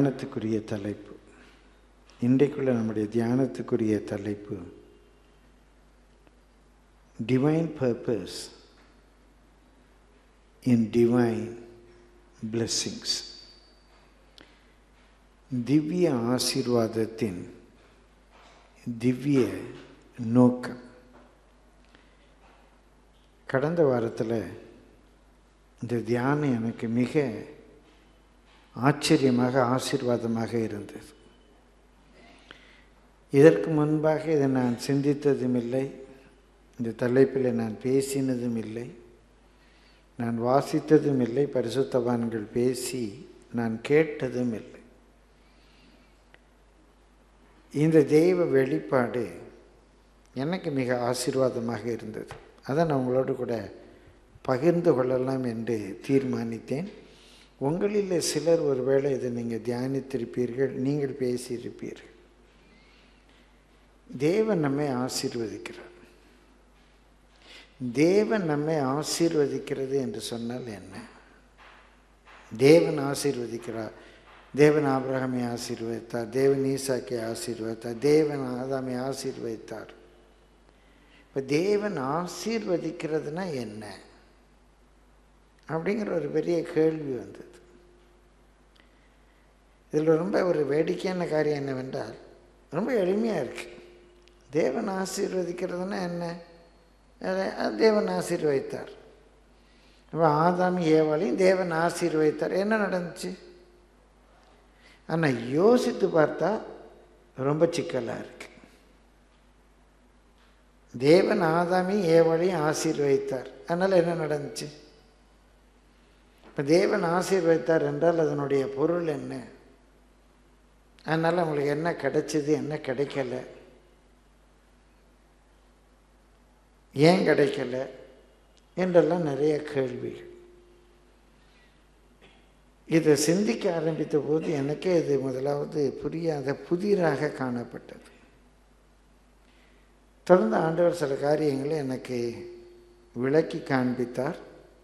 தியானத்துக்குரிய தலைப்பு இன்றைக்குள்ள நம்முடைய தியானத்துக்குரிய தலைப்பு divine purpose in divine blessings திவ்ய ஆசீர்வாதத்தின் திவ்ய நோக்கம் கடந்த வாரத்தில் இந்த தியானம் எனக்கு மிக ஆச்சரியமாக ஆசீர்வாதமாக இருந்தது இதற்கு முன்பாக இதை நான் சிந்தித்ததும் இல்லை இந்த தலைப்பில் நான் பேசினதும் இல்லை நான் வாசித்ததும் இல்லை பரிசுத்தவான்கள் பேசி நான் கேட்டதும் இல்லை இந்த தெய்வ வெளிப்பாடு எனக்கு மிக ஆசீர்வாதமாக இருந்தது அதை நான் உங்களோடு கூட பகிர்ந்து கொள்ளலாம் என்று தீர்மானித்தேன் உங்களில் சிலர் ஒருவேளை இதை நீங்கள் தியானித்திருப்பீர்கள் நீங்கள் பேசியிருப்பீர்கள் தேவன் நம்மை ஆசீர்வதிக்கிறார் தேவன் நம்மை ஆசீர்வதிக்கிறது என்று சொன்னால் என்ன தேவன் ஆசீர்வதிக்கிறார் தேவன் ஆபிரகமை ஆசீர்வதித்தார் தேவன் ஈசாக்கை ஆசீர்வதித்தார் தேவன் ஆதாமை ஆசீர்வதித்தார் இப்போ தேவன் ஆசீர்வதிக்கிறதுனா என்ன அப்படிங்கிற ஒரு பெரிய கேள்வி வந்தது இதில் ரொம்ப ஒரு வேடிக்கையான காரியம் என்னவென்றால் ரொம்ப எளிமையாக இருக்கு தேவன் ஆசீர்வதிக்கிறதுனா என்ன அது தேவன் ஆசீர்வதித்தார் அப்போ ஆதாமி ஏவாளையும் தேவன் ஆசீர்வதித்தார் என்ன நடந்துச்சு ஆனால் யோசித்து பார்த்தா ரொம்ப சிக்கலாக இருக்கு தேவன் ஆதாமி ஏவாளையும் ஆசீர்வதித்தார் அதனால் என்ன நடந்துச்சு இப்போ தேவன் ஆசீர்வதித்தார் என்றால் அதனுடைய பொருள் என்ன அதனால் அவங்களுக்கு என்ன கிடைச்சது என்ன கிடைக்கல ஏன் கிடைக்கல என்றெல்லாம் நிறைய கேள்விகள் இதை சிந்திக்க ஆரம்பித்த போது எனக்கே இது முதலாவது புரியாத புதிராக காணப்பட்டது தொடர்ந்து ஆண்டவர் சில காரியங்களை எனக்கு விளக்கி காண்பித்தார்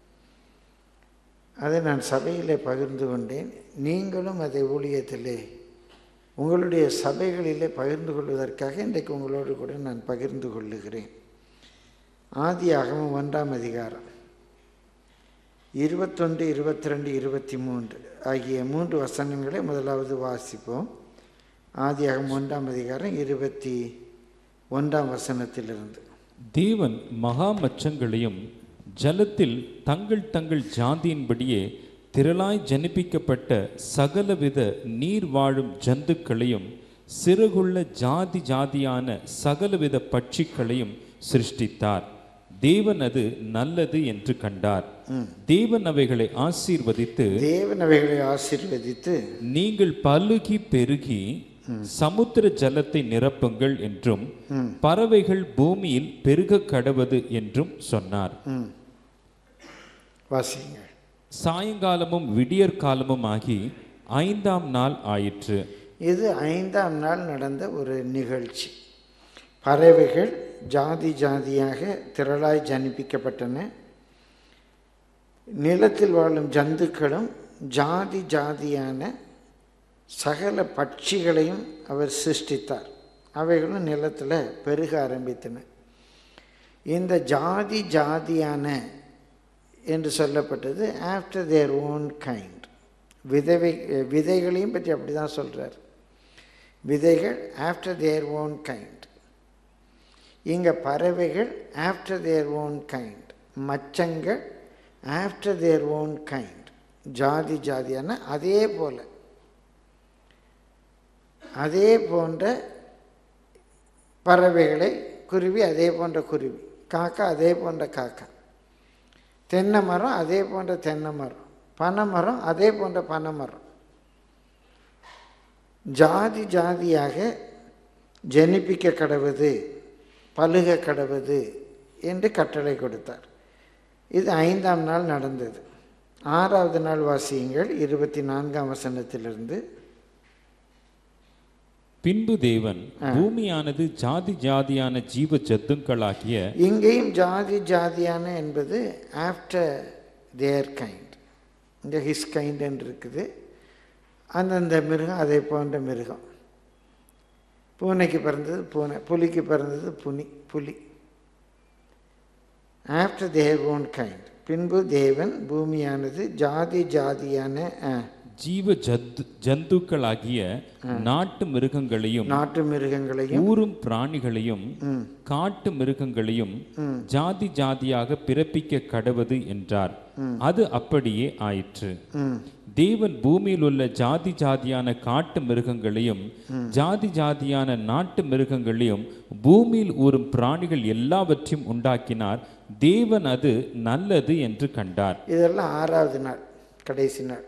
அதை நான் சபையிலே பகிர்ந்து கொண்டேன் நீங்களும் அதை ஊழியத்திலே உங்களுடைய சபைகளிலே பகிர்ந்து கொள்வதற்காக இன்றைக்கு உங்களோடு கூட நான் பகிர்ந்து கொள்ளுகிறேன் ஆதி ஆகமம் ஒன்றாம் அதிகாரம் இருபத்தொன்று இருபத்தி ரெண்டு இருபத்தி மூன்று ஆகிய மூன்று வசனங்களை முதலாவது வாசிப்போம் ஆதி ஆகமம் ஒன்றாம் அதிகாரம் இருபத்தி ஒன்றாம் வசனத்திலிருந்து தேவன் மகா மச்சங்களையும் ஜலத்தில் தங்கள் தங்கள் ஜாதியின்படியே திரளாய் ஜனிப்பிக்கப்பட்ட சகலவித நீர் வாழும் ஜந்துக்களையும் சிறகுள்ள ஜாதி ஜாதியான சகலவித பட்சிகளையும் சிருஷ்டித்தார் தேவன் அது நல்லது என்று கண்டார் தேவன் அவைகளை ஆசீர்வதித்து தேவன் அவைகளை ஆசீர்வதித்து நீங்கள் பலுகி பெருகி சமுத்திர ஜலத்தை நிரப்புங்கள் என்றும் பறவைகள் பூமியில் பெருக கடவது என்றும் சொன்னார் ம் வாசிங்க சாயங்காலமும் விடியற் காலமும் ஆகி ஐந்தாம் நாள் ஆயிற்று இது ஐந்தாம் நாள் நடந்த ஒரு நிகழ்ச்சி பறவைகள் ஜாதி ஜாதியாக திரளாய் ஜனிப்பிக்கப்பட்டன நிலத்தில் வாழும் ஜந்துக்களும் ஜாதி ஜாதியான சகல பட்சிகளையும் அவர் சிருஷ்டித்தார் அவைகளும் நிலத்தில் பெருக ஆரம்பித்தன இந்த ஜாதி ஜாதியான என்று சொல்லப்பட்டது ஆஃப்டர் தேர் ஓன் கைண்ட் விதவை விதைகளையும் பற்றி அப்படி தான் சொல்கிறார் விதைகள் ஆஃப்டர் தேர் ஓன் கைண்ட் இங்கே பறவைகள் ஆஃப்டர் தேர் ஓன் கைண்ட் மச்சங்கள் ஆஃப்டர் தேர் ஓன் கைண்ட் ஜாதி ஜாதியான அதே போல் அதே போன்ற பறவைகளை குருவி அதே போன்ற குருவி காக்கா அதே போன்ற காக்கா தென்னை மரம் அதே போன்ற தென்னை மரம் பனை மரம் அதே போன்ற பனை மரம் ஜாதி ஜாதியாக ஜனிப்பிக்க கடவுது பழுக கடவுது என்று கட்டளை கொடுத்தார் இது ஐந்தாம் நாள் நடந்தது ஆறாவது நாள் வாசியுங்கள் இருபத்தி நான்காம் வசனத்திலிருந்து பின்பு தேவன் பூமியானது ஜாதி ஜாதியான ஜீவ ஜத்துக்களாகிய இங்கேயும் ஜாதி ஜாதியான என்பது ஆஃப்டர் தேர் கைண்ட் இந்த ஹிஸ் கைண்ட் என்று இருக்குது அந்தந்த மிருகம் அதை போன்ற மிருகம் பூனைக்கு பிறந்தது பூனை புலிக்கு பிறந்தது புனி புலி ஆஃப்டர் தேவ் ஓன் கைண்ட் பின்பு தேவன் பூமியானது ஜாதி ஜாதியான அஹ், ஜீவ ஜத்து ஜந்துக்களாகிய நாட்டு மிருகங்களையும் நாட்டு மிருகங்களையும் ஊரும் பிராணிகளையும் காட்டு மிருகங்களையும் ஜாதி ஜாதியாக பிறப்பிக்க கடவது என்றார் அது அப்படியே ஆயிற்று ம், தேவன் பூமியில் உள்ள ஜாதி ஜாதியான காட்டு மிருகங்களையும் ஜாதி ஜாதியான நாட்டு மிருகங்களையும் பூமியில் ஊறும் பிராணிகள் எல்லாவற்றையும் உண்டாக்கினார் தேவன் அது நல்லது என்று கண்டார் இதெல்லாம் ஆறாவது நாள் கடைசி நாள்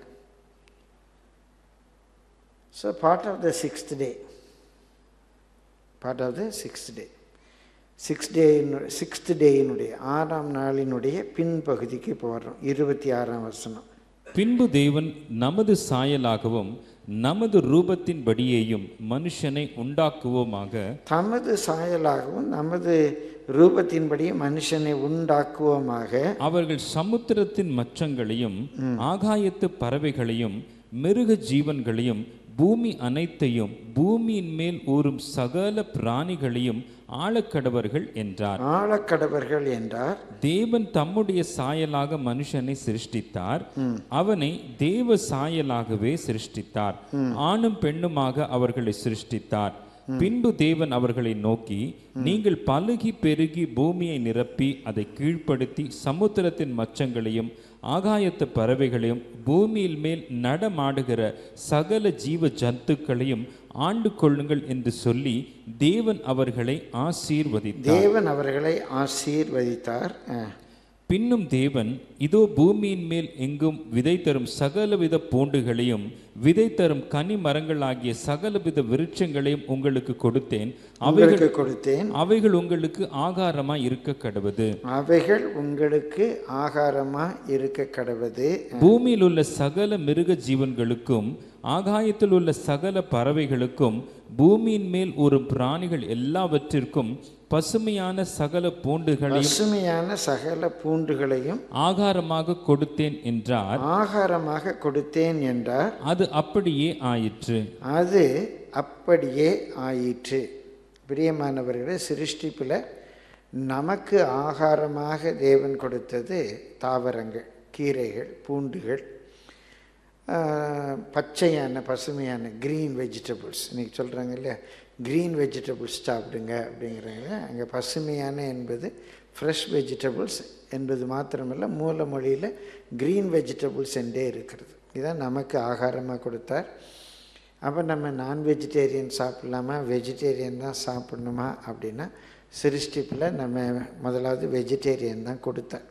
so part of the sixth day part of the sixth day six டேயினு சிக்ஸ்த் டேயினுடைய ஆறாம் நாளினுடைய பின்பகுதிக்கு போகிறோம் இருபத்தி ஆறாம் வசனம் பின்பு தேவன் நமது சாயலாகவும் நமது ரூபத்தின்படியேயும் மனுஷனை உண்டாக்குவோமாக தமது சாயலாகவும் நமது ரூபத்தின்படி மனுஷனை உண்டாக்குவோமாக அவர்கள் சமுத்திரத்தின் மச்சங்களையும் ஆகாயத்து பறவைகளையும் மிருக ஜீவன்களையும் பூமி அனைத்தையும் பூமியின் மேல் ஊறும் சகல பிராணிகளையும் ஆழக்கடவர்கள் என்றார் ஆழக்கடவர்கள் என்றார் தேவன் தம்முடைய சாயலாக மனுஷனை சிருஷ்டித்தார் அவனை தேவ சாயலாகவே சிருஷ்டித்தார் ஆணும் பெண்ணுமாக அவர்களை சிருஷ்டித்தார் பின்பு தேவன் அவர்களை நோக்கி நீங்கள் பலுகி பெருகி பூமியை நிரப்பி அதை கீழ்ப்படுத்தி சமுத்திரத்தின் மச்சங்களையும் ஆகாயத்து பறவைகளையும் பூமியில் மேல் நடமாடுகிற சகல ஜீவ ஜந்துக்களையும் ஆண்டு கொள்ளுங்கள் என்று சொல்லி தேவன் அவர்களை ஆசீர்வதித்தார் தேவன் அவர்களை ஆசீர்வதித்தார் அஹ். பின்னும் தேவன் இதோ பூமியின் மேல் எங்கும் விதை தரும் சகலவித பூண்டுகளையும் விதை தரும் கனி மரங்களாகிய சகலவித விருட்சங்களையும் உங்களுக்கு கொடுத்தேன் அவைகள் உங்களுக்கு கொடுத்தேன் அவைகள் உங்களுக்கு ஆகாரமாய் இருக்க கடவது அவைகள் உங்களுக்கு ஆகாரமா இருக்க கடவது பூமியில் உள்ள சகல மிருக ஜீவன்களுக்கும் ஆகாயத்தில் உள்ள சகல பறவைகளுக்கும் பூமியின் மேல் ஒரு பிராணிகள் எல்லாவற்றிற்கும் பசுமையான சகல பூண்டுகளையும் பசுமையான சகல பூண்டுகளையும் ஆகாரமாக கொடுத்தேன் என்றார் ஆகாரமாக கொடுத்தேன் என்றார் அது அப்படியே ஆயிற்று அது அப்படியே ஆயிற்று பிரியமானவர்களே சிருஷ்டிப்பில் நமக்கு ஆகாரமாக தேவன் கொடுத்தது தாவரங்கள் கீரைகள் பூண்டுகள் ஆஹ், பச்சையான பசுமையான க்ரீன் வெஜிடபிள்ஸ் இன்றைக்கி சொல்கிறாங்க இல்லையா க்ரீன் வெஜிடபிள்ஸ் சாப்பிடுங்க அப்படிங்கிறாங்க அங்கே பசுமையான என்பது ஃப்ரெஷ் வெஜிடபிள்ஸ் என்பது மாத்திரமல்ல மூல மொழியில் க்ரீன் வெஜிடபிள்ஸ் என்றே இருக்கிறது இதான் நமக்கு ஆகாரமாக கொடுத்தார் அப்போ நம்ம நான் வெஜிடேரியன் சாப்பிட்லாமா வெஜிடேரியன் தான் சாப்பிடணுமா அப்படின்னா சிருஷ்டிப்பில் நம்ம முதலாவது வெஜிடேரியன் தான் கொடுத்தார்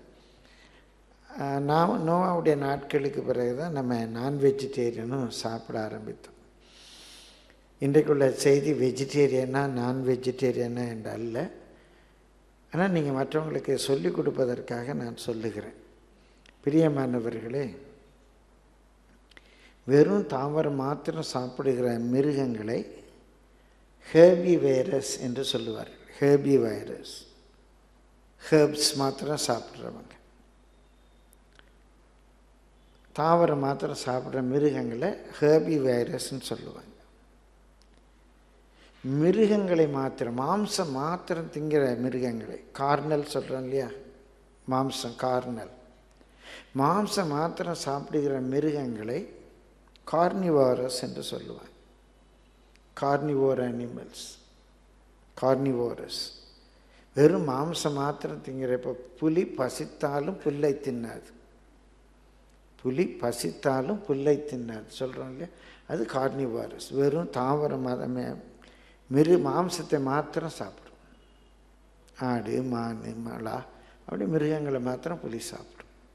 ஆஹ் நான் நோவாவுடைய நாட்களுக்கு பிறகு தான் நம்ம நான் வெஜிடேரியனும் சாப்பிட ஆரம்பித்தோம் இன்றைக்குள்ள செய்தி வெஜிடேரியனா நான் வெஜிடேரியனா என்று அல்ல ஆனால் நீங்கள் மற்றவங்களுக்கு சொல்லிக் கொடுப்பதற்காக நான் சொல்லுகிறேன் பிரியமானவர்களே வெறும் தாவரம் மாத்திரம் சாப்பிடுகிற மிருகங்களை ஹேபி வைரஸ் என்று சொல்லுவார்கள் ஹேபி வைரஸ் ஹேர்ப்ஸ் மாத்திரம் சாப்பிட்றவங்க தாவரம் மாத்திரம் சாப்பிட்ற மிருகங்களை ஹேபி வைரஸ்ன்னு சொல்லுவாங்க மிருகங்களை மாத்திரம் மாம்சம் மாத்திரம் திங்கிற மிருகங்களை கார்னல் சொல்கிறோம் இல்லையா மாம்சம் கார்னல் மாம்சம் மாத்திரம் சாப்பிடுகிற மிருகங்களை கார்னிவாரஸ் என்று சொல்லுவாங்க கார்னிவோர் அனிமல்ஸ் கார்னிவோரஸ் வெறும் மாம்சம் மாத்திரம் திங்கிற இப்போ புலி பசித்தாலும் புல்லை தின்னாது புலி பசித்தாலும் புல்லை தின்னாது சொல்கிறோம் இல்லையா அது கார்னிவாரஸ் வெறும் தாவர மதமே மிரு மாம்சத்தை மாத்திரம் சாப்பிடும் ஆடு மான் மலா அப்படி மிருகங்களை மாத்திரம் புலி சாப்பிடும்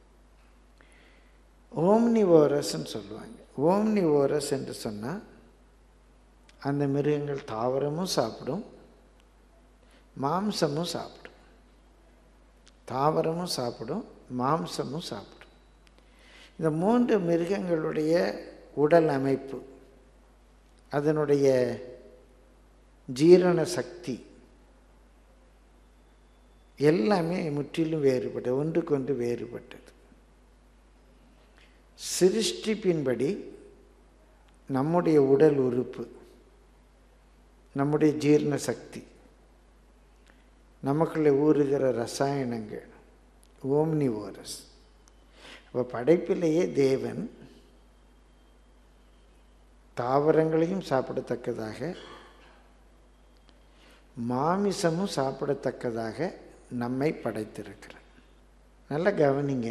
ஓம்னிவோரஸ்ன்னு சொல்லுவாங்க ஓம்னிவோரஸ் என்று சொன்னால் அந்த மிருகங்கள் தாவரமும் சாப்பிடும் மாம்சமும் சாப்பிடும் தாவரமும் சாப்பிடும் மாம்சமும் சாப்பிடும் இந்த மூன்று மிருகங்களுடைய உடல் அமைப்பு அதனுடைய ஜீரண சக்தி எல்லாமே முற்றிலும் வேறுபட்டது ஒன்றுக்கொன்று வேறுபட்டது சிருஷ்டிப்பின்படி நம்முடைய உடல் உறுப்பு நம்முடைய ஜீரண சக்தி நமக்குள்ளே ஊறுகிற ரசாயனங்கள் ஓம்னிவோரஸ் அப்போ படைப்பிலேயே தேவன் தாவரங்களையும் சாப்பிடத்தக்கதாக மாமிசமும் சாப்பிடத்தக்கதாக நம்மை படைத்திருக்கிறார் நல்லா கவனிங்க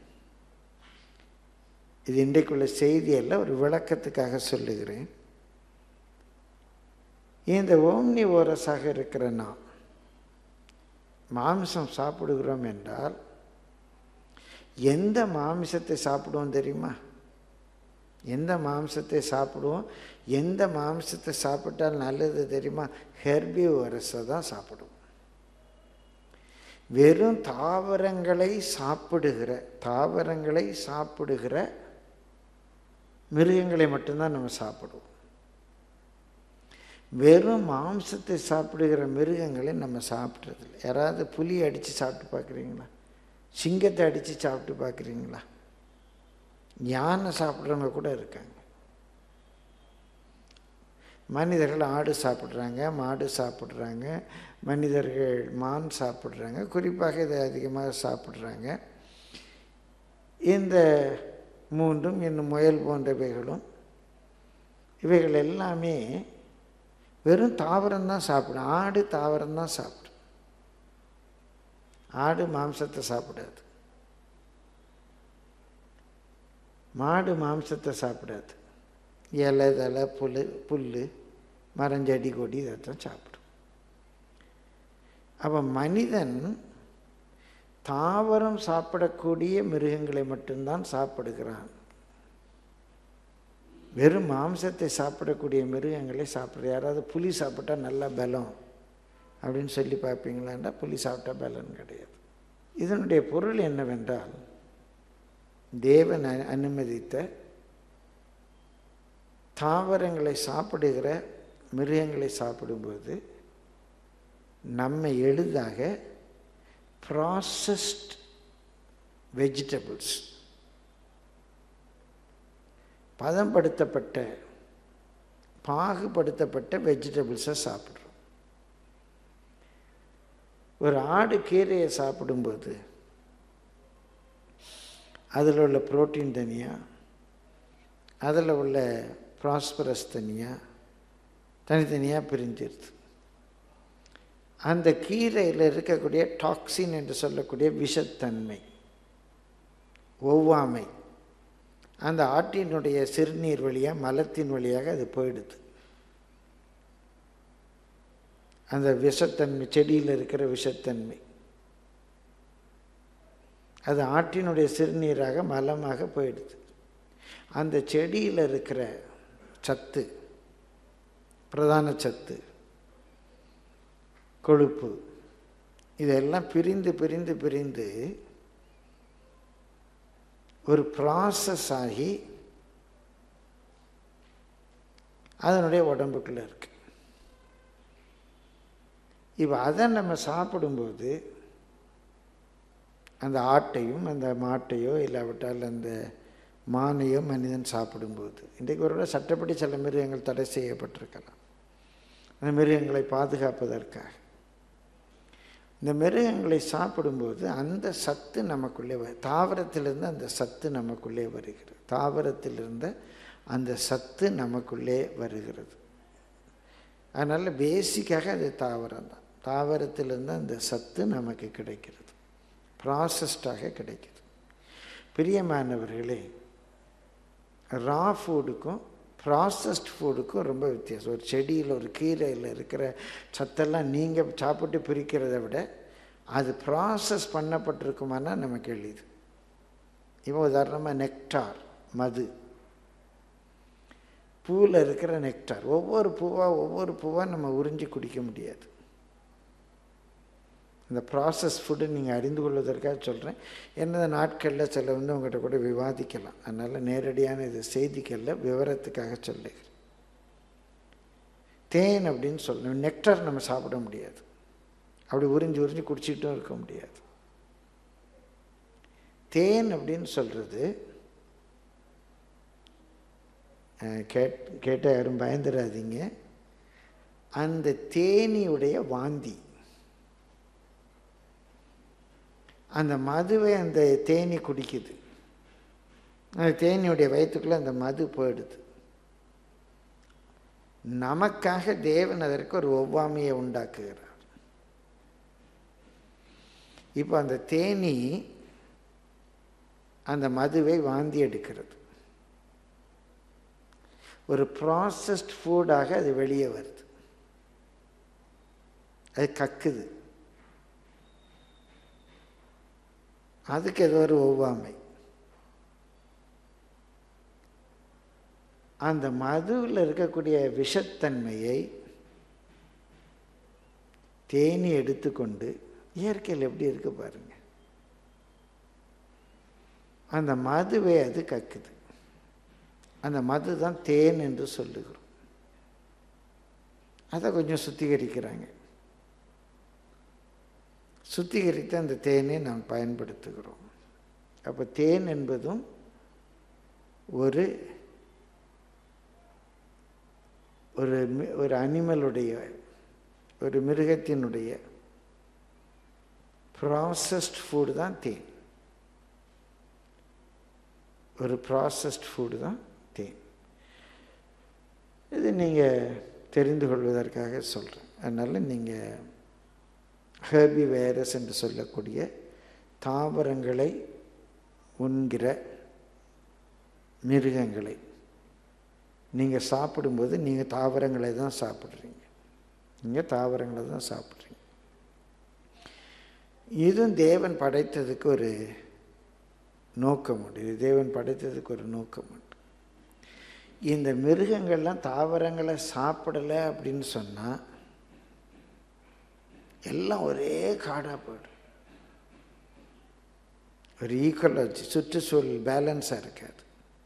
இது இன்றைக்குள்ள செய்தி அல்ல ஒரு விளக்கத்துக்காக சொல்லுகிறேன் இந்த ஓம்னி ஓரஸாக இருக்கிற நாம் மாமிசம் சாப்பிடுகிறோம் என்றால் எந்த மாமிசத்தை சாப்பிடுவோம் தெரியுமா எந்த மாம்சத்தை சாப்பிடுவோம் எந்த மாம்சத்தை சாப்பிட்டால் நல்லது தெரியுமா ஹெர்பி ஓரஸை தான் சாப்பிடுவோம் வெறும் தாவரங்களை சாப்பிடுகிற தாவரங்களை சாப்பிடுகிற மிருகங்களை மட்டும்தான் நம்ம சாப்பிடுவோம் வெறும் மாம்சத்தை சாப்பிடுகிற மிருகங்களை நம்ம சாப்பிட்றதில்ல யாராவது புலி அடித்து சாப்பிட்டு பார்க்குறீங்களா சிங்கத்தை அடித்து சாப்பிட்டு பார்க்குறீங்களா யானை சாப்பிட்றவங்க கூட இருக்காங்க மனிதர்கள் ஆடு சாப்பிட்றாங்க மாடு சாப்பிட்றாங்க மனிதர்கள் மான் சாப்பிட்றாங்க குறிப்பாக இதை அதிகமாக சாப்பிட்றாங்க இந்த மூன்றும் இன்னும் முயல் போன்றவைகளும் இவைகள் எல்லாமே வெறும் தாவரம் தான் சாப்பிடும் ஆடு தாவரம் தான் சாப்பிடும் ஆடு மாம்சத்தை சாப்பிடாது மாடு மாம்சத்தை சாப்பிடாது இலை தலை புல் புல் மரஞ்செடி கொடி இதைத்தான் சாப்பிடும் அப்போ மனிதன் தாவரம் சாப்பிடக்கூடிய மிருகங்களை மட்டும்தான் சாப்பிடுகிறான் வெறும் மாம்சத்தை சாப்பிடக்கூடிய மிருகங்களை சாப்பிட்ற யாராவது புலி சாப்பிட்டா நல்ல பலம் அப்படின்னு சொல்லி பார்ப்பீங்களாண்டா புலி சாப்பிட்டா பலன் கிடையாது இதனுடைய பொருள் என்னவென்றால் தேவன் அ- அனுமதித்த தாவரங்களை சாப்பிடுகிற மிருகங்களை சாப்பிடும்போது நம்ம எளிதாக ப்ராசஸ்ட் வெஜிடபிள்ஸ் பதப்படுத்தப்பட்ட பாகுபடுத்தப்பட்ட வெஜிடபிள்ஸை சாப்பிட்றோம் ஒரு ஆடு கீரையை சாப்பிடும்போது அதில் உள்ள புரோட்டீன் தனியாக அதில் உள்ள ப்ராஸ்பரஸ் தனியாக தனித்தனியாக பிரிஞ்சிருது அந்த கீரையில் இருக்கக்கூடிய டாக்ஸின் என்று சொல்லக்கூடிய விஷத்தன்மை ஒவ்வாமை அந்த ஆட்டினுடைய சிறுநீர் வழியாக மலத்தின் வழியாக அது போயிடுது அந்த விஷத்தன்மை செடியில் இருக்கிற விஷத்தன்மை அது ஆட்டினுடைய சிறுநீராக மலமாக போயிடுது அந்த செடியில் இருக்கிற சத்து பிரதான சத்து கொழுப்பு இதெல்லாம் பிரிந்து பிரிந்து பிரிந்து ஒரு ப்ராசஸ் ஆகி அதனுடைய உடம்புக்குள்ளே இருக்கு இப்போ அதை நம்ம சாப்பிடும்போது அந்த ஆட்டையும் அந்த மாட்டையோ இல்லாவிட்டால் அந்த மானையோ மனிதன் சாப்பிடும்போது இன்றைக்கு ஒரு சட்டப்படி சில மிருகங்கள் தடை செய்யப்பட்டிருக்கலாம் அந்த மிருகங்களை பாதுகாப்பதற்காக இந்த மிருகங்களை சாப்பிடும்போது அந்த சத்து நமக்குள்ளே வ தாவரத்திலிருந்து அந்த சத்து நமக்குள்ளே வருகிறது தாவரத்திலிருந்து அந்த சத்து நமக்குள்ளே வருகிறது அதனால் பேசிக்காக அது தாவரம் தான் தாவரத்திலிருந்து அந்த சத்து நமக்கு கிடைக்கிறது ப்ராசஸ்டாக கிடைக்குது பிரியமானவர்களே ரா ஃபுட்டுக்கும் ப்ராசஸ்ட் ஃபுட்டுக்கும் ரொம்ப வித்தியாசம் ஒரு செடியில் ஒரு கீரையில் இருக்கிற சத்தெல்லாம் நீங்கள் சாப்பிட்டு பிரிக்கிறத விட அது ப்ராசஸ் பண்ணப்பட்டிருக்குமானா நமக்கு எளிது இப்போ உதாரணமாக நெக்டார் மது பூவில் இருக்கிற நெக்டார் ஒவ்வொரு பூவாக ஒவ்வொரு பூவாக நம்ம உறிஞ்சி குடிக்க முடியாது இந்த ப்ராசஸ் ஃபுட்டு நீங்கள் அறிந்து கொள்வதற்காக சொல்கிறேன் என்னது நாட்களில் சில வந்து உங்கள்கிட்ட கூட விவாதிக்கலாம் அதனால் நேரடியான இது செய்திகளில் விவரத்துக்காக சொல்லுகிறேன் தேன் அப்படின்னு சொல்லணும் நெக்டர் நம்ம சாப்பிட முடியாது அப்படி உறிஞ்சி உறிஞ்சி குடிச்சிட்டும் இருக்க முடியாது தேன் அப்படின்னு சொல்கிறது அஹ், கேட் கேட்டால் யாரும் பயந்துடாதீங்க அந்த தேனியுடைய வாந்தி அந்த மதுவை அந்த தேனி குடிக்குது அந்த தேனியுடைய வயிற்றுக்குள்ளே அந்த மது போயிடுது நமக்காக தேவன் அதற்கு ஒரு ஒவ்வாமையை உண்டாக்குகிறார் இப்போ அந்த தேனி அந்த மதுவை வாந்தி எடுக்கிறது ஒரு ப்ராசஸ்ட் ஃபுட்டாக அது வெளியே வருது அது கக்குது அதுக்கு ஏதோ ஒரு ஒவ்வாமை அந்த மதுவில் இருக்கக்கூடிய விஷத்தன்மையை தேனி எடுத்துக்கொண்டு இயற்கையில் எப்படி இருக்கு பாருங்க அந்த மதுவை அது கக்குது அந்த மது தான் தேன் என்று சொல்லுகிறோம் அதை கொஞ்சம் சுத்திகரிக்கிறாங்க சுத்திகரித்து அந்த தேனை நாம் பயன்படுத்துகிறோம் அப்போ தேன் என்பதும் ஒரு ஒரு மி- ஒரு அனிமலுடைய ஒரு மிருகத்தினுடைய ப்ராசஸ்ட் ஃபுட் தான் தேன் ஒரு ப்ராசஸ்ட் ஃபுட் தான் தேன் இது நீங்கள் தெரிந்து கொள்வதற்காக சொல்கிறேன் அதனால் நீங்கள் ஹெர்பி வைரஸ் என்று சொல்லக்கூடிய தாவரங்களை உண்கிற மிருகங்களை நீங்கள் சாப்பிடும்போது நீங்கள் தாவரங்களை தான் சாப்பிட்றீங்க நீங்கள் தாவரங்களை தான் சாப்பிட்றீங்க இதுவும் தேவன் படைத்ததுக்கு ஒரு நோக்கம் உண்டு இது தேவன் படைத்ததுக்கு ஒரு நோக்கம் உண்டு இந்த மிருகங்கள்லாம் தாவரங்களை சாப்பிடலை அப்படின்னு சொன்னால் எல்லாம் ஒரே காடாக போயிடும் ஒரு ஈக்குவலாஜி சுற்றுச்சூழல் பேலன்ஸாக இருக்காது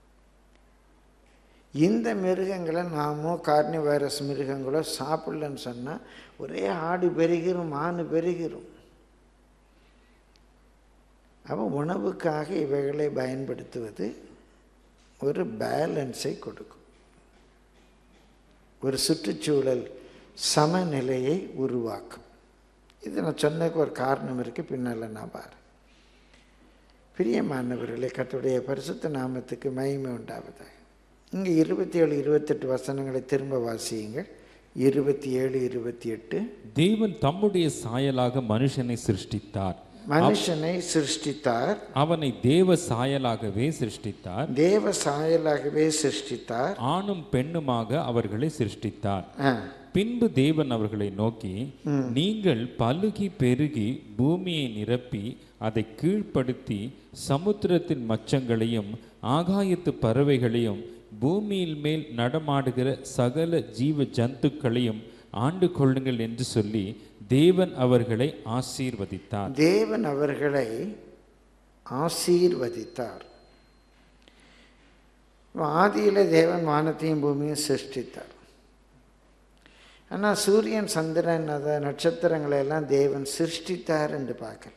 இந்த மிருகங்களை நாமோ கார்னி வைரஸ் மிருகங்களோ சாப்பிடலன்னு சொன்னால் ஒரே ஆடு பெருகிரும் மானு பெருகிரும் அப்போ உணவுக்காக இவைகளை பயன்படுத்துவது ஒரு பேலன்ஸை கொடுக்கும் ஒரு சுற்றுச்சூழல் சமநிலையை உருவாக்கும் இது நான் சொன்னதுக்கு ஒரு காரணம் இருக்குது பின்னால் நான் பாரு பிரியமானவர்களே கர்த்தருடைய பரிசுத்த நாமத்துக்கு மகிமை உண்டாவதாக இங்கே இருபத்தி ஏழு இருபத்தெட்டு வசனங்களை திரும்ப வாசியுங்கள் இருபத்தி ஏழு இருபத்தி எட்டு தேவன் தம்முடைய சாயலாக மனுஷனை சிருஷ்டித்தார் மனுஷனை சிருஷ்டித்தார் அவனை தேவ சாயலாகவே சிருஷ்டித்தார் தேவ சாயலாகவே சிருஷ்டித்தார் ஆணும் பெண்ணுமாக அவர்களை சிருஷ்டித்தார் ஆ, பின்பு தேவன் அவர்களை நோக்கி நீங்கள் பலுகி பெருகி பூமியை நிரப்பி அதை கீழ்ப்படுத்தி சமுத்திரத்தின் மச்சங்களையும் ஆகாயத்து பறவைகளையும் பூமியில் மேல் நடமாடுகிற சகல ஜீவ ஜந்துக்களையும் ஆண்டு கொள்ளுங்கள் என்று சொல்லி தேவன் அவர்களை ஆசீர்வதித்தார் தேவன் அவர்களை ஆசீர்வதித்தார் ஆதியில தேவன் வானத்தையும் பூமியும் சிருஷ்டித்தார் ஆனால் சூரியன் சந்திரன் அதை நட்சத்திரங்களை எல்லாம் தேவன் சிருஷ்டித்தார் என்று பார்க்கல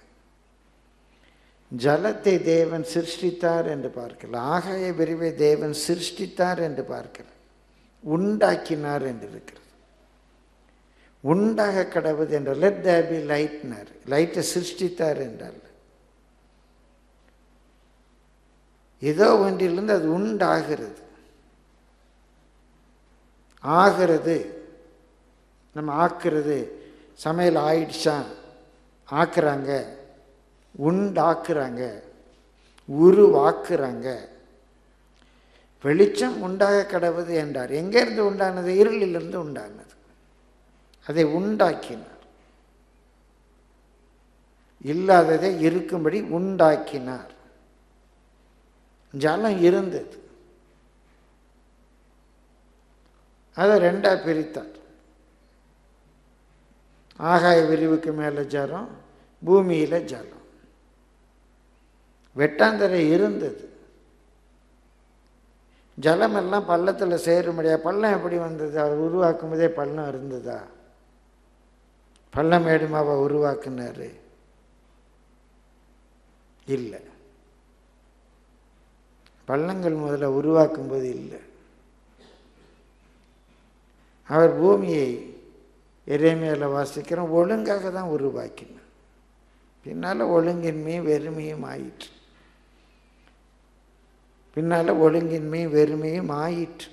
ஜலத்தை தேவன் சிருஷ்டித்தார் என்று பார்க்கல ஆகாய விரிவை தேவன் சிருஷ்டித்தார் என்று பார்க்கல உண்டாக்கினார் என்று இருக்கிறது உண்டாக கடவுது என்ற லெட் தேர் பி லைட்னர் லைட்டை சிருஷ்டித்தார் என்றால் ஏதோ ஒன்றிலிருந்து அது உண்டாகிறது ஆகிறது நம்ம ஆக்குறது சமையல் ஆயிடுச்சா ஆக்குறாங்க உண்டாக்குறாங்க உருவாக்குறாங்க வெளிச்சம் உண்டாக கடவுது என்றார் எங்கேருந்து உண்டானது இருளிலிருந்து உண்டானது அதை உண்டாக்கினார் இல்லாததை இருக்கும்படி உண்டாக்கினார் ஜலம் இருந்தது அதை ரெண்டா பிரித்தார் ஆகாய விரிவுக்கு மேலே ஜலம் பூமியில் ஜலம் வெட்டாந்தரை இருந்தது ஜலமெல்லாம் பள்ளத்தில் சேரும்படியா பள்ளம் எப்படி வந்தது அவர் உருவாக்கும் போதே பள்ளம் இருந்ததா பள்ளம் மேடுமாவை உருவாக்குனாரு இல்லை பள்ளங்கள் முதல்ல உருவாக்கும் போது இல்லை அவர் பூமியை இறைமையில் வாசிக்கிறோம் ஒழுங்காக தான் உருவாக்கினார் பின்னால் ஒழுங்கின்மையும் வெறுமையும் ஆயிற்று பின்னால் ஒழுங்கின்மையும் வெறுமையும் ஆயிற்று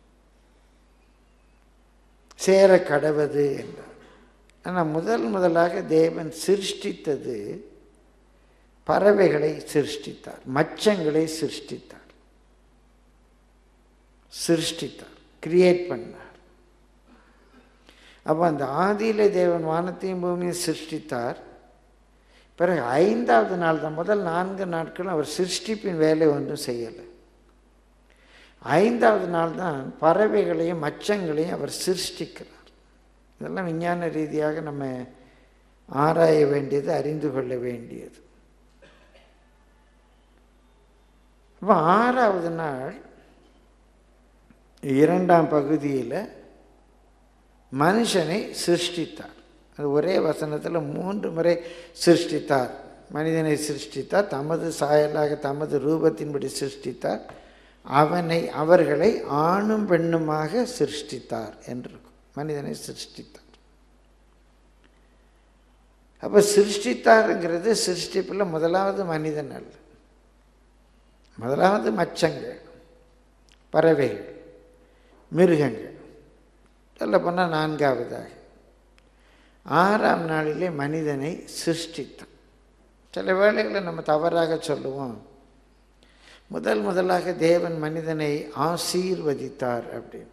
சேர கடவது என்றார் ஆனால் முதல் முதலாக தேவன் சிருஷ்டித்தது பறவைகளை சிருஷ்டித்தார் மச்சங்களை சிருஷ்டித்தார் சிருஷ்டித்தார் கிரியேட் பண்ணார் அப்போ அந்த ஆதியிலே தேவன் வானத்தையும் பூமியும் சிருஷ்டித்தார் பிறகு ஐந்தாவது நாள் தான் முதல் நான்கு நாட்கள் அவர் சிருஷ்டிப்பின் வேலை ஒன்றும் செய்யலை ஐந்தாவது நாள் தான் பறவைகளையும் மச்சங்களையும் அவர் சிருஷ்டிக்கிறார் இதெல்லாம் விஞ்ஞான ரீதியாக நம்ம ஆராய வேண்டியது அறிந்து கொள்ள வேண்டியது அப்போ ஆறாவது நாள் இரண்டாம் பகுதியில் மனுஷனை சிருஷ்டித்தார் அது ஒரே வசனத்தில் மூன்று முறை சிருஷ்டித்தார் மனிதனை சிருஷ்டித்தார் தமது சாயலாக தமது ரூபத்தின்படி சிருஷ்டித்தார் அவனை அவர்களை ஆணும் பெண்ணுமாக சிருஷ்டித்தார் என்று இருக்கும் மனிதனை சிருஷ்டித்தார் அப்போ சிருஷ்டித்தாருங்கிறது சிருஷ்டிப்பில் முதலாவது மனிதன் அல்ல முதலாவது மச்சங்கள் பறவைகள் மிருகங்கள் சொல்ல போனால் நான்காவதாக ஆறாம் நாளிலே மனிதனை சிருஷ்டித்தான் சில வேளைகளில் நம்ம தவறாக சொல்லுவோம் முதல் முதலாக தேவன் மனிதனை ஆசீர்வதித்தார் அப்படின்னு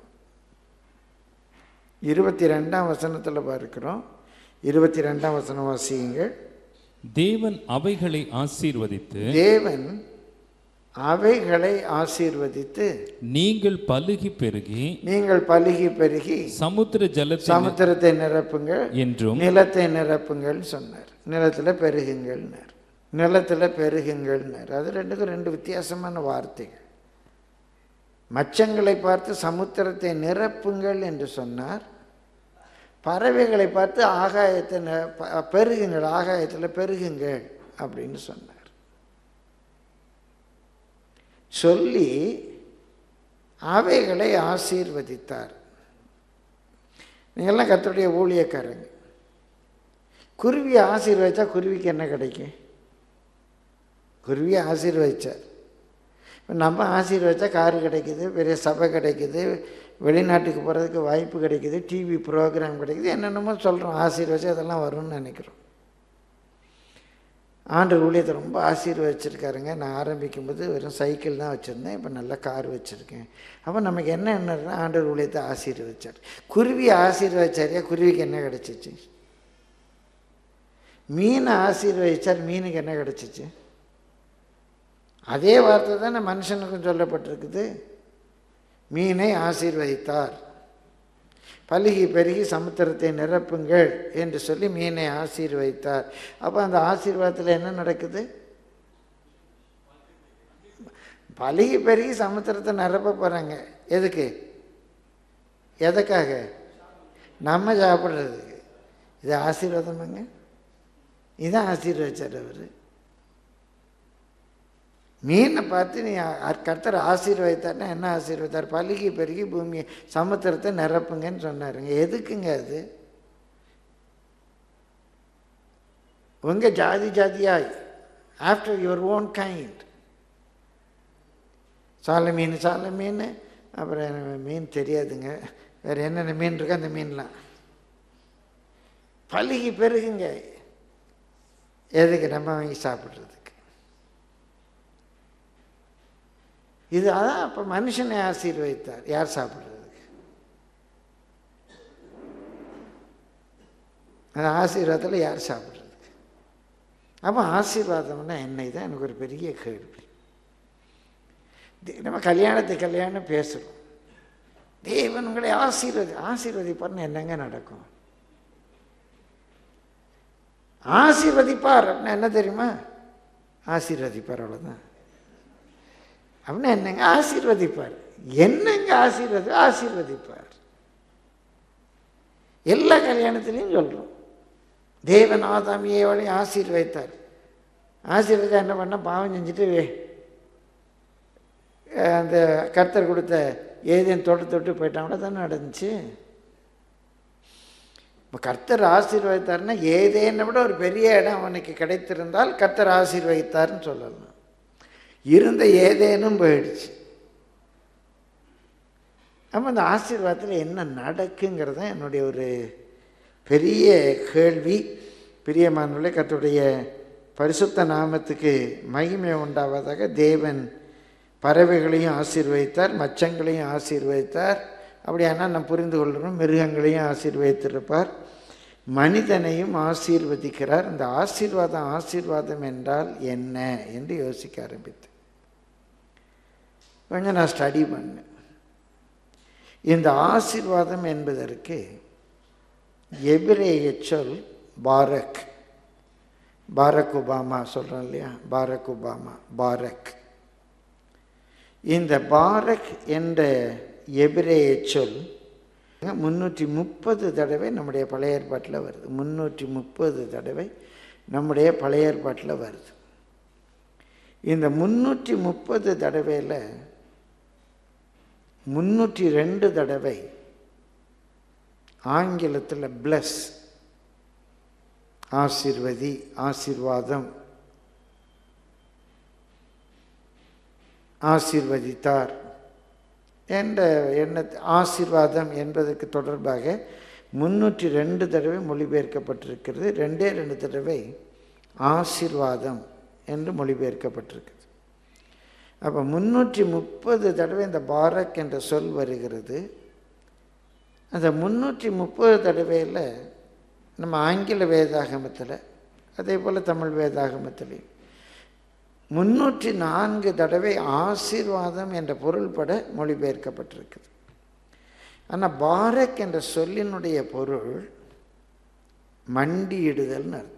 இருபத்தி ரெண்டாம் வசனத்தில் பார்க்கிறோம் இருபத்தி ரெண்டாம் வசனம் வாசியுங்கள் தேவன் அவைகளை ஆசீர்வதித்து தேவன் அவைகளை ஆசீர்வதித்து நீங்கள் பலுகி பெருகி நீங்கள் பலுகி பெருகி சமுத்திர ஜலத்தை சமுத்திரத்தை நிரப்புங்கள் என்றும் நிலத்தை நிரப்புங்கள்னு சொன்னார் நிலத்தில் பெருகுங்கள்னார் நிலத்தில் பெருகுங்கள்னார் அது ரெண்டுக்கும் ரெண்டு வித்தியாசமான வார்த்தைகள் மச்சங்களை பார்த்து சமுத்திரத்தை நிரப்புங்கள் என்று சொன்னார் பறவைகளை பார்த்து ஆகாயத்தை நி- ப- பெருகுங்கள் ஆகாயத்தில் பெருகுங்கள் அப்படின்னு சொன்னார் சொல்லி அவைகளை ஆசீர்வதித்தார் நீங்கள்லாம் கர்த்தருடைய ஊழியக்காரங்க குருவியை ஆசீர்வதிச்சா குருவிக்கு என்ன கிடைக்கும் குருவியை ஆசீர்வதிச்சார் இப்போ நம்ம ஆசீர்வதிச்சா காரு கிடைக்குது பெரிய சபை கிடைக்குது வெளிநாட்டுக்கு போகிறதுக்கு வாய்ப்பு கிடைக்குது டிவி ப்ரோக்ராம் கிடைக்குது என்னென்னமோ சொல்கிறோம் ஆசீர்வதிச்சா அதெல்லாம் வரும்னு நினைக்கிறோம் ஆண்டு ஊழியத்தை ரொம்ப ஆசீர்வதிச்சிருக்காருங்க நான் ஆரம்பிக்கும்போது வெறும் சைக்கிள் தான் வச்சுருந்தேன் இப்போ நல்ல கார் வச்சுருக்கேன் அப்போ நமக்கு என்ன என்னன்னா ஆண்டு ஊழியத்தை ஆசீர்வதிச்சார் குருவியை ஆசீர்வதிச்சாரியா குருவிக்கு என்ன கிடச்சிச்சு மீனை ஆசீர்வதிச்சார் மீனுக்கு என்ன கிடச்சிச்சு அதே வார்த்தை தானே மனுஷனுக்கும் சொல்லப்பட்டிருக்குது மீனை ஆசீர்வதித்தார் பலுகி பெருகி சமுத்திரத்தை நிரப்புங்கள் என்று சொல்லி மீனை ஆசீர்வதித்தார் அப்போ அந்த ஆசீர்வாதத்தில் என்ன நடக்குது பலுகி பெருகி சமுத்திரத்தை நிரப்ப போகிறாங்க எதுக்கு எதுக்காக நம்ம சாப்பிட்றதுக்கு இது ஆசீர்வாதமாங்க இதான் ஆசீர்வதிச்சார் அவர் மீனை பார்த்து நீ அ- கர்த்தர் ஆசீர்வதித்தார்னா என்ன ஆசீர்வதித்தார் பலுகி பெருகி பூமியை சமுத்திரத்தை நிரப்புங்கன்னு சொன்னாருங்க எதுக்குங்க அது உங்க ஜாதி ஜாதியாய் ஆஃப்டர் யுவர் ஓன் கைண்ட் சாலை மீன் சாலை மீன் அப்புறம் எனக்கு மீன் தெரியாதுங்க வேறு என்னென்ன மீன் இருக்கோ அந்த மீன்லாம் பலுகி பெருகுங்க எதுக்கு நம்ம வாங்கி சாப்பிட்றதுக்கு இது அதான் அப்போ மனுஷனை ஆசீர்வதித்தார் யார் சாப்பிட்றதுக்கு அந்த ஆசீர்வாதத்தில் யார் சாப்பிட்றதுக்கு அப்போ ஆசீர்வாதம்னா என்ன தான் எனக்கு ஒரு பெரிய கேள்வி தே- நம்ம கல்யாணத்தை கல்யாணம் பேசுகிறோம் தேவன் உங்களை ஆசீர்வதி ஆசீர்வதிப்பார்னு என்னங்க நடக்கும் ஆசீர்வதிப்பார் அப்படின்னா என்ன தெரியுமா ஆசீர்வதிப்பார் அவ்வளோதான் அப்படின்னா என்னங்க ஆசீர்வதிப்பார் என்னங்க ஆசீர்வதி ஆசீர்வதிப்பார் எல்லா கல்யாணத்துலேயும் சொல்கிறோம் தேவன் ஆதாமியை வழி ஆசீர்வதித்தார் ஆசீர்வதித்தா என்ன பண்ண பாவம் செஞ்சுட்டு அஹ், அந்த கர்த்தர் கொடுத்த ஏதேன் தொட்டு தொட்டு போயிட்டாங்களோ தானே நடந்துச்சு இப்போ கர்த்தர் ஆசீர்வதித்தார்னா ஏதேனை விட ஒரு பெரிய இடம் அவனுக்கு கிடைத்திருந்தால் கர்த்தர் ஆசீர்வதித்தார்னு சொல்லலாம் இருந்த ஏதேனும் போயிடுச்சு அப்போ அந்த ஆசீர்வாதத்தில் என்ன நடக்குங்கிறது தான் என்னுடைய ஒரு பெரிய கேள்வி பிரியமானவர்களே கர்த்தருடைய பரிசுத்த நாமத்துக்கு மகிமை உண்டாவதாக தேவன் பறவைகளையும் ஆசீர்வதித்தார் மச்சங்களையும் ஆசீர்வதித்தார் அப்படியானால் நாம் புரிந்து கொள்கிறோம் மிருகங்களையும் ஆசீர்வதித்திருப்பார் மனிதனையும் ஆசீர்வதிக்கிறார் இந்த ஆசீர்வாதம் ஆசீர்வாதம் என்றால் என்ன என்று யோசிக்க ஆரம்பித்தேன் கொஞ்சம் நான் ஸ்டடி பண்ணேன் இந்த ஆசீர்வாதம் என்பதற்கு எபிரேய சொல் பாரக் பாரக் ஒபாமா சொல்கிறோம் இல்லையா பாரக் ஒபாமா பாரக் இந்த பாரக் என்ற எபிரேய சொல் முந்நூற்றி முப்பது தடவை நம்முடைய பழைய ஏற்பாட்டில் வருது முந்நூற்றி முப்பது தடவை நம்முடைய பழைய ஏற்பாட்டில் வருது இந்த முந்நூற்றி முப்பது தடவையில் முந்நூற்றி ரெண்டு தடவை ஆங்கிலத்தில் பிளஸ் ஆசிர்வதி ஆசீர்வாதம் ஆசீர்வதித்தார் என்ற எண்ணத்தை ஆசீர்வாதம் என்பதற்கு தொடர்பாக முன்னூற்றி ரெண்டு தடவை மொழிபெயர்க்கப்பட்டிருக்கிறது ரெண்டே ரெண்டு தடவை ஆசீர்வாதம் என்று மொழிபெயர்க்கப்பட்டிருக்கிறது அப்போ முன்னூற்றி முப்பது தடவை இந்த பாரக் என்ற சொல் வருகிறது அந்த முன்னூற்றி முப்பது தடவையில் நம்ம ஆங்கில வேதாகமத்தில் அதே போல் தமிழ் வேதாகமத்திலையும் முன்னூற்றி நான்கு தடவை ஆசீர்வாதம் என்ற பொருள்பட மொழிபெயர்க்கப்பட்டிருக்குது ஆனால் பாரக் என்ற சொல்லினுடைய பொருள் மண்டியிடுதல்னு அர்த்தம்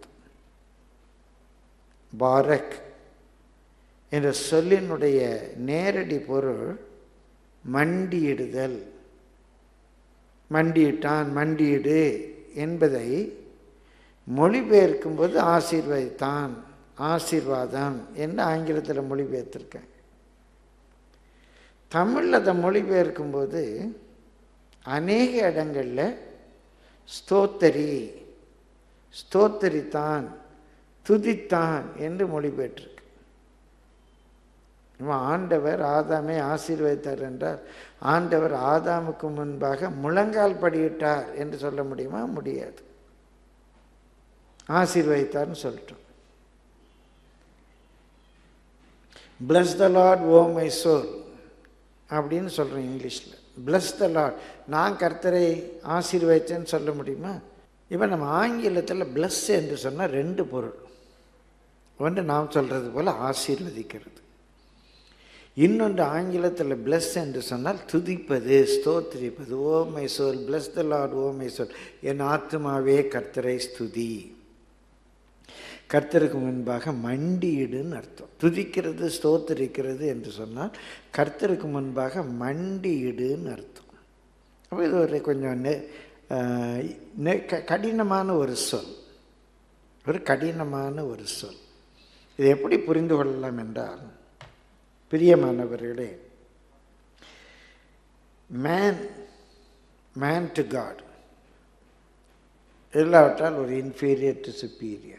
பாரக் என்ற சொல்லினுடைய நேரடி பொருள் மண்டியிடுதல் மண்டியிட்டான் மண்டியிடு என்பதை மொழிபெயர்க்கும்போது ஆசீர்வதித்தான் ஆசீர்வாதம் என்று ஆங்கிலத்தில் மொழிபெயர்த்திருக்கேன் தமிழில் அதை மொழிபெயர்க்கும்போது அநேக இடங்களில் ஸ்தோத்தரி ஸ்தோத்தரித்தான் துதித்தான் என்று மொழிபெயர்த்திருக்கு இவன் ஆண்டவர் ஆதாமை ஆசீர்வதித்தார் என்றால் ஆண்டவர் ஆதாமுக்கு முன்பாக முழங்கால் படியிட்டார் என்று சொல்ல முடியுமா முடியாது ஆசீர்வதித்தார்னு சொல்லிட்டோம் bless the lord O my soul அப்படின்னு சொல்கிறேன் இங்கிலீஷில் பிளஸ் த லார்ட் நான் கர்த்தரை ஆசீர்வதித்தேன்னு சொல்ல முடியுமா இப்போ நம்ம ஆங்கிலத்தில் பிளஸ் என்று சொன்னால் ரெண்டு பொருள் ஒன்று நாம் சொல்கிறது போல் ஆசீர்வதிக்கிறது இன்னொன்று ஆங்கிலத்தில் பிளஸ் என்று சொன்னால் துதிப்பது ஸ்தோத்திரிப்பது O my soul bless the lord O my soul என் ஆத்மாவே கர்த்தரை ஸ்துதி கர்த்தருக்கு முன்பாக மண்டியிடுன்னு அர்த்தம் துதிக்கிறது ஸ்தோத்திரிக்கிறது என்று சொன்னால் கர்த்தருக்கு முன்பாக மண்டியிடுன்னு அர்த்தம் அப்போ இது ஒரு கொஞ்சம் நெ நெ க கடினமான ஒரு சொல் ஒரு கடினமான ஒரு சொல் இதை எப்படி புரிந்து கொள்ளலாம் என்றால் பிரியமானவர்களே மேன் மேன் டு காட் இல்லாவிட்டால் ஒரு இன்ஃபீரியர் டு சுப்பீரியர்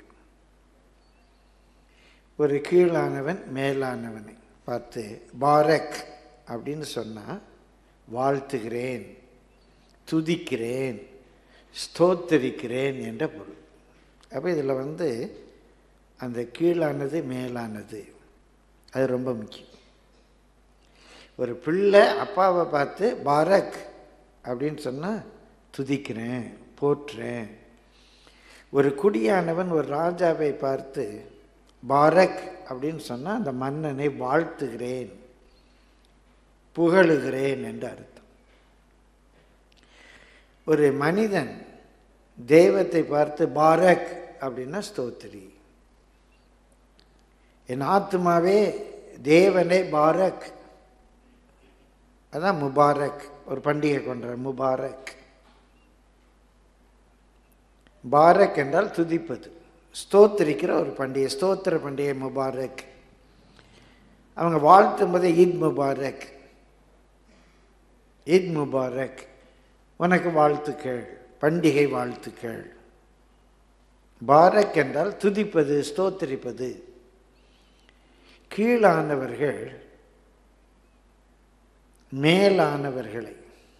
ஒரு கீழானவன் மேலானவனை பார்த்து பாரக் அப்படின்னு சொன்னால் வாழ்த்துகிறேன் துதிக்கிறேன் ஸ்தோத்தரிக்கிறேன் என்ற பொருள் அப்போ இதில் வந்து அந்த கீழானது மேலானது அது ரொம்ப முக்கியம் ஒரு பிள்ளை அப்பாவை பார்த்து பாரக் அப்படின்னு சொன்னால் துதிக்கிறேன் போற்றுறேன் ஒரு குடியானவன் ஒரு ராஜாவை பார்த்து பாரக் அப்படின்னு சொன்னால் அந்த மன்னனை வாழ்த்துகிறேன் புகழுகிறேன் என்று அர்த்தம் ஒரு மனிதன் தெய்வத்தை பார்த்து பாரக் அப்படின்னா ஸ்தோத்திரி என் ஆத்மாவே தேவனே பாரக் அதான் முபாரக் ஒரு பண்டிகை கொண்டார் முபாரக் பாரக் என்றால் துதிப்பது ஸ்தோத்திரிக்கிற ஒரு பண்டிகை ஸ்தோத்திர பண்டிகை முபாரக் அவங்க வாழ்த்தும் போதே ஈத் முபாரக் ஈத் முபாரக் உனக்கு வாழ்த்துக்கள் பண்டிகை வாழ்த்துக்கள் பாரக் என்றால் துதிப்பது ஸ்தோத்திரிப்பது கீழானவர்கள் மேலானவர்களை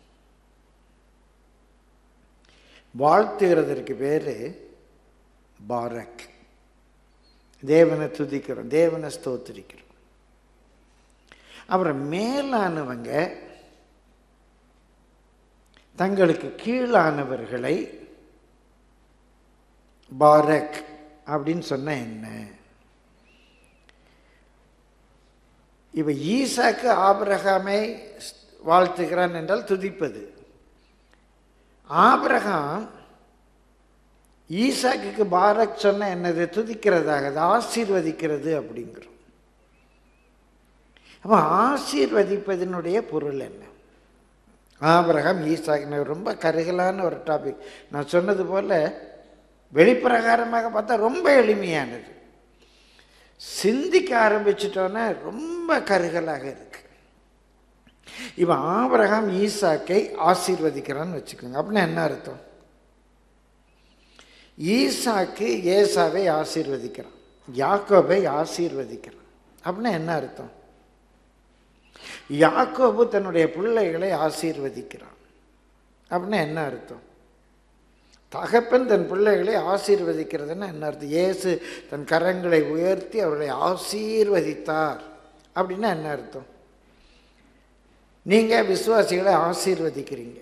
வாழ்த்துகிறதற்கு பேர் பாரக் தேவனை துதிக்கிறோம் தேவனை ஸ்தோத்திரிக்கிறோம் அப்புறம் மேலானவங்க தங்களுக்கு கீழானவர்களை பாரக் அப்படின்னு சொன்ன என்ன இப்ப ஈசாக்கு ஆபிரகாமை வாழ்த்துகிறான் என்றால் துதிப்பது ஆபிரகாம் ஈசாக்குக்கு பாரக் சொன்ன என்னது துதிக்கிறதாக அது ஆசீர்வதிக்கிறது அப்படிங்கிறோம் அப்போ ஆசீர்வதிப்பதனுடைய பொருள் என்ன ஆபிரகாம் ஈசாக்கு ரொம்ப கருகலான ஒரு டாபிக் நான் சொன்னது போல வெளிப்பிரகாரமாக பார்த்தா ரொம்ப எளிமையானது சிந்திக்க ஆரம்பிச்சிட்டோன்னே ரொம்ப கருகலாக இருக்கு இவன் ஆபிரகாம் ஈசாக்கை ஆசீர்வதிக்கிறான்னு வச்சுக்கோங்க அப்படின்னா என்ன அர்த்தம் ஈசாக்கு ஏசாவை ஆசீர்வதிக்கிறான் யாக்கோபை ஆசீர்வதிக்கிறான் அப்படின்னா என்ன அர்த்தம் யாக்கோபு தன்னுடைய பிள்ளைகளை ஆசீர்வதிக்கிறான் அப்படின்னா என்ன அர்த்தம் தகப்பன் தன் பிள்ளைகளை ஆசீர்வதிக்கிறதுன்னா என்ன அர்த்தம் இயேசு தன் கரங்களை உயர்த்தி அவர்களை ஆசீர்வதித்தார் அப்படின்னா என்ன அர்த்தம் நீங்கள் விசுவாசிகளை ஆசீர்வதிக்கிறீங்க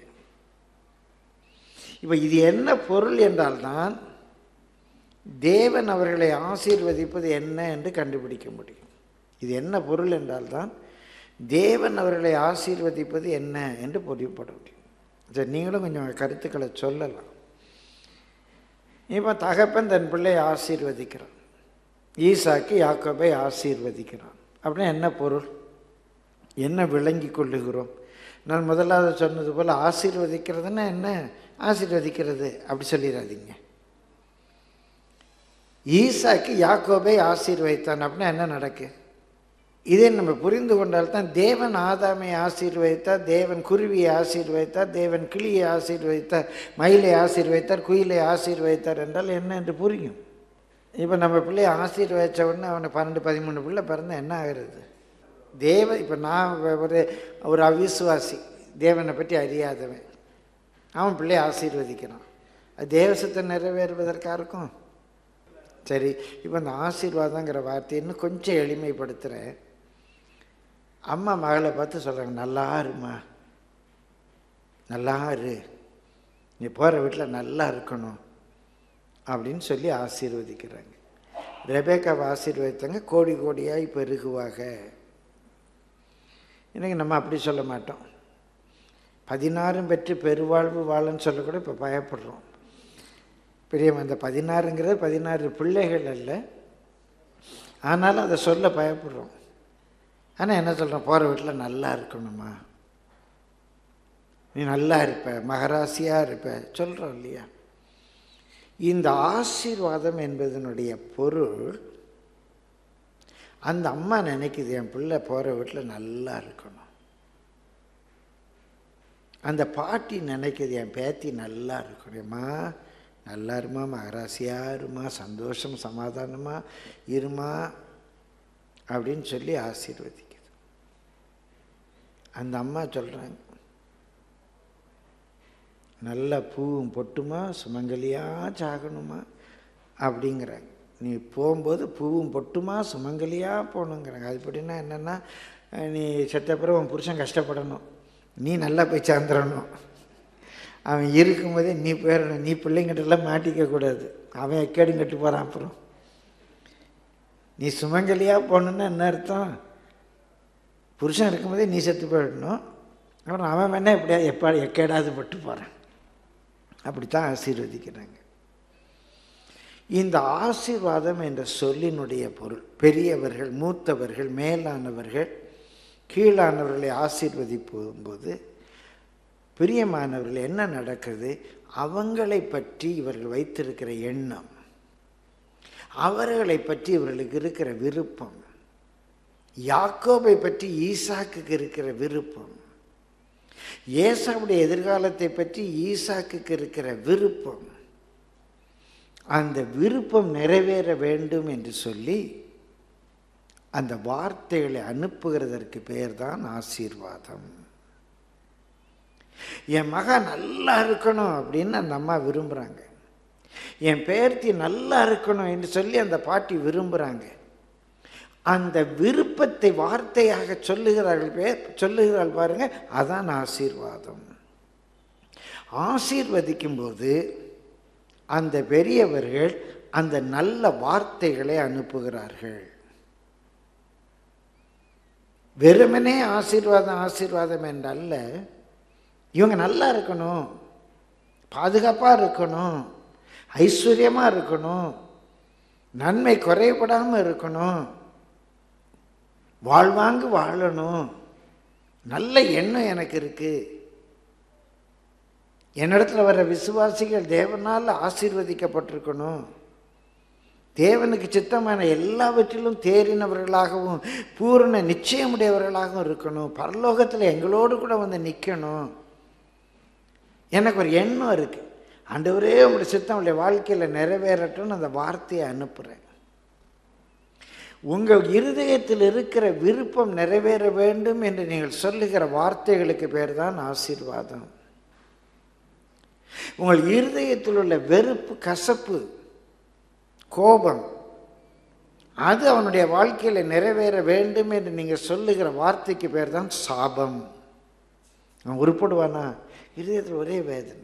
இப்போ இது என்ன பொருள் என்றால்தான் தேவன் அவர்களை ஆசீர்வதிப்பது என்ன என்று கண்டுபிடிக்க முடியும் இது என்ன பொருள் என்றால்தான் தேவன் அவர்களை ஆசீர்வதிப்பது என்ன என்று பொறிப்பட முடியும் சரி நீங்களும் கொஞ்சம் கருத்துக்களை சொல்லலாம் இப்போ தகப்பன் தன் பிள்ளையை ஆசீர்வதிக்கிறான் ஈசாக்கு யாக்கோபை ஆசீர்வதிக்கிறான் அப்படின்னா என்ன பொருள் என்ன விளங்கி கொள்ளுகிறோம் நான் முதலாவது சொன்னது போல் ஆசீர்வதிக்கிறதுன்னா என்ன ஆசீர்வதிக்கிறது அப்படி சொல்லிடாதீங்க ஈசாக்கு யாக்கோபை ஆசீர்வதித்தான் அப்படின்னா என்ன நடக்கு இதை நம்ம புரிந்து கொண்டால்தான் தேவன் ஆதாமை ஆசீர்வதித்தார் தேவன் குருவியை ஆசீர்வதித்தார் தேவன் கிளியை ஆசீர்வதித்தார் மயிலை ஆசீர்வதித்தார் குயிலை ஆசீர்வதித்தார் என்றால் என்ன என்று புரியும் இப்போ நம்ம பிள்ளையை ஆசீர்வதித்த உடனே அவனுக்கு பன்னெண்டு பதிமூணு பிள்ளை பிறந்தா என்ன ஆகிறது தேவ இப்போ நான் ஒரு ஒரு அவிசுவாசி தேவனை பற்றி அறியாதவன் அவன் பிள்ளையை ஆசீர்வதிக்கிறான் அது தேவசத்தை நிறைவேறுவதற்காக இருக்கும் சரி இப்போ இந்த ஆசீர்வாதங்கிற வார்த்தையை இன்னும் கொஞ்சம் எளிமைப்படுத்துகிறேன் அம்மா மகளை பார்த்து சொல்கிறாங்க நல்லா இருமா நல்லா இரு நீ போகிற வீட்டில் நல்லா இருக்கணும் அப்படின்னு சொல்லி ஆசீர்வதிக்கிறாங்க ரெபேக்காவை ஆசீர்வதித்தாங்க கோடி கோடியாய் பெருகுவாக இன்னைக்கு நம்ம அப்படி சொல்ல மாட்டோம் பதினாறும் பெற்று பெருவாழ்வு வாழன்னு சொல்லக்கூட இப்போ பயப்படுறோம் பெரிய அந்த பதினாறுங்கிறது பதினாறு பிள்ளைகள் அல்ல ஆனாலும் அதை சொல்ல பயப்படுறோம் ஆனால் என்ன சொல்கிறோம் போகிற வீட்டில் நல்லா இருக்கணுமா நீ நல்லா இருப்ப மகராசியாக இருப்ப சொல்கிறோம் இல்லையா இந்த ஆசீர்வாதம் என்பதனுடைய பொருள் அந்த அம்மா நினைக்குது என் பிள்ளை போகிற வீட்டில் நல்லா இருக்கணும் அந்த பாட்டி நினைக்குது என் பேத்தி நல்லா இருக்கணும்மா நல்லா இருமா மகராசியாக இருமா சந்தோஷம் சமாதானமாக இருமா அப்படின்னு சொல்லி ஆசீர்வதிக்குது அந்த அம்மா சொல்கிறாங்க நல்ல பூவும் பொட்டுமா சுமங்கலியாக சாகணுமா அப்படிங்கிறாங்க நீ போகும்போது பூவும் பொட்டுமா சுமங்கலியாக போகணுங்கிறாங்க அது எப்படின்னா என்னென்னா நீ செத்தப்புறம் உன் புருஷன் கஷ்டப்படணும் நீ நல்லா போய் சேர்ந்துடணும் அவன் இருக்கும்போதே நீ போயிடணும் நீ பிள்ளைங்கிட்டலாம் மாட்டிக்க கூடாது அவன் எக்கேடும் கட்டு போகிறான் அப்புறம் நீ சுமங்கலியாக போகணுன்னா என்ன அர்த்தம் புருஷன் இருக்கும்போதே நீ செத்து போயிடணும் அப்புறம் அவன் வேணா எப்படியா எப்பா எக்கேடாவது பட்டு போகிறான் அப்படித்தான் ஆசீர்வதிக்கிறாங்க இந்த ஆசீர்வாதம் என்ற சொல்லினுடைய பொருள் பெரியவர்கள் மூத்தவர்கள் மேலானவர்கள் கீழானவர்களை ஆசீர்வதிக்கும் போது பிரியமானவர்கள் என்ன நடக்குது அவங்களை பற்றி இவர்கள் வைத்திருக்கிற எண்ணம் அவர்களை பற்றி இவர்களுக்கு இருக்கிற விருப்பம் யாக்கோபை பற்றி ஈசாக்குக்கு இருக்கிற விருப்பம் ஏசாவுடைய எதிர்காலத்தை பற்றி ஈசாக்குக்கு இருக்கிற விருப்பம் அந்த விருப்பம் நிறைவேற வேண்டும் என்று சொல்லி அந்த வார்த்தைகளை அனுப்புகிறதற்கு பெயர் தான் ஆசீர்வாதம் என் மகன் நல்லா இருக்கணும் அப்படின்னு அந்த அம்மா விரும்புகிறாங்க என் பேர்த்தி நல்லா இருக்கணும் என்று சொல்லி அந்த பாட்டி விரும்புகிறாங்க அந்த விருப்பத்தை வார்த்தையாக சொல்லுகிறார்கள் பேர் சொல்லுகிறாள் பாருங்க அதான் ஆசீர்வாதம் ஆசீர்வதிக்கும் போது அந்த பெரியவர்கள் அந்த நல்ல வார்த்தைகளை அனுப்புகிறார்கள் வெறுமனே ஆசீர்வாதம் ஆசீர்வாதம் என்றல்ல இவங்க நல்லா இருக்கணும் பாதுகாப்பாக இருக்கணும் ஐஸ்வர்யமாக இருக்கணும் நன்மை குறைபடாமல் இருக்கணும் வாழ்வாங்கு வாழணும் நல்ல எண்ணம் எனக்கு இருக்கு என்னிடத்துல வர விசுவாசிகள் தேவனால் ஆசீர்வதிக்கப்பட்டிருக்கணும் தேவனுக்கு சித்தமான எல்லாவற்றிலும் தேறினவர்களாகவும் பூரண நிச்சயமுடையவர்களாகவும் இருக்கணும் பரலோகத்தில் எங்களோடு கூட வந்து நிற்கணும் எனக்கு ஒரு எண்ணம் இருக்குது ஆண்டவரே உங்களுடைய சித்தம் உடைய வாழ்க்கையில் நிறைவேறட்டும்னு அந்த வார்த்தையை அனுப்புகிறேன் உங்கள் இருதயத்தில் இருக்கிற விருப்பம் நிறைவேற வேண்டும் என்று நீங்கள் சொல்லுகிற வார்த்தைகளுக்கு பேர் தான் ஆசீர்வாதம் உங்கள் இருதயத்தில் உள்ள வெறுப்பு கசப்பு கோபம் அது அவனுடைய வாழ்க்கையில் நிறைவேற வேண்டும் என்று நீங்கள் சொல்லுகிற வார்த்தைக்கு பேர் தான் சாபம் அவன் உருப்படுவானா இருதயத்தில் ஒரே வேதனை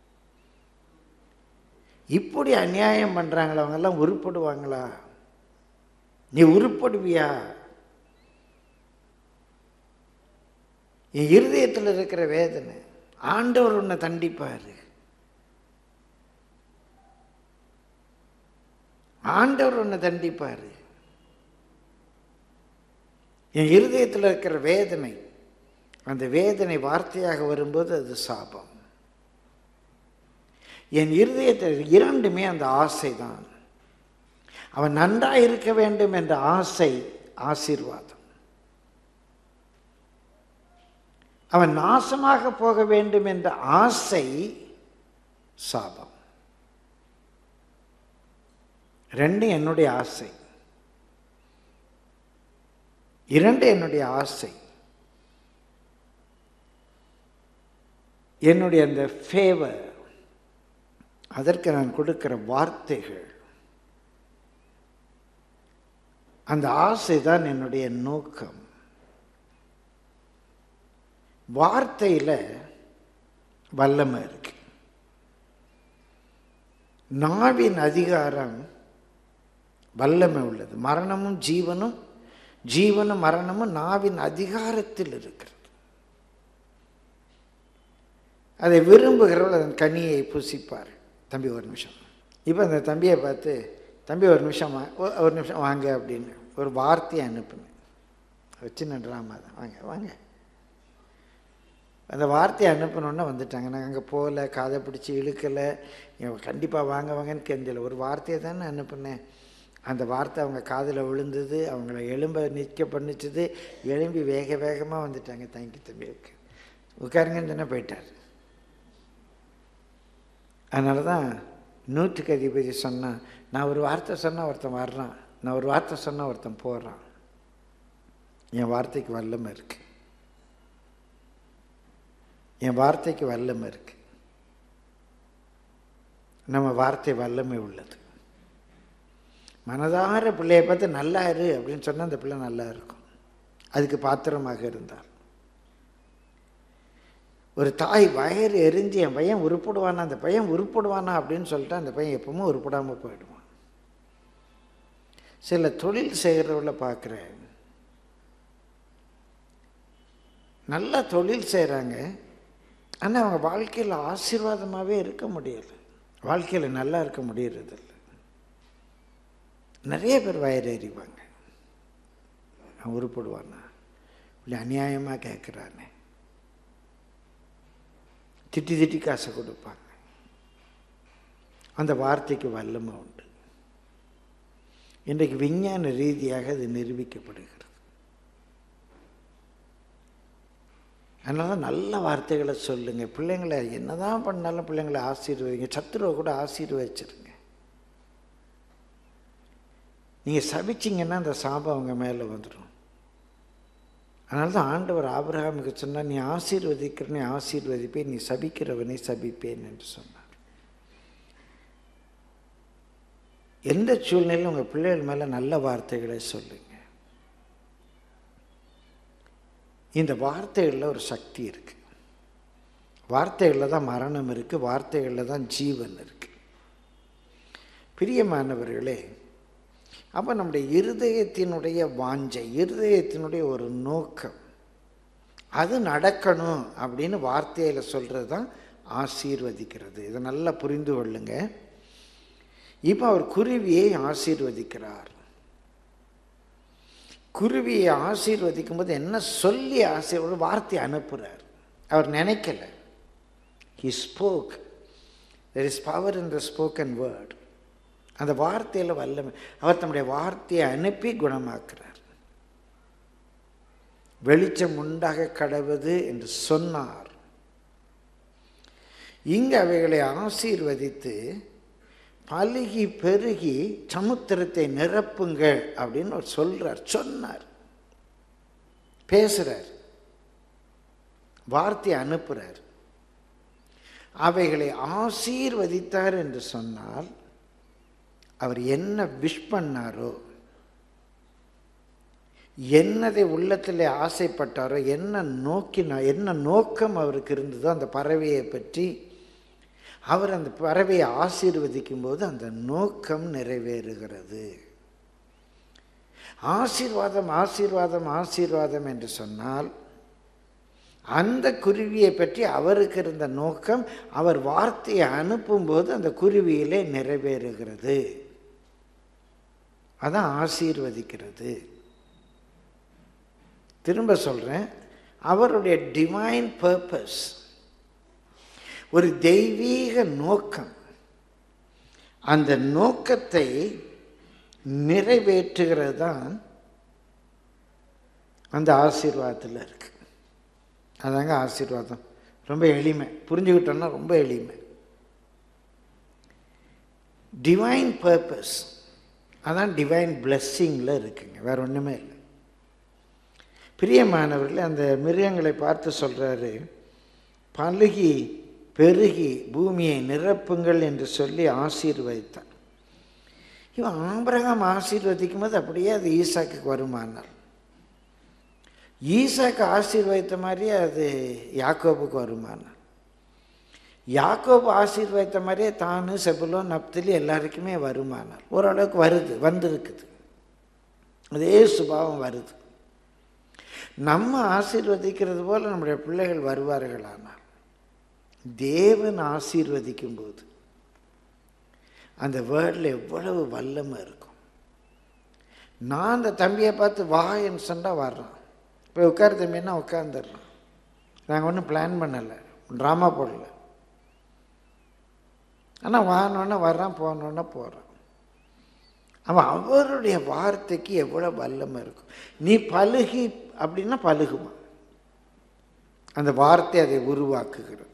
இப்படி அநியாயம் பண்ணுறாங்களா அவங்கெல்லாம் உருப்படுவாங்களா நீ உருப்படுவியா என் இருதயத்தில் இருக்கிற வேதனை ஆண்டவர் உன்னை தண்டிப்பார் ஆண்டவர் உன்னை தண்டிப்பார் என் இருதயத்தில் இருக்கிற வேதனை அந்த வேதனை வார்த்தையாக வரும்போது அது சாபம் என் இருதயத்தில் இரண்டுமே அந்த ஆசை தான் அவன் நன்றாக இருக்க வேண்டும் என்ற ஆசை ஆசீர்வாதம் அவன் நாசமாக போக வேண்டும் என்ற ஆசை சாபம் ரெண்டும் என்னுடைய ஆசை இரண்டு என்னுடைய ஆசை என்னுடைய அந்த ஃபேவர் அதற்கு நான் கொடுக்கிற வார்த்தைகள் அந்த ஆசை தான் என்னுடைய நோக்கம் வார்த்தையில் வல்லமை இருக்கு நாவின் அதிகாரம் வல்லமை உள்ளது மரணமும் ஜீவனும் ஜீவனும் மரணமும் நாவின் அதிகாரத்தில் இருக்கிறது அதை விரும்புகிறவர்கள் அதன் கனியை புசிப்பார் தம்பி ஒரு நிமிஷம் இப்போ அந்த தம்பியை பார்த்து தம்பி ஒரு நிமிஷம் வா ஒ- ஒரு நிமிஷம் வாங்க அப்படின்னு ஒரு வார்த்தையை அனுப்புனேன் ஒரு சின்ன ட்ராமா தான் வாங்க வாங்க அந்த வார்த்தையை அனுப்பினோன்னே வந்துட்டாங்க நாங்கள் அங்கே போகல காதை பிடிச்சி இழுக்கலை கண்டிப்பாக வாங்க வாங்கன்னு கெஞ்சல ஒரு வார்த்தையை தானே அனுப்புனேன் அந்த வார்த்தை அவங்க காதில் விழுந்தது அவங்கள எலும்ப நிற்க பண்ணிச்சது எழும்பி வேக வேகமாக வந்துட்டாங்க தேங்க்யூ தம்பி ஓகே உட்காருங்கன்னு சொன்னால் போயிட்டார் அதனால தான் நூற்றுக்கு அதிபதி சொன்னான் நான் ஒரு வார்த்தை சொன்னால் ஒருத்தன் வர்றான் நான் ஒரு வார்த்தை சொன்னால் ஒருத்தன் போடுறான் என் வார்த்தைக்கு வல்லமை இருக்கு என் வார்த்தைக்கு வல்லமை இருக்கு நம்ம வார்த்தை வல்லமை உள்ளது மனதார பிள்ளையை பார்த்து நல்லா இரு அப்படின்னு சொன்னால் அந்த பிள்ளை நல்லா இருக்கும் அதுக்கு பாத்திரமாக இருந்தார் ஒரு தாய் வயறு எரிஞ்சு என் பையன் உருப்படுவானா அந்த பையன் உருப்படுவானா அப்படின்னு சொல்லிட்டு அந்த பையன் எப்பவுமே உருப்படாமல் போயிடுவான் சில தொழில் செய்கிறவங்கள பார்க்குறேன் நல்லா தொழில் செய்கிறாங்க ஆனால் அவங்க வாழ்க்கையில் ஆசீர்வாதமாகவே இருக்க முடியலை வாழ்க்கையில் நல்லா இருக்க முடியறதில்ல நிறைய பேர் வயிறு எறிவாங்க அவன் உருப்படுவானா இப்படி அநியாயமாக கேட்குறானே திட்டி திட்டி காசை கொடுப்பாங்க அந்த வார்த்தைக்கு வல்லமை உண்டு இன்றைக்கு விஞ்ஞான ரீதியாக அது நிரூபிக்கப்படுகிறது அதனால நல்ல வார்த்தைகளை சொல்லுங்கள் பிள்ளைங்களை என்னதான் பண்ணாலும் பிள்ளைங்களை ஆசீர்வதிங்க சத்துருவை கூட ஆசீர்வதிச்சிருங்க நீங்கள் சபிச்சிங்கன்னா அந்த சாபம் அவங்க மேலே வந்துடும் அதனால தான் ஆண்டவர் ஆபிரகாமுக்கு சொன்னார் நீ ஆசீர்வதிக்கிறனே ஆசீர்வதிப்பேன் நீ சபிக்கிறவனை சபிப்பேன் என்று சொன்னார் எந்த சூழ்நிலையும் உங்கள் பிள்ளைகள் மேலே நல்ல வார்த்தைகளை சொல்லுங்க இந்த வார்த்தைகளில் ஒரு சக்தி இருக்கு வார்த்தைகளில் தான் மரணம் இருக்கு வார்த்தைகளில் தான் ஜீவன் இருக்கு பிரியமானவர்களே அப்போ நம்முடைய இருதயத்தினுடைய வாஞ்சை இருதயத்தினுடைய ஒரு நோக்கம் அது நடக்கணும் அப்படின்னு வார்த்தையில் சொல்கிறது தான் ஆசீர்வதிக்கிறது இதை நல்லா புரிந்து கொள்ளுங்க இப்போ அவர் குருவியை ஆசீர்வதிக்கிறார் குருவியை ஆசீர்வதிக்கும் போது என்ன சொல்லி ஆசீர்வாத வார்த்தை அனுப்புகிறார் அவர் நினைக்கல he spoke there is power in the spoken word அந்த வார்த்தையில் வல்லமை அவர் தம்முடைய வார்த்தையை அனுப்பி குணமாக்குறார் வெளிச்சம் உண்டாக கடவுது என்று சொன்னார் இங்கு அவைகளை ஆசீர்வதித்து பலுகி பெருகி சமுத்திரத்தை நிரப்புங்கள் அப்படின்னு அவர் சொல்றார் சொன்னார் பேசுறார் வார்த்தையை அனுப்புறார் அவைகளை ஆசீர்வதித்தார் என்று சொன்னால் அவர் என்ன விஷ் பண்ணாரோ என்னதை உள்ளத்தில் ஆசைப்பட்டாரோ என்ன நோக்கினா என்ன நோக்கம் அவருக்கு இருந்ததோ அந்த பறவையை பற்றி அவர் அந்த பறவையை ஆசீர்வதிக்கும் போது அந்த நோக்கம் நிறைவேறுகிறது ஆசீர்வாதம் ஆசீர்வாதம் ஆசீர்வாதம் என்று சொன்னால் அந்த குருவியை பற்றி அவருக்கு இருந்த நோக்கம் அவர் வார்த்தையை அனுப்பும்போது அந்த குருவியிலே நிறைவேறுகிறது அதான் ஆசீர்வதிக்கிறது திரும்ப சொல்கிறேன் அவருடைய டிவைன் பர்பஸ் ஒரு தெய்வீக நோக்கம் அந்த நோக்கத்தை நிறைவேற்றுகிறது தான் அந்த ஆசீர்வாதத்தில் இருக்கு அதாங்க ஆசீர்வாதம் ரொம்ப எளிமை புரிஞ்சுக்கிட்டோம்னா ரொம்ப எளிமை டிவைன் பர்பஸ் அதான் டிவைன் பிளெஸ்ஸிங்கில் இருக்குங்க வேற ஒன்றுமே இல்லை பிரியமானவர்கள் அந்த மிருகங்களை பார்த்து சொல்கிறாரு பழுகி பெருகி பூமியை நிரப்புங்கள் என்று சொல்லி ஆசீர்வதித்தான் இவன் ஆம்பரகம் ஆசீர்வதிக்கும் போது அப்படியே அது ஈசாக்கு வருமானார் ஈசாக்கு ஆசீர்வதித்த மாதிரியே அது யாக்கோபுக்கு வருமானார் யாக்கோபு ஆசீர்வதித்த மாதிரியே தானு செபுலோ நப்தலி எல்லாருக்குமே வருமானார் ஓரளவுக்கு வருது வந்திருக்குது அதே சுபாவம் வருது நம்ம ஆசீர்வதிக்கிறது போல நம்முடைய பிள்ளைகள் வருவார்களானால் தேவன் ஆசீர்வதிக்கும் போது அந்த வேர்டில் எவ்வளவு வல்லமை இருக்கும் நான் அந்த தம்பியை பார்த்து வா என்று சொன்னால் வர்றான் இப்போ உட்கார தம்பின்னா உட்காந்துடுறான் நாங்கள் ஒன்றும் பிளான் பண்ணலை ட்ராமா போடல ஆனால் வானோன்னே வர்றான் போனோன்னே போகிறான் அவன் அவருடைய வார்த்தைக்கு எவ்வளோ வல்லமை இருக்கும் நீ பழுகி அப்படின்னா பழுகுமா அந்த வார்த்தை அதை உருவாக்குகிறது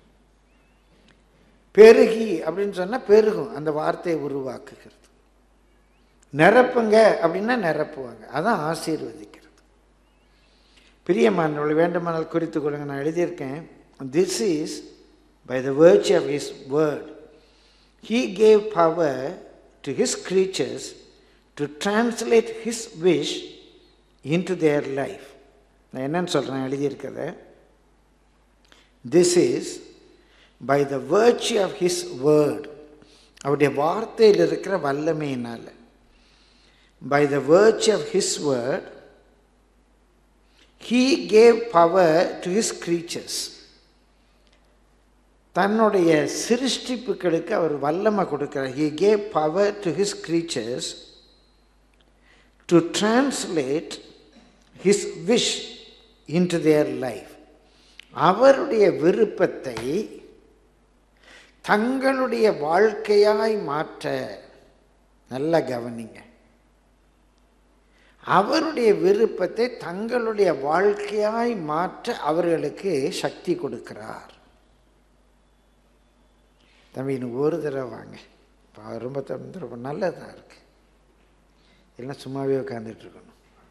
பெருகி அப்படின்னு சொன்னால் பெருகும் அந்த வார்த்தையை உருவாக்குகிறது நிரப்புங்க அப்படின்னா நிரப்புவாங்க அதான் ஆசீர்வதிக்கிறது பிரியமானவர்கள் வேண்டுமானால் குறித்து கொள்ளுங்க நான் எழுதியிருக்கேன் this is by the virtue of his word he gave power to his creatures to translate his wish into their life நான் என்னன்னு சொல்கிறேன் எழுதியிருக்கத this is by the virtue of his word அவருடைய வார்த்தையில் இருக்கிற வல்லமையினால் by the virtue of his word he gave power to his creatures தன்னுடைய சிருஷ்டிப்புகளுக்கு அவர் வல்லமை கொடுக்கிறார் he gave power to his creatures to translate his wish into their life அவருடைய விருப்பத்தை தங்களுடைய வாழ்க்கையாய் மாற்ற நல்ல கவனிங்க அவருடைய விருப்பத்தை தங்களுடைய வாழ்க்கையாய் மாற்ற அவர்களுக்கு சக்தி கொடுக்கிறார் தம்பி இன்னும் ஒரு தடவை வாங்க இப்போ ரொம்ப தந்திரம் நல்லதாக இருக்கு இல்லைன்னா சும்மாவே உட்காந்துட்டு இருக்கணும்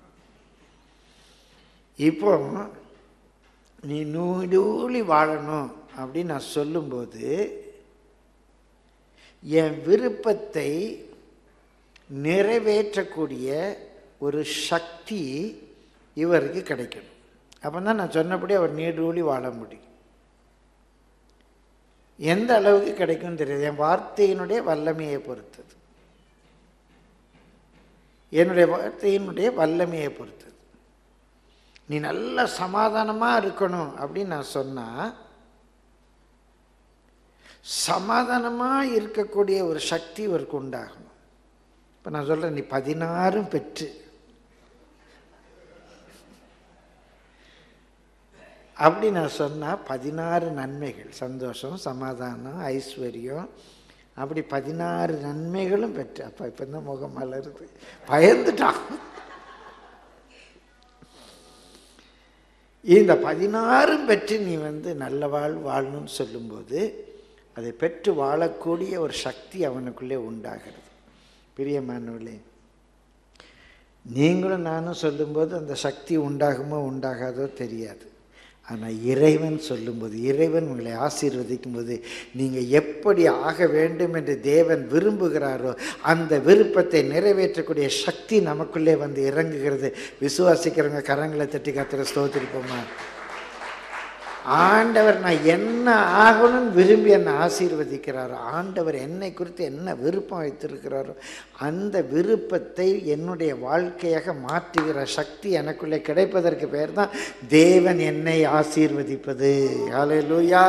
இப்போ நீ நூலி வாழணும் அப்படின்னு நான் சொல்லும்போது என் விருப்பத்தை நிறைவேற்றக்கூடிய ஒரு சக்தி இவருக்கு கிடைக்கணும் அப்போ தான் நான் சொன்னபடி அவர் நீடூழி வாழ முடியும் எந்த அளவுக்கு கிடைக்கும்னு தெரியாது என் வார்த்தையினுடைய வல்லமையை பொறுத்தது என்னுடைய வார்த்தையினுடைய வல்லமையை பொறுத்தது நீ நல்ல சமாதானமாக இருக்கணும் அப்படின்னு நான் சொன்னால் சமாதானமாக இருக்கக்கூடிய ஒரு சக்தி இவருக்கு உண்டாகணும் இப்போ நான் சொல்கிறேன் நீ பதினாறும் பெற்று அப்படி நான் சொன்னால் பதினாறு நன்மைகள் சந்தோஷம் சமாதானம் ஐஸ்வர்யம் அப்படி பதினாறு நன்மைகளும் பெற்று அப்போ இப்போ தான் முகம் மலருது பயந்துட்டான் இந்த பதினாறும் பெற்று நீ வந்து நல்ல வாழ் வாழணும்னு சொல்லும்போது அதை பெற்று வாழக்கூடிய ஒரு சக்தி அவனுக்குள்ளே உண்டாகிறது பிரியமானவர்களே நீங்களும் நானும் சொல்லும்போது அந்த சக்தி உண்டாகுமோ உண்டாகாதோ தெரியாது ஆனால் இறைவன் சொல்லும்போது இறைவன் உங்களை ஆசீர்வதிக்கும் போது நீங்கள் எப்படி ஆக வேண்டும் என்று தேவன் விரும்புகிறாரோ அந்த விருப்பத்தை நிறைவேற்றக்கூடிய சக்தி நமக்குள்ளே வந்து இறங்குகிறது விசுவாசிக்கிறவங்க கரங்களை தட்டி கத்துற ஸ்தோத்திரிப்போமா ஆண்டவர் நான் என்ன ஆகணும்னு விரும்பி என்னை ஆசீர்வதிக்கிறாரோ ஆண்டவர் என்னை குறித்து என்ன விருப்பம் வைத்திருக்கிறாரோ அந்த விருப்பத்தை என்னுடைய வாழ்க்கையாக மாற்றுகிற சக்தி எனக்குள்ளே கிடைப்பதற்கு பேர் தான் தேவன் என்னை ஆசீர்வதிப்பது ஹalleluya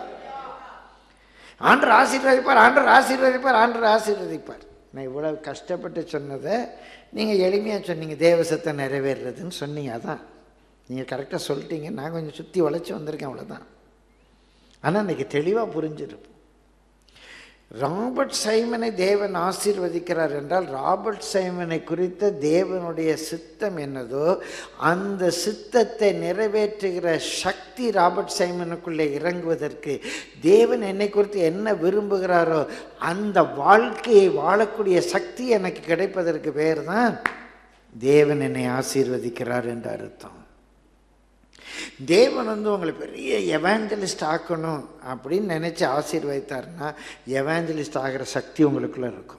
ஆண்டர் ஆசீர்வதிப்பார் ஆண்டர் ஆசீர்வதிப்பார் ஆண்டர் ஆசீர்வதிப்பார் நான் இவ்வளவு கஷ்டப்பட்டு சொன்னதை நீங்கள் எளிமையாக சொன்னீங்க தேவசத்தை நிறைவேறுறதுன்னு சொன்னீங்க அதான் நீங்கள் கரெக்டாக சொல்லிட்டீங்க நான் கொஞ்சம் சுற்றி உழைச்சி வந்திருக்கேன் அவ்வளோதான் ஆனால் இன்றைக்கி தெளிவாக புரிஞ்சிருப்போம் ராபர்ட் சைமனை தேவன் ஆசீர்வதிக்கிறார் என்றால் ராபர்ட் சைமனை குறித்த தேவனுடைய சித்தம் என்னதோ அந்த சித்தத்தை நிறைவேற்றுகிற சக்தி ராபர்ட் சைமனுக்குள்ளே இறங்குவதற்கு தேவன் என்னை குறித்து என்ன விரும்புகிறாரோ அந்த வாழ்க்கையை வாழக்கூடிய சக்தி எனக்கு கிடைப்பதற்கு பேர் தான் தேவன் என்னை ஆசீர்வதிக்கிறார் என்று அர்த்தம் தேவன் வந்து உங்களை பெரிய எவாஞ்சலிஸ்ட் ஆக்கணும் அப்படின்னு நினச்சி ஆசீர்வதித்தாருன்னா எவாஞ்சலிஸ்ட் ஆகிற சக்தி உங்களுக்குள்ளே இருக்கும்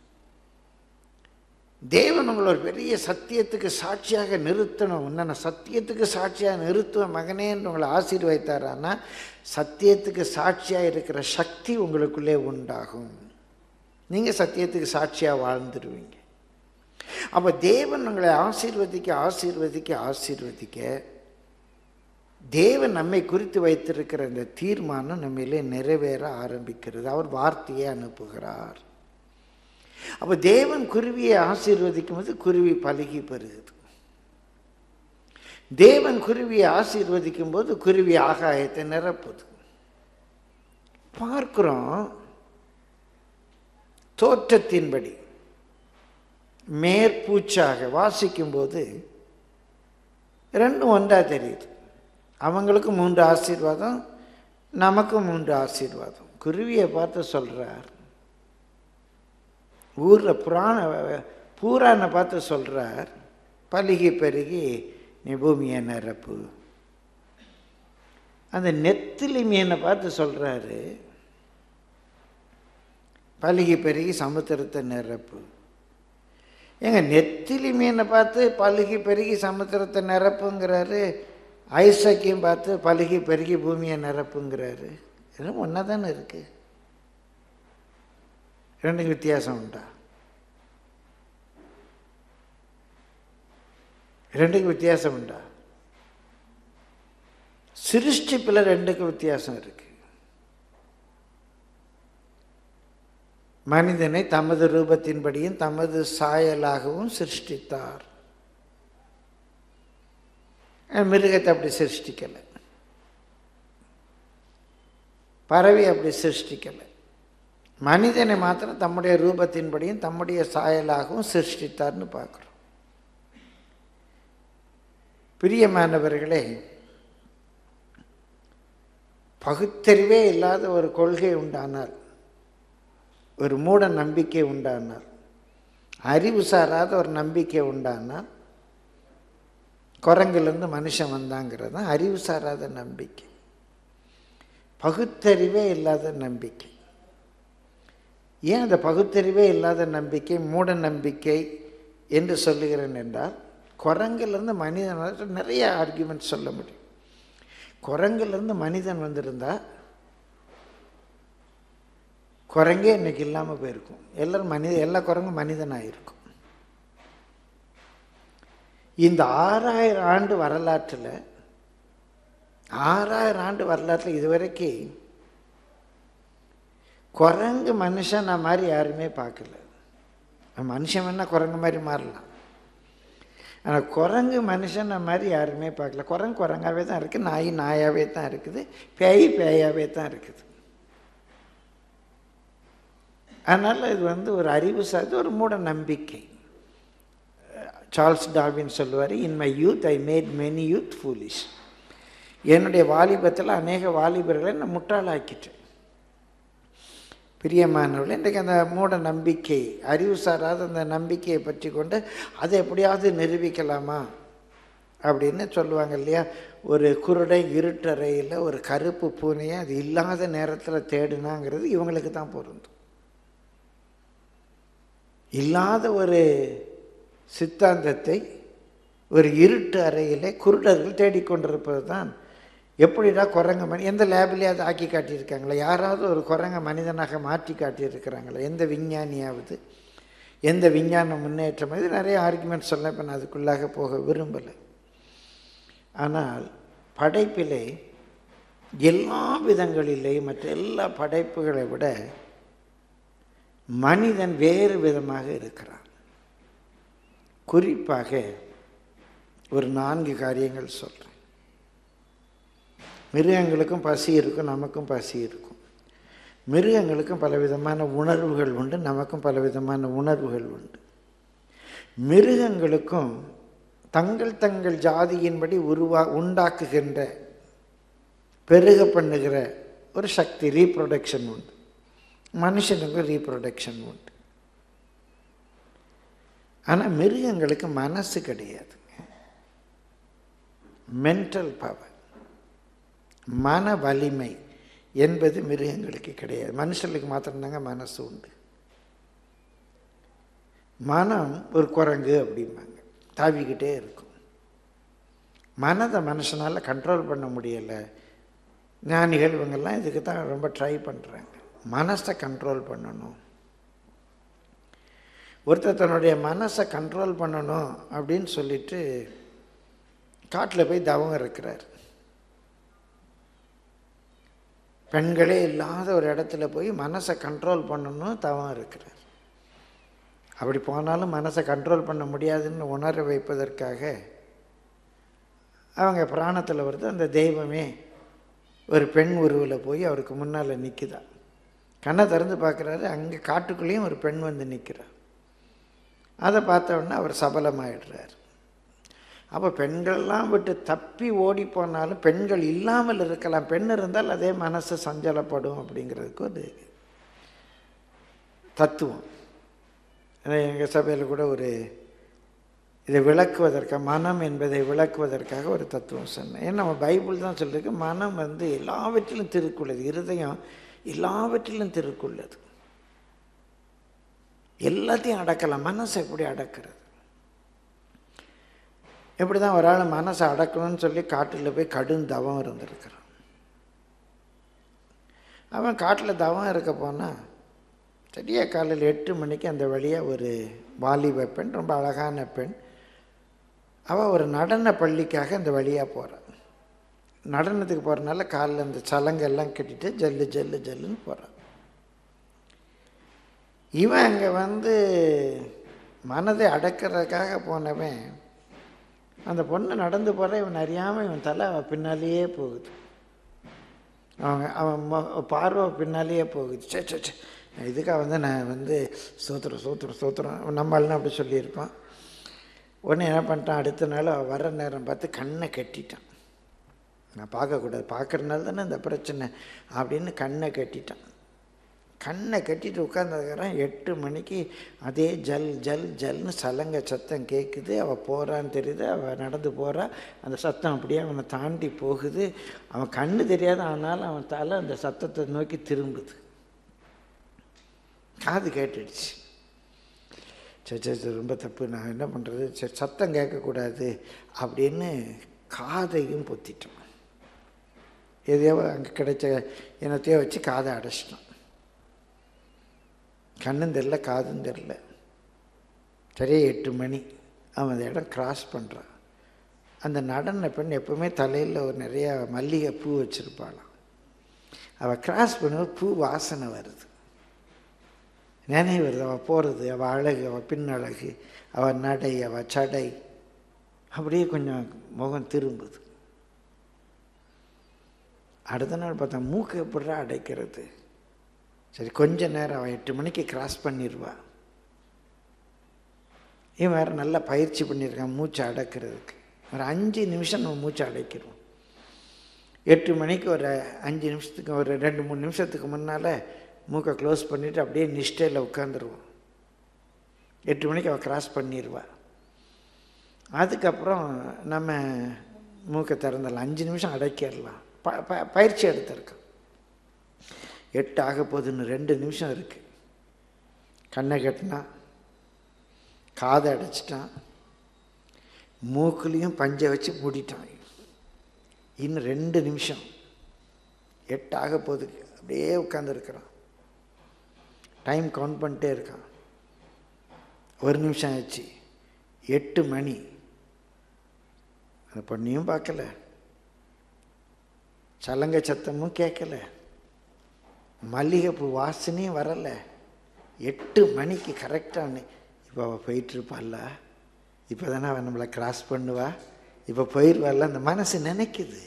தேவன் உங்களை ஒரு பெரிய சத்தியத்துக்கு சாட்சியாக நிறுத்தணும் உன்னை நான் சத்தியத்துக்கு சாட்சியாக நிறுத்துவேன் மகனே என்று உங்களை ஆசீர்வதித்தாரான்னா சத்தியத்துக்கு சாட்சியாக இருக்கிற சக்தி உங்களுக்குள்ளே உண்டாகும் நீங்கள் சத்தியத்துக்கு சாட்சியாக வாழ்ந்துடுவீங்க அப்போ தேவன் உங்களை ஆசீர்வதிக்க ஆசீர்வதிக்க ஆசீர்வதிக்க தேவன் நம்மை குறித்து வைத்திருக்கிற இந்த தீர்மானம் நம்மிலே நிறைவேற ஆரம்பிக்கிறது அவர் வார்த்தையை அனுப்புகிறார் அப்போ தேவன் குருவியை ஆசீர்வதிக்கும் போது குருவி பழுகி பெறுகிறது தேவன் குருவியை ஆசீர்வதிக்கும் போது குருவி ஆகாயத்தை நிரப்புது பார்க்கிறோம் தோற்றத்தின்படி மேற்பூச்சாக வாசிக்கும்போது ரெண்டும் ஒன்றா தெரியுது அவங்களுக்கு மூன்று ஆசீர்வாதம் நமக்கும் மூன்று ஆசீர்வாதம் குருவியை பார்த்து சொல்கிறார் ஊரில் புராண பூரானை பார்த்து சொல்கிறார் பலுகி பெருகி நீ பூமியை நிரப்பு அந்த நெத்திலி மீனை பார்த்து சொல்கிறாரு பலுகி பெருகி சமுத்திரத்தை நிரப்பு ஏங்க நெத்திலி மீனை பார்த்து பழுகி பெருகி சமுத்திரத்தை நிரப்புங்கிறாரு ஐசக்கையும் பார்த்து பழுகி பெருகி பூமியை நிரப்புங்கிறாரு எல்லாம் ஒன்றா தானே இருக்கு ரெண்டுக்கு வித்தியாசம் உண்டா ரெண்டுக்கு வித்தியாசம் உண்டா சிருஷ்டிப்பில் ரெண்டுக்கு வித்தியாசம் இருக்கு மனிதனை தமது ரூபத்தின்படியும் தமது சாயலாகவும் சிருஷ்டித்தார் மிருகத்தை அப்படி சிருஷ்டிக்கலை பறவை அப்படி சிருஷ்டிக்கலை மனிதனை மாத்திரம் தம்முடைய ரூபத்தின்படியும் தம்முடைய சாயலாகவும் சிருஷ்டித்தார்னு பார்க்குறோம் பிரியமானவர்களே பகுத்தறிவே இல்லாத ஒரு கொள்கை உண்டானால் ஒரு மூட நம்பிக்கை உண்டானால் அறிவு சாராத ஒரு நம்பிக்கை உண்டானால் குரங்குலேருந்து மனுஷன் வந்தாங்கிறது தான் அறிவு சாராத நம்பிக்கை பகுத்தறிவே இல்லாத நம்பிக்கை ஏன் அந்த பகுத்தறிவே இல்லாத நம்பிக்கை மூட நம்பிக்கை என்று சொல்லுகிறேன் என்றால் குரங்குலேருந்து மனிதன் நிறைய ஆர்கியூமெண்ட் சொல்ல முடியும் குரங்குலேருந்து மனிதன் வந்திருந்தா குரங்கே இன்னைக்கு இல்லாமல் போயிருக்கும் எல்லாரும் மனித எல்லா குரங்கும் மனிதனாக இருக்கும் இந்த ஆறாயிரம் ஆண்டு வரலாற்றில் ஆறாயிரம் ஆண்டு வரலாற்றில் இதுவரைக்கும் குரங்கு மனுஷன் நான் மாதிரி யாருமே பார்க்கல மனுஷன் வேணால் குரங்கு மாதிரி மாறலாம் ஆனால் குரங்கு மனுஷனை மாதிரி யாருமே பார்க்கல குரங்கு குரங்காவே தான் இருக்குது நாய் நாயாகவே தான் இருக்குது பேய் பேயாகவே தான் இருக்குது அதனால் இது வந்து ஒரு அறிவு சார்ந்த ஒரு மூட நம்பிக்கை சார்ல்ஸ் டார்வின் சொல்லுவார் in my youth I made many youth foolish என்னுடைய வாலிபத்தில் அநேக வாலிபர்களை நான் முட்டாளாக்கிட்டேன் பிரியமானவர்கள் இன்றைக்கு அந்த மூட நம்பிக்கை அறிவு சாராத அந்த நம்பிக்கையை பற்றி கொண்டு அதை எப்படியாவது நிரூபிக்கலாமா அப்படின்னு சொல்லுவாங்க இல்லையா ஒரு குருடை இருட்டறையில் ஒரு கருப்பு பூனையை அது இல்லாத நேரத்தில் தேடினாங்கிறது இவங்களுக்கு தான் பொருந்தும் இல்லாத ஒரு சித்தாந்தத்தை ஒரு இருட்டு அறையிலே குருடர்கள் தேடிக்கொண்டிருப்பது தான் எப்படிடா குரங்க மனி எந்த லேபிலேயாவது ஆக்கி காட்டியிருக்காங்களா யாராவது ஒரு குரங்க மனிதனாக மாற்றி காட்டியிருக்கிறாங்களா எந்த விஞ்ஞானியாவது எந்த விஞ்ஞான முன்னேற்றம் இது நிறைய ஆர்குமெண்ட் சொல்ல இப்போ நான் அதுக்குள்ளாக போக விரும்பலை ஆனால் படைப்பிலே எல்லா விதங்களிலேயும் மற்ற எல்லா படைப்புகளை விட மனிதன் வேறு விதமாக இருக்கிறான் குறிப்பாக ஒரு நான்கு காரியங்கள் சொல்கிறேன் மிருகங்களுக்கும் பசி இருக்கும் நமக்கும் பசி இருக்கும் மிருகங்களுக்கும் பலவிதமான உணர்வுகள் உண்டு நமக்கும் பலவிதமான உணர்வுகள் உண்டு மிருகங்களுக்கும் தங்கள் தங்கள் ஜாதியின்படி உருவா உண்டாக்குகின்ற பெருக பண்ணுகிற ஒரு சக்தி ரீப்ரொடக்ஷன் உண்டு மனுஷனுக்கும் ரீப்ரொடக்ஷன் உண்டு ஆனால் மிருகங்களுக்கு மனசு கிடையாதுங்க மென்டல் பவர் மன வலிமை என்பது மிருகங்களுக்கு கிடையாது மனுஷர்களுக்கு மாத்திரம்தாங்க மனசு உண்டு மனம் ஒரு குரங்கு அப்படிம்பாங்க தாவிக்கிட்டே இருக்கும் மனதை மனுஷனால் கண்ட்ரோல் பண்ண முடியலை ஞானிகள் இவங்கெல்லாம் இதுக்கு தான் ரொம்ப ட்ரை பண்ணுறாங்க மனசை கண்ட்ரோல் பண்ணணும் ஒருத்தர் தன்னுடைய மனசை கண்ட்ரோல் பண்ணணும் அப்படின்னு சொல்லிட்டு காட்டில் போய் தவம் இருக்கிறார் பெண்களே இல்லாத ஒரு இடத்துல போய் மனசை கண்ட்ரோல் பண்ணணும் தவம் இருக்கிறார் அப்படி போனாலும் மனசை கண்ட்ரோல் பண்ண முடியாதுன்னு உணர வைப்பதற்காக அவங்க பிராணத்தில் வருது அந்த தெய்வமே ஒரு பெண் உருவில் போய் அவருக்கு முன்னால் நிற்குதா கண்ணை திறந்து பார்க்குறாரு அங்கே காட்டுக்குள்ளேயும் ஒரு பெண் வந்து நிற்கிறார் அதை பார்த்த உடனே அவர் சபலமாயிடுறார் அப்போ பெண்கள்லாம் விட்டு தப்பி ஓடி போனாலும் பெண்கள் இல்லாமல் இருக்கலாம் பெண் இருந்தால் அதே மனசு சஞ்சலப்படும் அப்படிங்கிறதுக்கு ஒரு தத்துவம் எங்கள் சபையில் கூட ஒரு இதை விளக்குவதற்காக மனம் என்பதை விளக்குவதற்காக ஒரு தத்துவம் சொன்னேன் ஏன்னா நம்ம பைபிள் தான் சொல்லிருக்கு மனம் வந்து எல்லாவற்றிலும் திருக்குள்ளது இருதயம் எல்லாவற்றிலும் திருக்குள்ளது எல்லாத்தையும் அடக்கலாம் மனசை எப்படி அடக்கிறது எப்படி தான் ஒரு ஆள் மனசை அடக்கணும்னு சொல்லி காட்டில் போய் கடும் தவம் இருந்திருக்கிறான் அவன் காட்டில் தவம் இருக்க போனால் சரியாக காலையில் எட்டு மணிக்கு அந்த வழியாக ஒரு வாலிப பெண் ரொம்ப அழகான பெண் அவள் ஒரு நடன பள்ளிக்காக அந்த வழியாக போகிறான் நடனத்துக்கு போகிறனால காலில் அந்த சலங்கெல்லாம் கட்டிட்டு ஜல்லு ஜல்லு ஜல்லுன்னு போகிறான் இவன் அங்கே வந்து மனதை அடக்கிறதுக்காக போனவன் அந்த பொண்ணு நடந்து போகிற இவன் அறியாமல் இவன் தலை அவன் பின்னாலேயே போகுது அவங்க அவன் மொ- பார்வை பின்னாலேயே போகுது சே சே சே இதுக்காக வந்து நான் வந்து சோத்திரம் சோத்திரம் சோத்திரம் நம்மளாம் அப்படி சொல்லியிருப்பான் உடனே என்ன பண்ணிட்டான் அடுத்த நாள் அவன் வர நேரம் பார்த்து கண்ணை கட்டிட்டான் நான் பார்க்கக்கூடாது பார்க்குறனால தானே இந்த பிரச்சனை அப்படின்னு கண்ணை கட்டிட்டான் கண்ணை கட்டிட்டு உட்காந்துருக்கிறேன் எட்டு மணிக்கு அதே ஜல் ஜல் ஜல்னு சலங்க சத்தம் கேட்குது அவள் போகிறான்னு தெரியுது அவள் நடந்து போகிறா அந்த சத்தம் அப்படியே அவனை தாண்டி போகுது அவன் கண்ணு தெரியாத ஆனாலும் அவன் தலை அந்த சத்தத்தை நோக்கி திரும்புது காது கேட்டுடுச்சு சரி சரி சரி ரொம்ப தப்பு நான் என்ன பண்ணுறது சரி சத்தம் கேட்கக்கூடாது அப்படின்னு காதையும் பொத்திட்டோம் எதையோ அங்கே கிடைச்ச இனத்தையோ வச்சு காதை அடைச்சிட்டோம் கண்ணும் தெரில காதும் தெரில சரியா எட்டு மணி அவன் அந்த இடம் கிராஸ் பண்ணுறான் அந்த நடன பெண் எப்பவுமே தலையில் ஒரு நிறையா மல்லிகை பூ வச்சுருப்பாளாம் அவள் கிராஸ் பண்ணும்போது பூ வாசனை வருது நினைவு வருது அவள் போகிறது அவள் அழகு அவள் பின் அழகு அவள் நடை அவள் சடை அப்படியே கொஞ்சம் முகம் திரும்புது அடுத்த நாள் பார்த்தா மூக்கு எப்படிடா அடைக்கிறது சரி கொஞ்ச நேரம் அவன் எட்டு மணிக்கு கிராஸ் பண்ணிடுவா இவன் வேறு நல்லா பயிற்சி பண்ணியிருக்கான் மூச்சை அடக்கிறதுக்கு ஒரு அஞ்சு நிமிஷம் நம்ம மூச்சை அடைக்கிறோம் எட்டு மணிக்கு ஒரு அஞ்சு நிமிஷத்துக்கு ஒரு ரெண்டு மூணு நிமிஷத்துக்கு முன்னால் மூக்கை க்ளோஸ் பண்ணிவிட்டு அப்படியே நிஷ்டையில் உட்காந்துருவோம் எட்டு மணிக்கு அவள் கிராஸ் பண்ணிடுவா அதுக்கப்புறம் நம்ம மூக்கை திறந்துடலாம் அஞ்சு நிமிஷம் அடைக்கிடலாம் ப ப பயிற்சி எடுத்திருக்கோம் எட்டு ஆக போகுதுன்னு ரெண்டு நிமிஷம் இருக்குது கண்ணை கட்டினான் காதை அடைச்சிட்டான் மூக்குலேயும் பஞ்சை வச்சு மூடிட்டான் இன்னும் ரெண்டு நிமிஷம் எட்டு ஆக போகுது அப்படியே உட்காந்துருக்குறான் டைம் கவுண்ட் பண்ணிட்டே இருக்கான் ஒரு நிமிஷம் ஆச்சு எட்டு மணி அந்த பொண்ணையும் பார்க்கல சலங்க சத்தமும் கேட்கல மல்லிகைப்பூ வாசனையும் வரலை எட்டு மணிக்கு கரெக்டாக இப்போ அவள் போயிட்டுருப்பாள்ல இப்போ தானே அவன் நம்மளை கிராஸ் பண்ணுவா இப்போ போயிடுவாள்ல அந்த மனசு நினைக்குது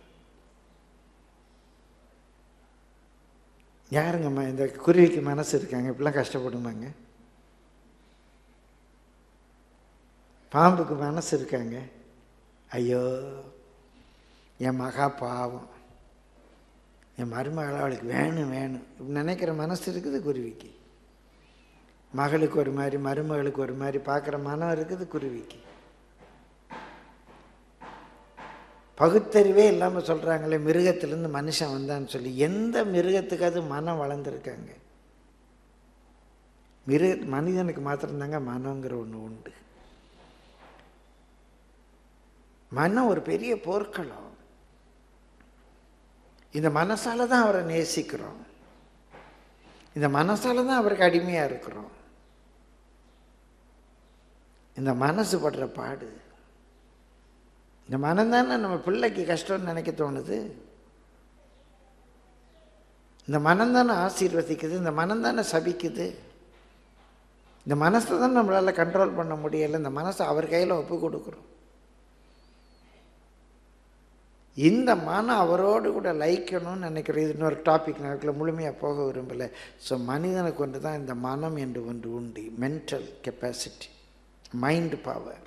யாருங்கம்மா இந்த குருவிக்கு மனசு இருக்காங்க இப்படிலாம் கஷ்டப்படுமாங்க பாம்புக்கு மனசு இருக்காங்க ஐயோ என் மகா பாவம் என் மருமகள் அவளுக்கு வேணும் வேணும் இப்படி நினைக்கிற மனசு இருக்குது குருவிக்கு மகளுக்கு ஒரு மாதிரி மருமகளுக்கு ஒரு மாதிரி பார்க்குற மனம் இருக்குது குருவிக்கு பகுத்தறிவே இல்லாமல் சொல்கிறாங்களே மிருகத்திலேருந்து மனுஷன் வந்தான்னு சொல்லி எந்த மிருகத்துக்காவது மனம் வளர்ந்துருக்காங்க மிருக மனிதனுக்கு மாத்திரம்தாங்க மனங்கிற ஒன்று உண்டு மனம் ஒரு பெரிய போர்க்களம் இந்த மனசால தான் அவரை நேசிக்கிறோம் இந்த மனசால தான் அவருக்கு அடிமையாக இருக்கிறோம் இந்த மனசு படுற பாடு இந்த மனம் தானே நம்ம பிள்ளைக்கு கஷ்டம்னு நினைக்க தோணுது இந்த மனம் தானே ஆசீர்வதிக்குது இந்த மனம் தானே சபிக்குது இந்த மனசை தான் நம்மளால் கண்ட்ரோல் பண்ண முடியலை இந்த மனசை அவர் கையில் ஒப்பு கொடுக்குறோம் இந்த மனம் அவரோடு கூட லைக்கணும்னு நினைக்கிறேன் இது இன்னொரு டாபிக் நான் அதுக்குள்ள முழுமையாக போக விரும்பலை ஸோ மனிதனுக்கு ஒன்று தான் இந்த மனம் என்று ஒன்று உண்டு mental capacity mind power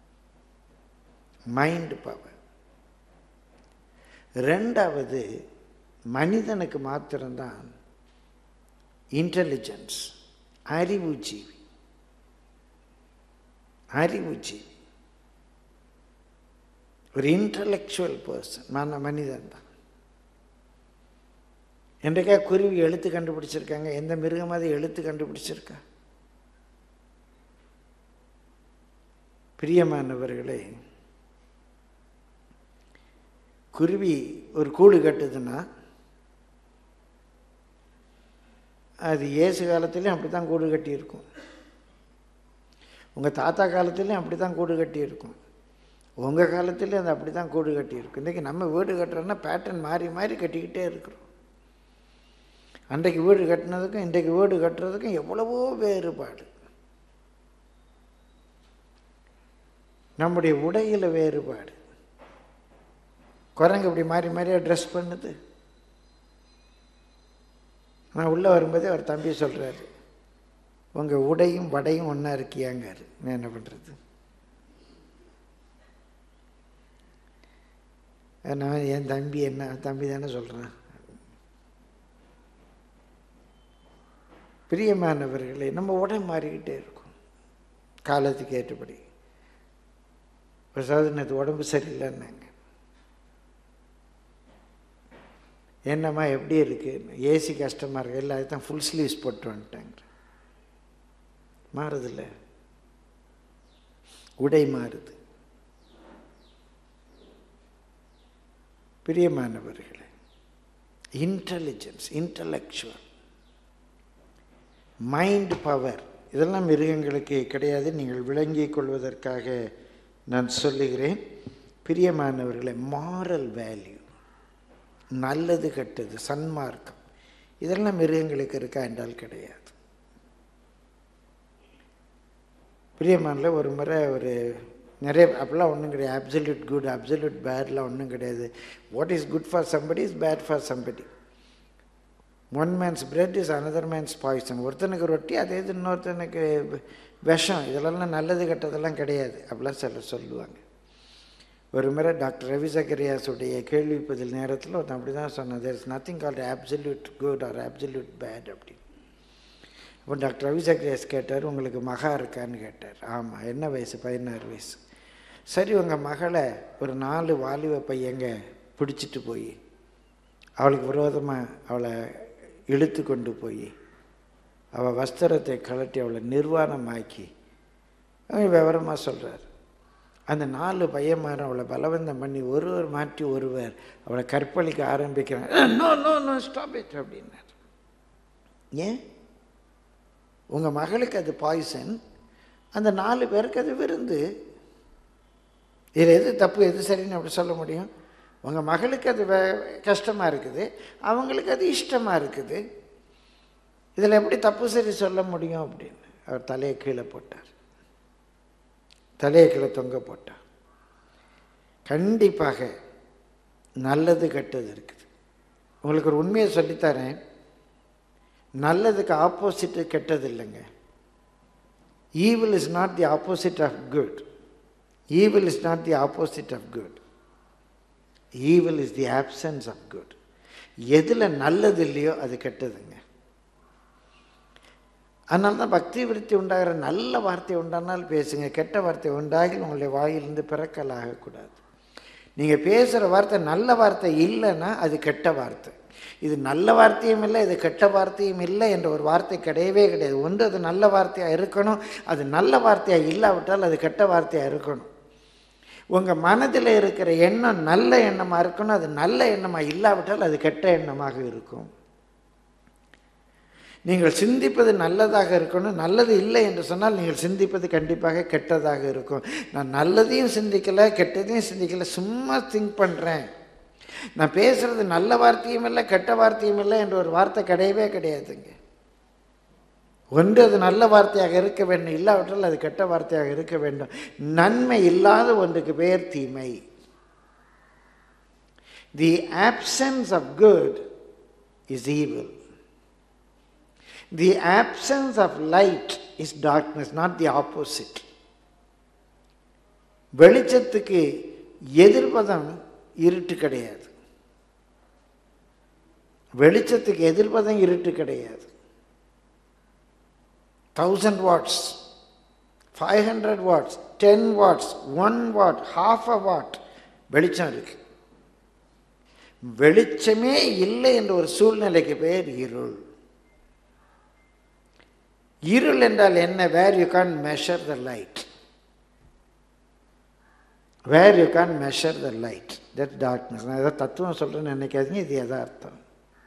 mind power ரெண்டாவது மனிதனுக்கு மாத்திரம்தான் இன்டெலிஜென்ஸ் அறிவு ஜீவி அறிவு ஜீவி ஒரு இன்டலெக்சுவல் பர்சன் மன மனிதன் தான் என்றைக்கா குருவி எழுத்து கண்டுபிடிச்சிருக்காங்க எந்த மிருகமாவது எழுத்து கண்டுபிடிச்சிருக்கா பிரியமானவர்களே குருவி ஒரு கூடு கட்டுதுன்னா அது இயேசு காலத்துலேயும் அப்படி தான் கூடு கட்டியிருக்கும் உங்கள் தாத்தா காலத்துலேயும் அப்படி தான் கூடு கட்டியிருக்கும் உங்கள் காலத்துலேயும் அது அப்படி தான் கூடு கட்டியிருக்கும் இன்றைக்கி நம்ம வீடு கட்டுறோன்னா பேட்டர்ன் மாறி மாறி கட்டிக்கிட்டே இருக்கிறோம் அன்றைக்கு வீடு கட்டினதுக்கும் இன்றைக்கு வீடு கட்டுறதுக்கும் எவ்வளவோ வேறுபாடு நம்முடைய உடையில் வேறுபாடு குரங்கு இப்படி மாறி மாறியாக ட்ரெஸ் பண்ணுது நான் உள்ளே வரும்போதே அவர் தம்பி சொல்கிறாரு உங்கள் உடையும் வடையும் ஒன்றா இருக்கியாங்காரு நான் என்ன பண்ணுறது நான் என் தம்பி என்ன தம்பி தானே சொல்கிறேன் பிரியமானவர்களே நம்ம உடம்பு மாறிக்கிட்டே இருக்கும் காலத்துக்கு ஏற்றபடி ஒரு சாதனத்து உடம்பு சரியில்லைன்னாங்க என்னம்மா எப்படி இருக்குன்னு ஏசி கஷ்டமாக இருக்கு இல்லை அதுதான் ஃபுல் ஸ்லீவ்ஸ் போட்டு வந்துட்டாங்க மாறுதில்ல உடை மாறுது பிரியமானவர்களே இன்டெலிஜென்ஸ் இன்டலெக்சுவல் மைண்ட் பவர் இதெல்லாம் மிருகங்களுக்கு கிடையாது நீங்கள் விளங்கிக் கொள்வதற்காக நான் சொல்லுகிறேன் பிரியமானவர்களே மாரல் வேல்யூ நல்லது கெட்டது சன்மார்க்கம் இதெல்லாம் மிருகங்களுக்கு இருக்கா என்றால் கிடையாது பிரியமானில் ஒரு முறை ஒரு நிறைய அப்படிலாம் ஒன்றும் கிடையாது அப்சல்யூட் குட் அப்சல்யூட் பேட்லாம் ஒன்றும் கிடையாது what is good for somebody is bad for somebody one man's bread is another man's poison ஒருத்தனுக்கு ரொட்டி அதே இது இன்னொருத்தனுக்கு விஷம் இதெல்லாம் நல்லது கெட்டதெல்லாம் கிடையாது அப்படிலாம் சிலர் சொல்லுவாங்க ஒரு முறை டாக்டர் ரவி சக்கரியாஸுடைய கேள்வி பதில் நேரத்தில் ஒருத்தன் அப்படி தான் சொன்னேன் there is nothing called absolute good or absolute bad அப்படின்னு அப்போ டாக்டர் ரவி சக்கரியாஸ் கேட்டார் உங்களுக்கு மகா இருக்கான்னு கேட்டார் ஆமாம் என்ன வயசு பதினாறு வயசு சரி உங்கள் மகளை ஒரு நாலு வாலிப பையங்க பிடிச்சிட்டு போய் அவளுக்கு விரோதமாக அவளை இழுத்து கொண்டு போய் அவள் வஸ்திரத்தை கலட்டி அவளை நிர்வாணமாக்கி அவங்க விவரமாக சொல்கிறார் அந்த நாலு பையன்மார் அவளை பலவந்தம் பண்ணி ஒருவர் மாற்றி ஒருவர் அவளை கற்பழிக்க ஆரம்பிக்கிறாங்க no no no stop it அப்படின்னார் ஏன் உங்கள் மகளுக்கு அது பாய்சன் அந்த நாலு பேருக்கு அது விருந்து இதில் எது தப்பு எது சரின்னு அப்படி சொல்ல முடியும் உங்கள் மகளுக்கு அது வே கஷ்டமாக இருக்குது அவங்களுக்கு அது இஷ்டமாக இருக்குது இதில் எப்படி தப்பு சரி சொல்ல முடியும் அப்படின்னு அவர் தலையை கீழே போட்டார் தலையை கீழே தொங்க போட்டார் கண்டிப்பாக நல்லது கெட்டது இருக்குது உங்களுக்கு ஒரு உண்மையை சொல்லித்தரேன் நல்லதுக்கு ஆப்போசிட்டு கெட்டது இல்லைங்க evil is not the opposite of good evil is not the opposite of good evil is the absence of good எதில் நல்லது இல்லையோ அது கெட்டதுங்க அதனால தான் பக்தி விருத்தி உண்டாகிற நல்ல வார்த்தை உண்டானால் பேசுங்க கெட்ட வார்த்தை உண்டாகி உங்களுடைய வாயிலிருந்து பிறக்கலாகக்கூடாது நீங்கள் பேசுகிற வார்த்தை நல்ல வார்த்தை இல்லைன்னா அது கெட்ட வார்த்தை இது நல்ல வார்த்தையும் இல்லை இது கெட்ட வார்த்தையும் இல்லை என்ற ஒரு வார்த்தை கிடையவே கிடையாது ஒன்று அது நல்ல வார்த்தையாக இருக்கணும் அது நல்ல வார்த்தையாக இல்லாவிட்டால் அது கெட்ட வார்த்தையாக இருக்கணும் உங்கள் மனதில் இருக்கிற எண்ணம் நல்ல எண்ணமாக இருக்கணும் அது நல்ல எண்ணமாக இல்லாவிட்டால் அது கெட்ட எண்ணமாக இருக்கும் நீங்கள் சிந்திப்பது நல்லதாக இருக்கணும் நல்லது இல்லை என்று சொன்னால் நீங்கள் சிந்திப்பது கண்டிப்பாக கெட்டதாக இருக்கும் நான் நல்லதையும் சிந்திக்கலை கெட்டதையும் சிந்திக்கலை சும்மா திங்க் பண்ணுறேன் நான் பேசுகிறது நல்ல வார்த்தையும் இல்லை கெட்ட வார்த்தையும் இல்லை என்ற ஒரு வார்த்தை கிடையவே கிடையாதுங்க ஒன்று அது நல்ல வார்த்தையாக இருக்க வேண்டும் இல்லாவிட்டால் அது கெட்ட வார்த்தையாக இருக்க வேண்டும் நன்மை இல்லாத ஒன்றுக்கு பெயர் தீமை the absence of good is evil the absence of light is darkness not the opposite வெளிச்சத்துக்கு எதிர்பதம் இருட்டு கிடையாது வெளிச்சத்துக்கு எதிர்பதம் இருட்டு கிடையாது thousand watts five hundred watts ten watts one watt half a watt வெளிச்சம் இருக்கு வெளிச்சமே இல்லை என்ற ஒரு சூழ்நிலைக்கு பெயர் இருள் இருள் என்றால் என்ன where you can measure the light where you can measure the light that darkness நான் ஏதாவது தத்துவம் சொல்கிறேன்னு நினைக்காதீங்க இது யதார்த்தம்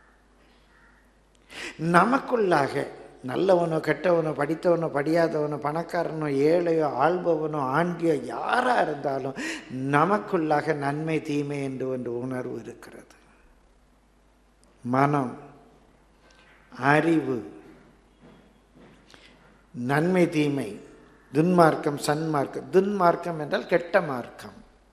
நமக்குள்ளாக நல்லவனோ கெட்டவனோ படித்தவனோ படியாதவனோ பணக்காரனோ ஏழையோ ஆள்பவனோ ஆண்டியோ யாராக இருந்தாலும் நமக்குள்ளாக நன்மை தீமை என்று ஒன்று உணர்வு இருக்கிறது மனம் அறிவு நன்மை தீமை துன்மார்க்கம் சன்மார்க்கம் துன்மார்க்கம் என்றால் கெட்ட மார்க்கம்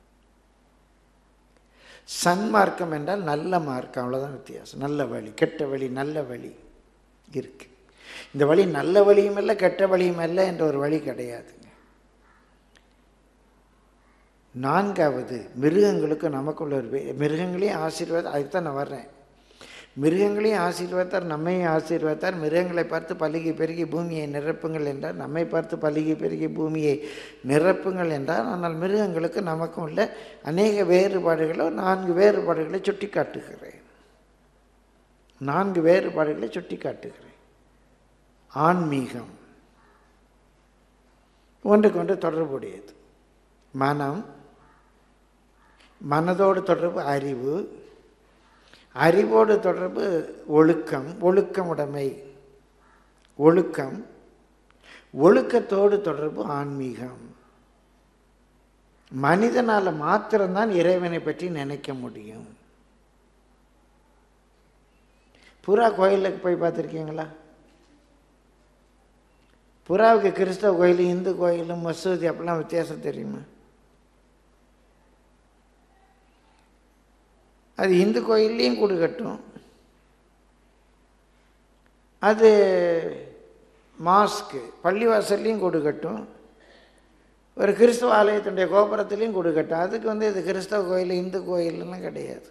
சன்மார்க்கம் என்றால் நல்ல மார்க்கம் அவ்வளோதான் வித்தியாசம் நல்ல வழி கெட்ட வழி நல்ல வழி இருக்கு இந்த வழி நல்ல வழியும் இல்லை கெட்ட வழியும் இல்லை என்ற ஒரு வழி கிடையாதுங்க நான்காவது மிருகங்களுக்கு நமக்குள்ள ஒரு வே- மிருகங்களையும் ஆசீர்வாதம் அதுக்கு தான் நான் வர்றேன் மிருகங்களையும் ஆசீர்வாதார் நம்மையும் ஆசீர்வாதார் மிருகங்களை பார்த்து பலுகி பெருகி பூமியை நிரப்புங்கள் என்றார் நம்மை பார்த்து பலுகி பெருகி பூமியை நிரப்புங்கள் என்றார் ஆனால் மிருகங்களுக்கு நமக்கும் உள்ள அநேக வேறுபாடுகளோ நான்கு வேறுபாடுகளை சுட்டி காட்டுகிறேன் நான்கு வேறுபாடுகளை சுட்டி காட்டுகிறேன் ஆன்மீகம் ஒன்றுக்கு ஒன்று தொடர்புடையது மனம் மனதோடு தொடர்பு அறிவு அறிவோடு தொடர்பு ஒழுக்கம் ஒழுக்கம் உடைமை ஒழுக்கம் ஒழுக்கத்தோடு தொடர்பு ஆன்மீகம் மனிதனால் மாத்திரம்தான் இறைவனை பற்றி நினைக்க முடியும் புறா கோயிலுக்கு போய் பார்த்துருக்கீங்களா புறாவுக்கு கிறிஸ்தவ கோயில் இந்து கோயில் மசூதி அப்படிலாம் வித்தியாசம் தெரியுமா அது இந்து கோயில்லையும் கூடு கட்டும் அது மாஸ்க்கு பள்ளிவாசல்லையும் கூடு கட்டும் ஒரு கிறிஸ்தவ ஆலயத்தினுடைய கோபுரத்துலேயும் கூடு கட்டும் அதுக்கு வந்து இது கிறிஸ்தவ கோயில் இந்து கோயிலெல்லாம் கிடையாது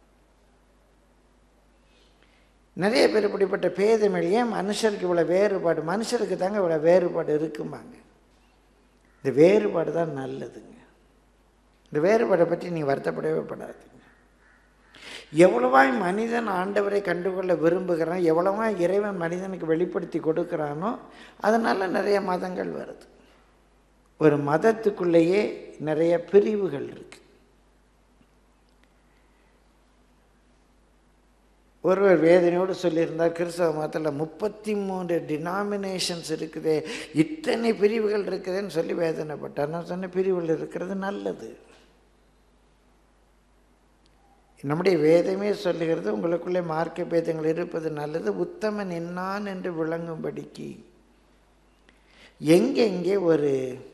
நிறைய பேர் இப்படிப்பட்ட பேதமிழ் ஏன் மனுஷருக்கு இவ்வளோ வேறுபாடு மனுஷருக்கு தாங்க இவ்வளோ வேறுபாடு இருக்குமாங்க இந்த வேறுபாடு தான் நல்லதுங்க இந்த வேறுபாடை பற்றி நீங்கள் வருத்தப்படவே படாதீங்க எவ்வளவாய் மனிதன் ஆண்டவரை கண்டுகொள்ள விரும்புகிறான் எவ்வளவா இறைவன் மனிதனுக்கு வெளிப்படுத்தி கொடுக்குறானோ அதனால் நிறைய மதங்கள் வருது ஒரு மதத்துக்குள்ளேயே நிறைய பிரிவுகள் இருக்கு ஒருவர் வேதனையோடு சொல்லியிருந்தார் கிறிஸ்தவ மதத்தில் முப்பத்தி மூன்று டினாமினேஷன்ஸ் இருக்குதே இத்தனை பிரிவுகள் இருக்குதுன்னு சொல்லி வேதனைப்பட்டார் நான் சொன்ன பிரிவுகள் இருக்கிறது நல்லது நம்முடைய வேதமே சொல்லுகிறது உங்களுக்குள்ளே மார்க்க பேதங்கள் இருப்பது நல்லது உத்தமன் என்னான் என்று விளங்கும்படிக்கு எங்கெங்கே ஒரு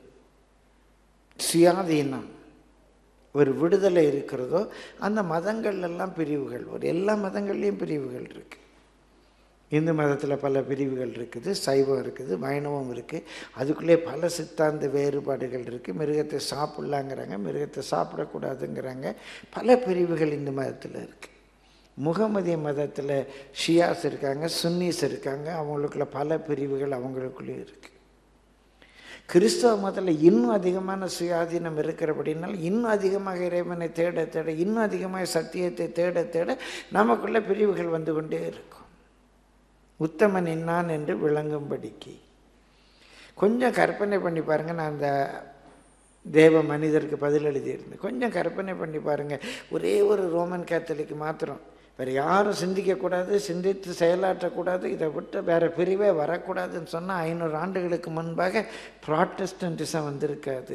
சுயாதீனம் ஒரு விடுதலை இருக்கிறதோ அந்த மதங்கள் எல்லாம் பிரிவுகள் ஒரு எல்லா மதங்கள்லேயும் பிரிவுகள் இருக்குது இந்து மதத்தில் பல பிரிவுகள் இருக்குது சைவம் இருக்குது வைணவம் இருக்குது அதுக்குள்ளே பல சித்தாந்த வேறுபாடுகள் இருக்குது மிருகத்தை சாப்பிட்லாங்கிறாங்க மிருகத்தை சாப்பிடக்கூடாதுங்கிறாங்க பல பிரிவுகள் இந்து மதத்தில் இருக்குது முகமதிய மதத்தில் ஷியாஸ் இருக்காங்க சுன்னீஸ் இருக்காங்க அவங்களுக்குள்ள பல பிரிவுகள் அவங்களுக்குள்ளே இருக்குது கிறிஸ்தவ மதத்தில் இன்னும் அதிகமான சுயாதீனம் இருக்கிறபடினால் இன்னும் அதிகமாக இறைவனை தேட தேட இன்னும் அதிகமாக சத்தியத்தை தேட தேட நமக்குள்ள பிரிவுகள் வந்து கொண்டே இருக்கும் உத்தமன் என்னான் என்று விளங்கும்படிக்கு கொஞ்சம் கற்பனை பண்ணி பாருங்கள் நான் அந்த தேவ மனிதருக்கு பதில் எழுதியிருந்தேன் கொஞ்சம் கற்பனை பண்ணி பாருங்கள் ஒரே ஒரு ரோமன் கேத்தலிக் மாத்திரம் வேறு யாரும் சிந்திக்கக்கூடாது சிந்தித்து செயலாற்றக்கூடாது இதை விட்டு வேறு பிரிவே வரக்கூடாதுன்னு சொன்னால் ஐநூறு ஆண்டுகளுக்கு முன்பாக ப்ராட்டஸ்டன்டிசம் வந்திருக்காது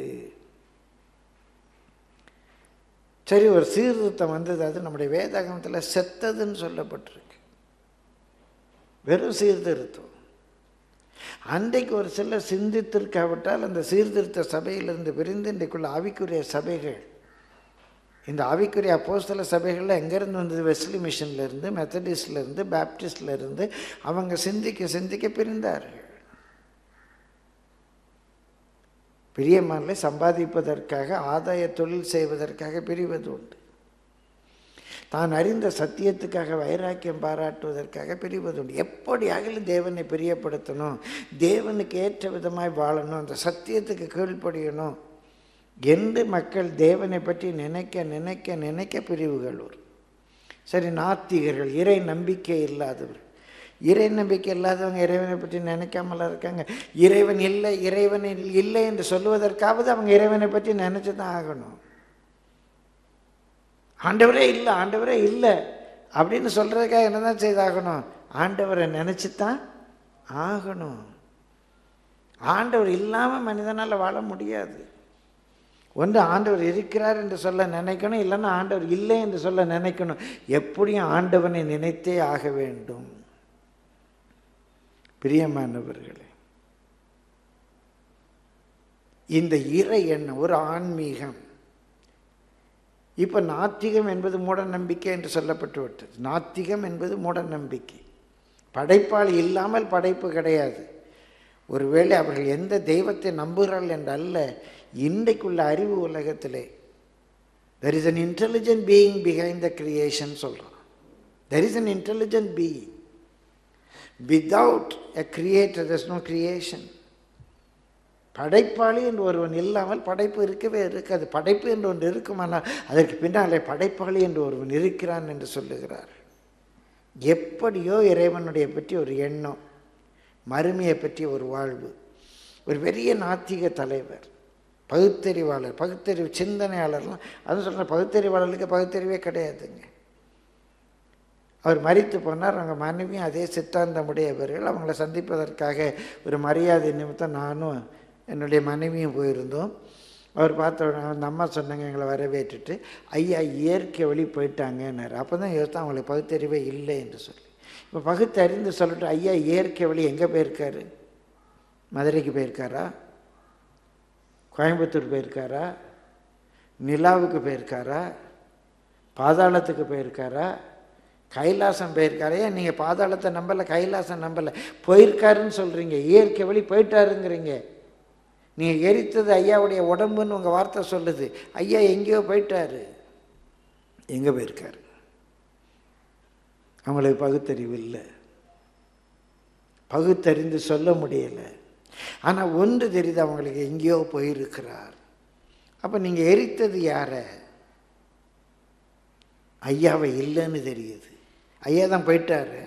சரி ஒரு சீர்திருத்தம் வந்தது அது நம்முடைய வேதாகமத்தில் செத்ததுன்னு சொல்லப்பட்டிருக்கு வெறும் சீர்திருத்தம் அன்றைக்கு ஒரு சிலர் சிந்தித்திருக்காவிட்டால் அந்த சீர்திருத்த சபையிலிருந்து பிரிந்து இன்றைக்குள்ள ஆவிக்குரிய சபைகள் இந்த ஆவிக்குரிய அப்போஸ்தல சபைகளில் எங்கேருந்து வந்தது வெஸ்லி மிஷன்லேருந்து மெத்தடிஸ்ட்லேருந்து பேப்டிஸ்ட்லேருந்து அவங்க சிந்திக்க சிந்திக்க பிரிந்தார்கள் பிரியமானலை சம்பாதிப்பதற்காக ஆதாய தொழில் செய்வதற்காக பிரிவது உண்டு தான் அறிந்த சத்தியத்துக்காக வைராக்கியம் பாராட்டுவதற்காக பிரிவது உண்டு எப்படியாகிலும் தேவனை பிரியப்படுத்தணும் தேவனுக்கு ஏற்ற விதமாய் வாழணும் அந்த சத்தியத்துக்கு கீழ்ப்படியணும் என்று மக்கள் தேவனை பற்றி நினைக்க நினைக்க நினைக்க பிரிவுகள் வரும் சரி நாத்திகர்கள் இறை நம்பிக்கை இல்லாதவர் இறை நம்பிக்கை இல்லாதவங்க இறைவனை பற்றி நினைக்காமல இருக்காங்க இறைவன் இல்லை இறைவன் இல்லை என்று சொல்லுவதற்காவது அவங்க இறைவனை பற்றி நினச்சி தான் ஆகணும் ஆண்டவரே இல்லை ஆண்டவரே இல்லை அப்படின்னு சொல்கிறதுக்காக என்ன தான் செய்தாகணும் ஆண்டவரை நினச்சி தான் ஆகணும் ஆண்டவர் இல்லாமல் மனிதனால் வாழ முடியாது ஒன்று ஆண்டவர் இருக்கிறார் என்று சொல்ல நினைக்கணும் இல்லைன்னா ஆண்டவர் இல்லை என்று சொல்ல நினைக்கணும் எப்படியும் ஆண்டவனை நினைத்தே ஆக வேண்டும் பிரியமானவர்களே இந்த இறை எண்ணம் ஒரு ஆன்மீகம் இப்போ நாத்திகம் என்பது மூட நம்பிக்கை என்று சொல்லப்பட்டு விட்டது நாத்திகம் என்பது மூட நம்பிக்கை படைப்பாளி இல்லாமல் படைப்பு கிடையாது ஒருவேளை அவர்கள் எந்த தெய்வத்தை நம்புகிறார்கள் என்று அல்ல இன்றைக்குள்ள அறிவு உலகத்திலே there is an intelligent being behind the creation சொல்கிறான் there is an intelligent being without a creator thus no creation படைப்பாளி என்று ஒருவன் இல்லாமல் படைப்பு இருக்கவே இருக்காது படைப்பு என்று ஒன்று இருக்குமானால் அதற்கு பின்னாலே படைப்பாளி என்று ஒருவன் இருக்கிறான் என்று சொல்லுகிறார் எப்படியோ இறைவனுடைய பற்றி ஒரு எண்ணம் மறுமையை பற்றி ஒரு வாழ்வு ஒரு பெரிய நாத்திக தலைவர் பகுத்தறிவாளர் பகுத்தறிவு சிந்தனையாளர்லாம் அதுவும் சொல்கிற பகுத்தறிவாளர்களுக்கு பகுத்தறிவே கிடையாதுங்க அவர் மறித்து போனார் அவங்க மனைவியும் அதே சித்தாந்தமுடையவர்கள் அவங்கள சந்திப்பதற்காக ஒரு மரியாதை நிமித்தம் நானும் என்னுடைய மனைவியும் போயிருந்தோம் அவர் பார்த்த உடனே அந்த அம்மா சொன்னாங்க எங்களை வரவேற்றுட்டு ஐயா இயற்கை வழி போயிட்டாங்கன்னாரு அப்போ தான் யோசித்தா அவங்களுக்கு பகுத்தறிவே இல்லை என்று சொல்லி இப்போ பகுத்தறிந்து சொல்லிட்டு ஐயா இயற்கை வழி எங்கே போயிருக்காரு மதுரைக்கு போயிருக்காரா கோயம்புத்தூர் போயிருக்காரா நிலாவுக்கு போயிருக்காரா பாதாளத்துக்கு போயிருக்காரா கைலாசம் போயிருக்காரா ஏன் நீங்கள் பாதாளத்தை நம்பலை கைலாசம் நம்பலை போயிருக்காருன்னு சொல்கிறீங்க இயற்கை வழி போயிட்டாருங்கிறீங்க நீங்கள் எரித்தது ஐயாவுடைய உடம்புன்னு உங்கள் வார்த்தை சொல்லுது ஐயா எங்கேயோ போயிட்டாரு எங்கே போயிருக்காரு அவங்களுக்கு பகுத்தறிவு இல்லை பகுத்தறிந்து சொல்ல முடியலை ஆனால் ஒன்று தெரியுது அவங்களுக்கு எங்கேயோ போயிருக்கிறார் அப்போ நீங்கள் எரித்தது யாரை ஐயாவை இல்லைன்னு தெரியுது ஐயா தான் போயிட்டாரு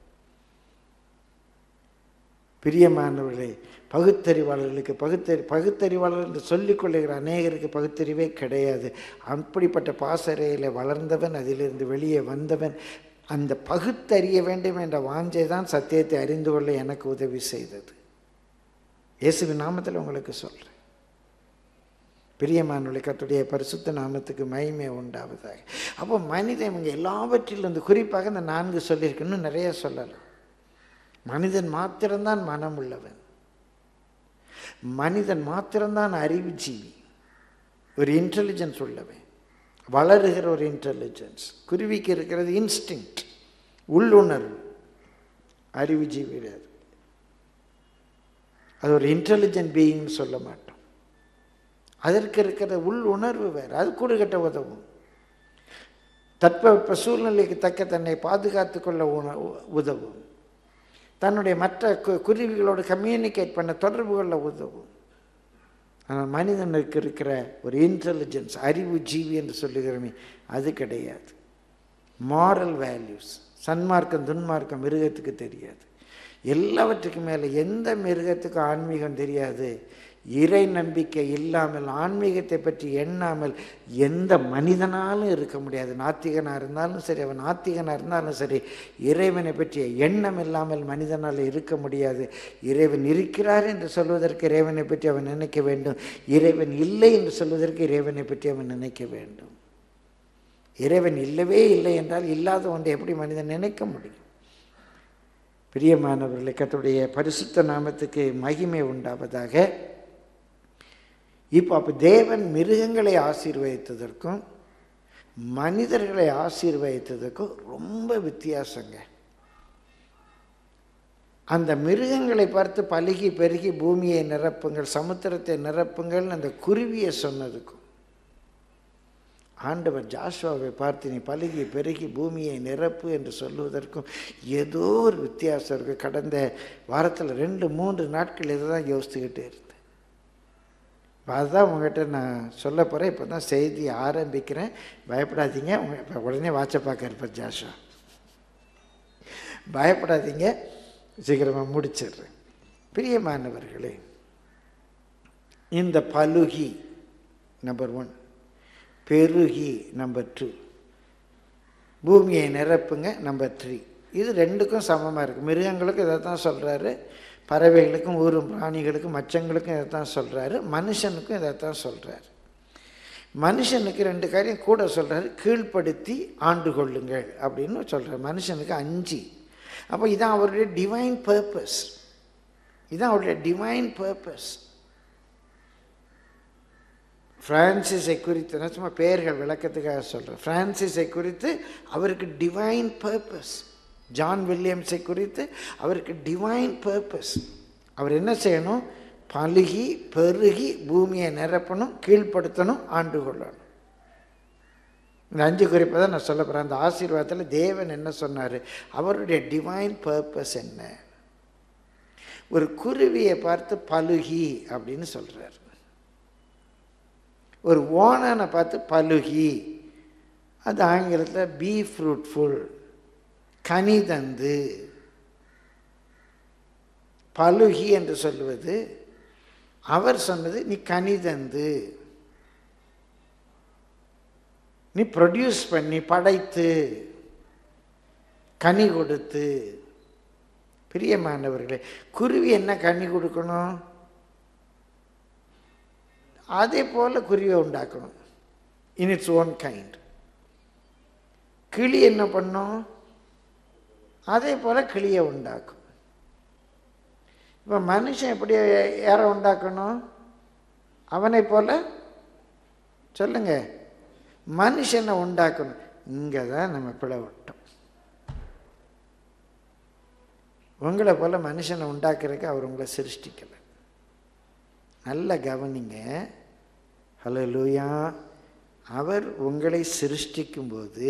பிரியமானவர்களே பகுத்தறிவாளர்களுக்கு பகுத்தறி பகுத்தறிவாளர் என்று சொல்லிக் கொள்ளுகிற அநேகருக்கு பகுத்தறிவே கிடையாது அப்படிப்பட்ட பாசறையில் வளர்ந்தவன் அதிலிருந்து வெளியே வந்தவன் அந்த பகுத்தறிய வேண்டும் என்ற வாஞ்சை தான் சத்தியத்தை அறிந்து கொள்ள எனக்கு உதவி செய்தது இயேசுவின் நாமத்தில் உங்களுக்கு சொல்கிறேன் பிரியமானவளை கத்துடைய பரிசுத்த நாமத்துக்கு மகிமை உண்டாவதாக அப்போ மனிதன் இவங்க எல்லாவற்றிலிருந்து குறிப்பாக இந்த நான்கு சொல்லியிருக்கு இன்னும் நிறைய சொல்லலாம் மனிதன் மாத்திரம்தான் மனம் உள்ளவன் மனிதன் மாத்திரம்தான் அறிவு ஜீவி ஒரு இன்டெலிஜென்ஸ் உள்ளவன் வளருகிற ஒரு இன்டெலிஜென்ஸ் குருவிக்கு இருக்கிறது இன்ஸ்டிங்க்ட் உள்ளுணர்வு அறிவு ஜீவி கிடையாது அது ஒரு இன்டெலிஜென்ட் பீயிங்னு சொல்ல மாட்டோம் அதற்கு இருக்கிற உள் உணர்வு வேறு அது கூடுகட்ட உதவும் தட்பவெப்ப சூழ்நிலைக்கு தக்க தன்னை பாதுகாத்து கொள்ள உண உதவும் தன்னுடைய மற்ற கு- குருவிகளோடு கம்யூனிகேட் பண்ண தொடர்பு கொள்ள உதவும் ஆனால் மனிதனுக்கு இருக்கிற ஒரு இன்டெலிஜென்ஸ் அறிவு ஜீவி என்று சொல்லுகிறோமே அது கிடையாது மாரல் வேல்யூஸ் சன்மார்க்கம் துன்மார்க்கம் மிருகத்துக்கு தெரியாது எல்லாவற்றுக்கும் மேலே எந்த மிருகத்துக்கும் ஆன்மீகம் தெரியாது இறை நம்பிக்கை இல்லாமல் ஆன்மீகத்தை பற்றி எண்ணாமல் எந்த மனிதனாலும் இருக்க முடியாது நாத்திகனாக இருந்தாலும் சரி அவன் நாத்திகனாக இருந்தாலும் சரி இறைவனை பற்றிய எண்ணம் இல்லாமல் மனிதனால் இருக்க முடியாது இறைவன் இருக்கிறார் என்று சொல்வதற்கு இறைவனை பற்றி அவன் நினைக்க வேண்டும் இறைவன் இல்லை என்று சொல்வதற்கு இறைவனை பற்றி அவன் நினைக்க வேண்டும் இறைவன் இல்லவே இல்லை என்றால் இல்லாத ஒன்றை எப்படி மனிதன் நினைக்க முடியும் பிரியமானவர்களை கர்த்தருடைய பரிசுத்த நாமத்துக்கு மகிமை உண்டாவதாக இப்போ அப்போ தேவன் மிருகங்களை ஆசீர்வதித்ததற்கும் மனிதர்களை ஆசீர்வதித்ததற்கும் ரொம்ப வித்தியாசங்க அந்த மிருகங்களை பார்த்து பலுகி பெருகி பூமியை நிரப்புங்கள் சமுத்திரத்தை நிரப்புங்கள் அந்த குருவியை சொன்னதுக்கும் ஆண்டவர் ஜாஷுவாவை பார்த்து நீ பலுகி பெருகி பூமியை நிரப்பு என்று சொல்லுவதற்கும் ஏதோ ஒரு வித்தியாசம் இருக்குது கடந்த வாரத்தில் ரெண்டு மூன்று நாட்கள் இதை தான் யோசித்துக்கிட்டே இருந்தேன் இப்ப அதுதான் உங்ககிட்ட நான் சொல்ல போகிறேன் இப்போ தான் செய்தி ஆரம்பிக்கிறேன் பயப்படாதீங்க உங்க இப்போ உடனே வாட்சை பார்க்க இருப்பார் ஜாஷுவா பயப்படாதீங்க சீக்கிரமாக முடிச்சிடுறேன் பிரியமானவர்களே இந்த பலுகி நம்பர் ஒன் பெருகி நம்பர் டூ பூமியை நிரப்புங்க நம்பர் த்ரீ இது ரெண்டுக்கும் சமமாக இருக்குது மிருகங்களுக்கும் இதை தான் சொல்கிறாரு பறவைகளுக்கும் ஊரும் பிராணிகளுக்கும் மச்சங்களுக்கும் இதை தான் சொல்கிறாரு மனுஷனுக்கும் இதை தான் சொல்கிறாரு மனுஷனுக்கு ரெண்டு காரியம் கூட சொல்கிறாரு கீழ்ப்படுத்தி ஆண்டு கொள்ளுங்கள் அப்படின்னு சொல்கிறார் மனுஷனுக்கு அஞ்சு அப்போ இதான் அவருடைய டிவைன் பர்பஸ் இதான் அவருடைய டிவைன் பர்பஸ் பிரான்சிஸை குறித்து நான் சும்மா பெயர்கள் விளக்கத்துக்காக சொல்கிறேன் பிரான்சிஸை குறித்து அவருக்கு டிவைன் பர்பஸ் ஜான் வில்லியம்ஸை குறித்து அவருக்கு டிவைன் பர்பஸ் அவர் என்ன செய்யணும் பழுகி பெருகி பூமியை நிரப்பணும் கீழ்ப்படுத்தணும் ஆண்டு கொள்ளணும் இந்த அஞ்சு குறிப்பை தான் நான் சொல்ல போகிறேன் அந்த ஆசீர்வாதத்தில் தேவன் என்ன சொன்னார் அவருடைய டிவைன் பர்பஸ் என்ன ஒரு குருவியை பார்த்து பலுகி அப்படின்னு சொல்கிறார் ஒரு ஓனானை பார்த்து பலுகி அது ஆங்கிலத்தில் பி ஃப்ரூட்ஃபுல் கனி தந்து பலுகி என்று சொல்லுவது அவர் சொன்னது நீ கனி தந்து நீ ப்ரொடியூஸ் பண்ணி படைத்து கனி கொடுத்து பிரியமானவர்களே குருவி என்ன கனி கொடுக்கணும் அதே போல் குருவியை உண்டாக்கணும் இன் இட்ஸ் ஓன் கைண்ட் கிளி என்ன பண்ணும் அதே போல் கிளியை உண்டாக்கும் இப்போ மனுஷன் எப்படி யாரை உண்டாக்கணும் அவனை போல சொல்லுங்க மனுஷனை உண்டாக்கணும் இங்கே தான் நம்ம பிழை விட்டோம் உங்களை போல மனுஷனை உண்டாக்குறதுக்கு அவர் உங்களை சிருஷ்டிக்கலை நல்ல கவனிங்க ஹலோ லூயா அவர் உங்களை சிருஷ்டிக்கும்போது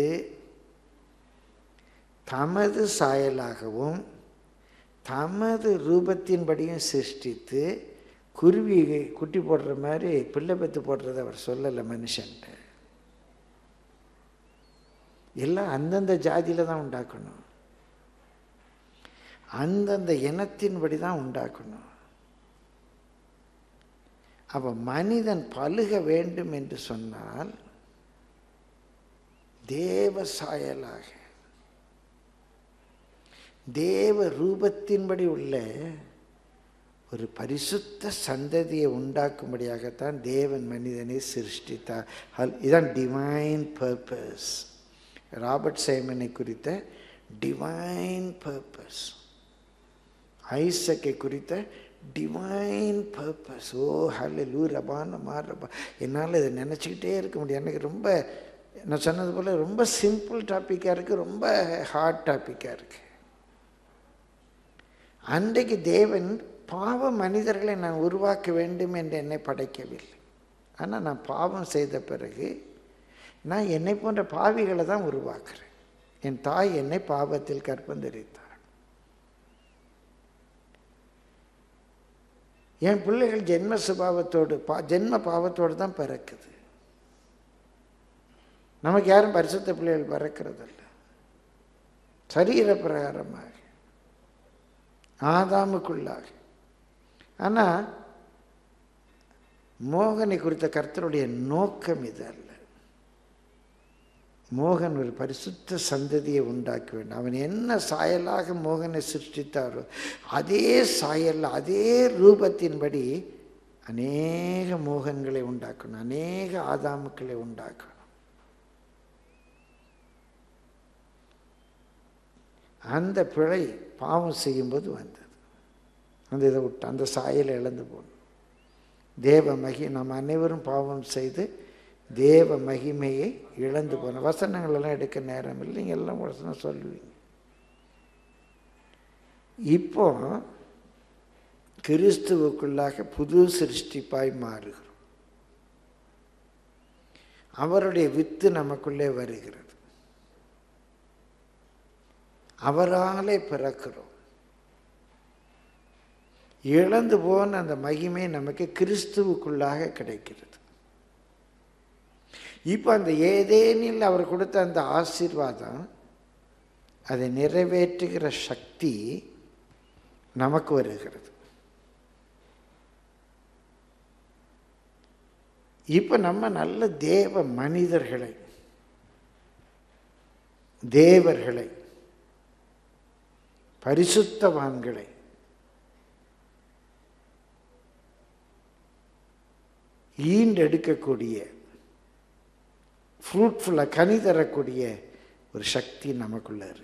தமது சாயலாகவும் தமது ரூபத்தின்படியும் சிருஷ்டித்து குருவி குட்டி போடுற மாதிரி பிள்ளை பெத்து போடுறத அவர் சொல்லலை மனுஷன்ட்ட எல்லாம் அந்தந்த ஜாதியில் தான் உண்டாக்கணும் அந்தந்த இனத்தின்படி தான் உண்டாக்கணும் அப்போ மனிதன் பழுக வேண்டும் என்று சொன்னால் தேவ சாயலாக தேவ ரூபத்தின்படி உள்ள ஒரு பரிசுத்த சந்ததியை உண்டாக்கும்படியாகத்தான் தேவன் மனிதனை சிருஷ்டித்தார் ஹல் இதான் டிவைன் பர்பஸ் ராபர்ட் சைமனை குறித்த டிவைன் பர்பஸ் ஐசக்கை குறித்த டிவைன் பர்பஸ் ஓ ஹல்ல லூ ரபான மார் ரபா என்னால் இதை நினச்சிக்கிட்டே இருக்க முடியும் எனக்கு ரொம்ப நான் சொன்னது போல் ரொம்ப சிம்பிள் டாப்பிக்காக இருக்குது ரொம்ப ஹார்ட் டாப்பிக்காக இருக்குது அன்றைக்கு தேவன் பாவ மனிதர்களை நான் உருவாக்க வேண்டும் என்று என்னை படைக்கவில்லை ஆனால் நான் பாவம் செய்த பிறகு நான் என்னை போன்ற பாவிகளை தான் உருவாக்குறேன் என் தாய் என்னை பாவத்தில் கற்பந்தரித்தார் என் பிள்ளைகள் ஜென்ம சுபாவத்தோடு பா ஜென்ம பாவத்தோடு தான் பிறக்குது நமக்கு யாரும் பரிசுத்த பிள்ளைகள் பிறக்கிறதில்ல சரீர பிரகாரமாக ஆதாமுக்குள்ளாக ஆனால் மோகனை குறித்த கர்த்தருடைய நோக்கம் இது அல்ல மோகன் ஒரு பரிசுத்த சந்ததியை உண்டாக்க வேண்டும் அவன் என்ன சாயலாக மோகனை சிருஷ்டித்தாரோ அதே சாயல் அதே ரூபத்தின்படி அநேக மோகன்களை உண்டாக்கணும் அநேக ஆதாமுக்களை உண்டாக்கணும் அந்த பிழை பாவம் செய்யும்போது வந்தது அந்த இதை விட்டு அந்த சாயலை இழந்து போகணும் தேவ மகி நம்ம அனைவரும் பாவம் செய்து தேவ மகிமையை இழந்து போன வசனங்கள் எல்லாம் எடுக்க நேரம் இல்லை நீங்கள் எல்லாம் வசனம் சொல்லுவீங்க இப்போ கிறிஸ்துவுக்குள்ளாக புது சிருஷ்டிப்பாய் மாறுகிறோம் அவருடைய வித்து நமக்குள்ளே வருகிறது அவராலே பிறக்கிறோம் இழந்து போன அந்த மகிமை நமக்கு கிறிஸ்துவுக்குள்ளாக கிடைக்கிறது இப்போ அந்த ஏதேனில் அவர் கொடுத்த அந்த ஆசீர்வாதம் அதை நிறைவேற்றுகிற சக்தி நமக்கு வருகிறது இப்போ நம்ம நல்ல தேவ மனிதர்களை தேவர்களை பரிசுத்தவான்களை ஈண்டெடுக்கக்கூடிய ஃப்ரூட்ஃபுல்லாக கனி தரக்கூடிய ஒரு சக்தி நமக்குள்ள இருக்கு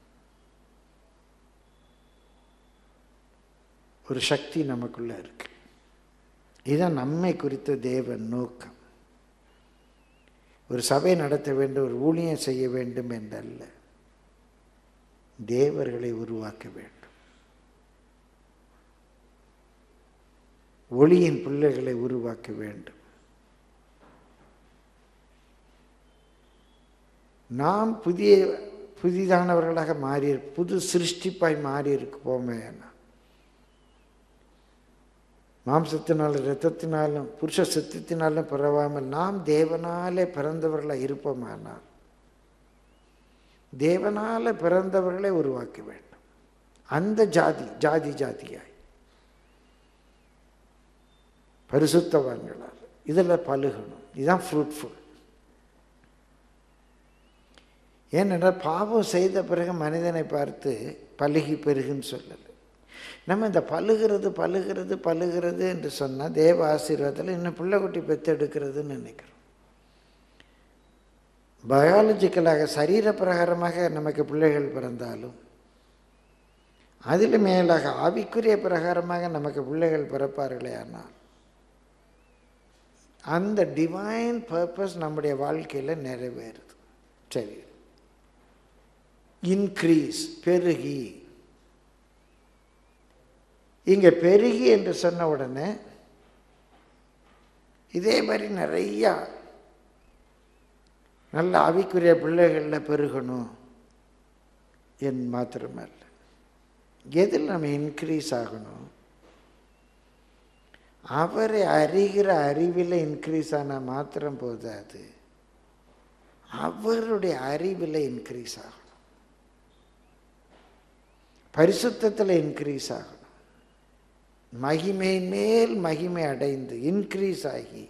ஒரு சக்தி நமக்குள்ள இருக்கு இதுதான் நம்மை குறித்த தேவ நோக்கம் ஒரு சபை நடத்த வேண்டும் ஒரு ஊழியம் செய்ய வேண்டும் என்றல்ல தேவர்களை உருவாக்க வேண்டும் ஒளியின் பிள்ளைகளை உருவாக்க வேண்டும் நாம் புதிய புதிதானவர்களாக மாறி புது சிருஷ்டிப்பாய் மாறி இருப்போமே மாம்சத்தினாலும் இரத்தத்தினாலும் புருஷ சித்தத்தினாலும் பிறவாமல் நாம் தேவனாலே பிறந்தவர்களாக இருப்போமானால் தேவனால பிறந்தவர்களை உருவாக்க வேண்டும் அந்த ஜாதி ஜாதி ஜாதியாய் பரிசுத்தவான்களால் இதில் பழுகணும் இதுதான் ஃப்ரூட்ஃபுல் ஏனென்றால் பாவம் செய்த பிறகு மனிதனை பார்த்து பழுகி பெருகுன்னு சொல்லலை நம்ம இந்த பழுகிறது பழுகிறது பழுகிறது என்று சொன்னால் தேவ ஆசீர்வாதத்தில் இன்னும் பிள்ளைக்குட்டி பெற்றெடுக்கிறதுன்னு நினைக்கிறோம் பயாலஜிக்கலாக சரீர பிரகாரமாக நமக்கு பிள்ளைகள் பிறந்தாலும் அதில் மேலாக ஆவிக்குரிய பிரகாரமாக நமக்கு பிள்ளைகள் பிறப்பார்களே ஆனால் அந்த டிவைன் பர்பஸ் நம்முடைய வாழ்க்கையில் நிறைவேறுது சரி இன்க்ரீஸ் பெருகி இங்கே பெருகி என்று சொன்ன உடனே இதே மாதிரி நிறையா நல்ல ஆவிக்குரிய பிள்ளைகளில் பெருகணும் என் மாத்திரமல்ல எதில் நம்ம இன்க்ரீஸ் ஆகணும் அவரை அறிகிற அறிவில் இன்க்ரீஸ் ஆனால் மாத்திரம் போதாது அவருடைய அறிவில் இன்க்ரீஸ் ஆகணும் பரிசுத்தத்தில் இன்க்ரீஸ் ஆகணும் மகிமை மேல் மகிமை அடைந்து இன்க்ரீஸ் ஆகி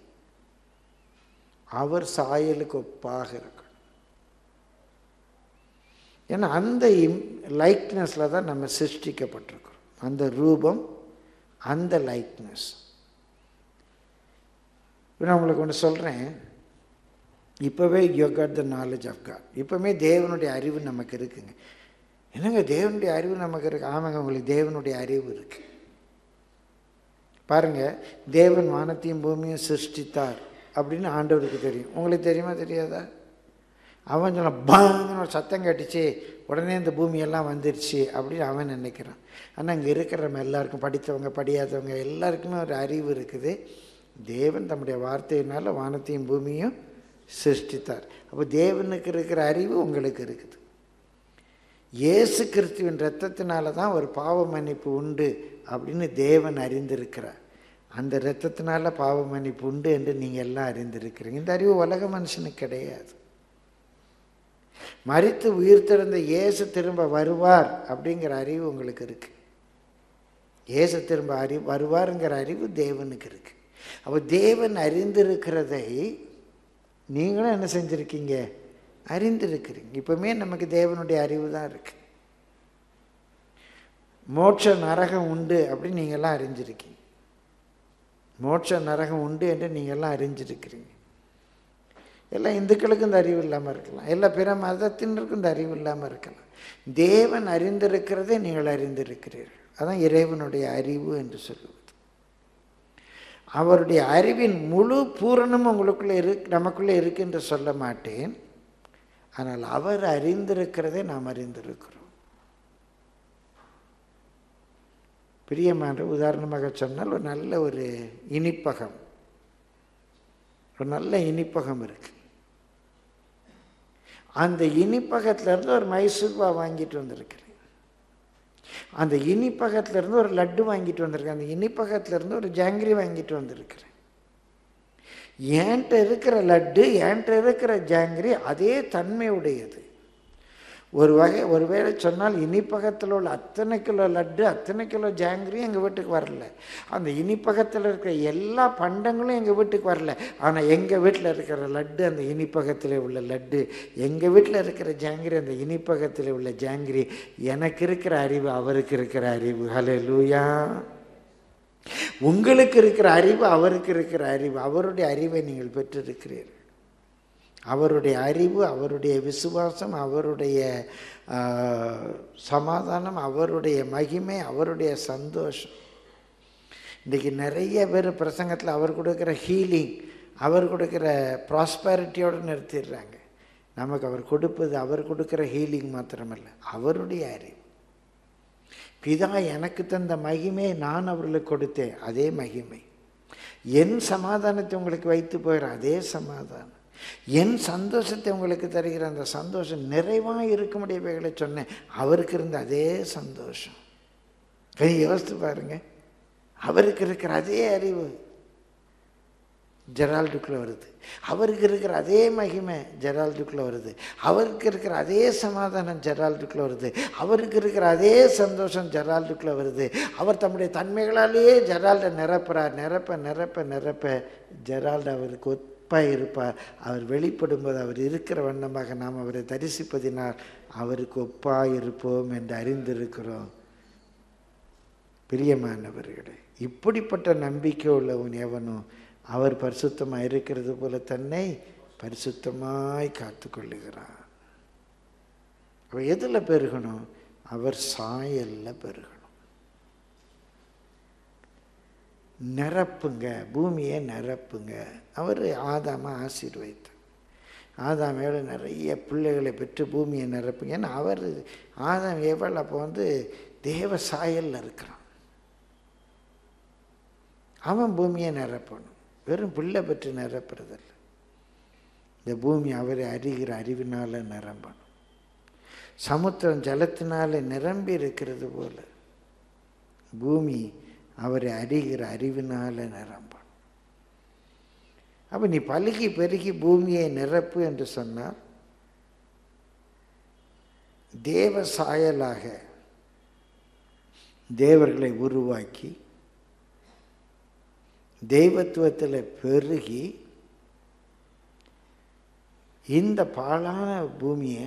அவர் சாயலுக்கு ஒப்பாக இருக்கணும் ஏன்னா அந்த லைக்னஸில் தான் நம்ம சிருஷ்டிக்கப்பட்டிருக்கிறோம் அந்த ரூபம் அந்த லைக்னஸ் நான் உங்களுக்கு ஒன்று சொல்கிறேன் இப்போவே you got the knowledge of God இப்போவே தேவனுடைய அறிவு நமக்கு இருக்குங்க என்னங்க தேவனுடைய அறிவு நமக்கு இருக்கு ஆமாங்க உங்களுக்கு தேவனுடைய அறிவு இருக்கு பாருங்க தேவன் வானத்தையும் பூமியும் சிருஷ்டித்தார் அப்படின்னு ஆண்டவருக்கு தெரியும் உங்களுக்கு தெரியுமா தெரியாதா அவன் சொன்ன பாங்கன்னு ஒரு சத்தம் கட்டிச்சு உடனே இந்த பூமியெல்லாம் வந்துருச்சு அப்படின்னு அவன் நினைக்கிறான் ஆனால் இங்கே இருக்கிற நம்ம எல்லாருக்கும் படித்தவங்க படியாதவங்க எல்லாருக்குமே ஒரு அறிவு இருக்குது தேவன் தம்முடைய வார்த்தையினால் வானத்தையும் பூமியும் சிருஷ்டித்தார் அப்போ தேவனுக்கு இருக்கிற அறிவு உங்களுக்கு இருக்குது இயேசு கிறிஸ்துவின் ரத்தத்தினால தான் ஒரு பாவ மன்னிப்பு உண்டு அப்படின்னு தேவன் அறிந்திருக்கிறார் அந்த இரத்தத்தினால பாவ மன்னிப்பு உண்டு என்று நீங்கள் எல்லாம் அறிந்திருக்கிறீங்க இந்த அறிவு உலக மனுஷனுக்கு கிடையாது மறித்து உயிர் திறந்த இயேசு திரும்ப வருவார் அப்படிங்கிற அறிவு உங்களுக்கு இருக்கு இயேசு திரும்ப அறி வருவாருங்கிற அறிவு தேவனுக்கு இருக்கு அப்போ தேவன் அறிந்திருக்கிறதை நீங்களும் என்ன செஞ்சுருக்கீங்க அறிந்திருக்கிறீங்க இப்பவுமே நமக்கு தேவனுடைய அறிவு தான் இருக்கு மோட்ச நரகம் உண்டு அப்படின்னு நீங்கள்லாம் அறிஞ்சிருக்கீங்க மோட்ச நரகம் உண்டு என்று நீங்கள்லாம் அறிஞ்சிருக்கிறீங்க எல்லா இந்துக்களுக்கும் இந்த அறிவு இல்லாமல் இருக்கலாம் எல்லா பிற மதத்தினருக்கும் இந்த அறிவு இல்லாமல் இருக்கலாம் தேவன் அறிந்திருக்கிறதை நீங்கள் அறிந்திருக்கிறீர்கள் அதான் இறைவனுடைய அறிவு என்று சொல்லுவது அவருடைய அறிவின் முழு பூரணமும் உங்களுக்குள்ளே இரு நமக்குள்ளே இருக்கு என்று சொல்ல மாட்டேன் ஆனால் அவர் அறிந்திருக்கிறதை நாம் அறிந்திருக்கிறோம் பிரியமான உதாரணமாக சொன்னால் ஒரு நல்ல ஒரு இனிப்பகம் ஒரு நல்ல இனிப்பகம் இருக்கு அந்த இனிப்பகத்திலேருந்து ஒரு மைசூர்பா வாங்கிட்டு வந்திருக்கிறேன் அந்த இனிப்பகத்திலேருந்து ஒரு லட்டு வாங்கிட்டு வந்திருக்கேன் அந்த இனிப்பகத்திலேருந்து ஒரு ஜாங்கிரி வாங்கிட்டு வந்திருக்கிறேன் என்கிட்ட இருக்கிற லட்டு என்கிட்ட இருக்கிற ஜாங்கிரி அதே தன்மையுடையது ஒரு வகை ஒருவேளை சொன்னால் இனிப்பகத்தில் உள்ள அத்தனை கிலோ லட்டு அத்தனை கிலோ ஜாங்கிரியும் எங்கள் வீட்டுக்கு வரல அந்த இனிப்பகத்தில் இருக்கிற எல்லா பண்டங்களும் எங்கள் வீட்டுக்கு வரல ஆனால் எங்கள் வீட்டில் இருக்கிற லட்டு அந்த இனிப்பகத்தில் உள்ள லட்டு எங்கள் வீட்டில் இருக்கிற ஜாங்கிரி அந்த இனிப்பகத்தில் உள்ள ஜாங்கிரி எனக்கு இருக்கிற அறிவு அவருக்கு இருக்கிற அறிவு ஹலே லூயா உங்களுக்கு இருக்கிற அறிவு அவருக்கு இருக்கிற அறிவு அவருடைய அறிவை நீங்கள் பெற்றிருக்கிறீர்கள் அவருடைய அறிவு அவருடைய விசுவாசம் அவருடைய சமாதானம் அவருடைய மகிமை அவருடைய சந்தோஷம் இன்றைக்கி நிறைய பேர் பிரசங்கத்தில் அவர் கொடுக்குற ஹீலிங் அவர் கொடுக்குற ப்ராஸ்பேரிட்டியோடு நிறுத்திடுறாங்க நமக்கு அவர் கொடுப்பது அவர் கொடுக்குற ஹீலிங் மாத்திரமல்ல அவருடைய அறிவு பிதா எனக்கு தந்த மகிமை நான் அவர்களுக்கு கொடுத்தேன் அதே மகிமை என் சமாதானத்தை உங்களுக்கு வைத்து போயிடும் அதே சமாதானம் என் சந்தோஷத்தை உங்களுக்கு தருகிற அந்த சந்தோஷம் நிறைவாக இருக்க முடியவைகளை சொன்னேன் அவருக்கு இருந்த அதே சந்தோஷம் கொஞ்சம் யோசித்து பாருங்க அவருக்கு இருக்கிற அதே அறிவு ஜெரால்டுக்குள்ளே வருது அவருக்கு இருக்கிற அதே மகிமை ஜெரால்டுக்குள்ளே வருது அவருக்கு இருக்கிற அதே சமாதானம் ஜெரால்டுக்குள்ளே வருது அவருக்கு இருக்கிற அதே சந்தோஷம் ஜெரால்டுக்குள்ளே வருது அவர் தம்முடைய தன்மைகளாலேயே ஜெரால்டை நிரப்புறார் நிரப்ப நிரப்ப நிரப்ப ஜெரால்டு அவருக்கு ஒப்பாக இருப்பார் அவர் வெளிப்படும்போது அவர் இருக்கிற வண்ணமாக நாம் அவரை தரிசிப்பதினால் அவருக்கு ஒப்பாக இருப்போம் என்று அறிந்திருக்கிறோம் பிரியமானவர்களே இப்படிப்பட்ட நம்பிக்கை உள்ளவன் எவனும் அவர் பரிசுத்தமாக இருக்கிறது போல தன்னை பரிசுத்தமாய் காத்து கொள்ளுகிறான் அவன் எதில் பெருகணும் அவர் சாயல்ல பெருகணும் நிரப்புங்க பூமியை நிரப்புங்க அவர் ஆதாம ஆசீர்வைத்தார் ஆதாம் மேலே நிறைய பிள்ளைகளை பெற்று பூமியை நிரப்புங்க ஏன்னா அவர் ஆதாம் ஏவல் அப்போ வந்து தேவ சாயல்ல இருக்கிறான் அவன் பூமியை நிரப்பணும் வெறும் பிள்ளை பெற்று நிரப்புறதில்ல இந்த பூமி அவரை அறிகிற அறிவினால நிரம்பணும் சமுத்திரம் ஜலத்தினால நிரம்பி இருக்கிறது போல பூமி அவரை அறிகிற அறிவினால நிரம்பணும் அப்போ நீ பழுகி பெருகி பூமியை நிரப்பு என்று சொன்னால் தேவ சாயலாக தேவர்களை உருவாக்கி தெய்வத்துவத்தில் பெருகி இந்த பாழான பூமியை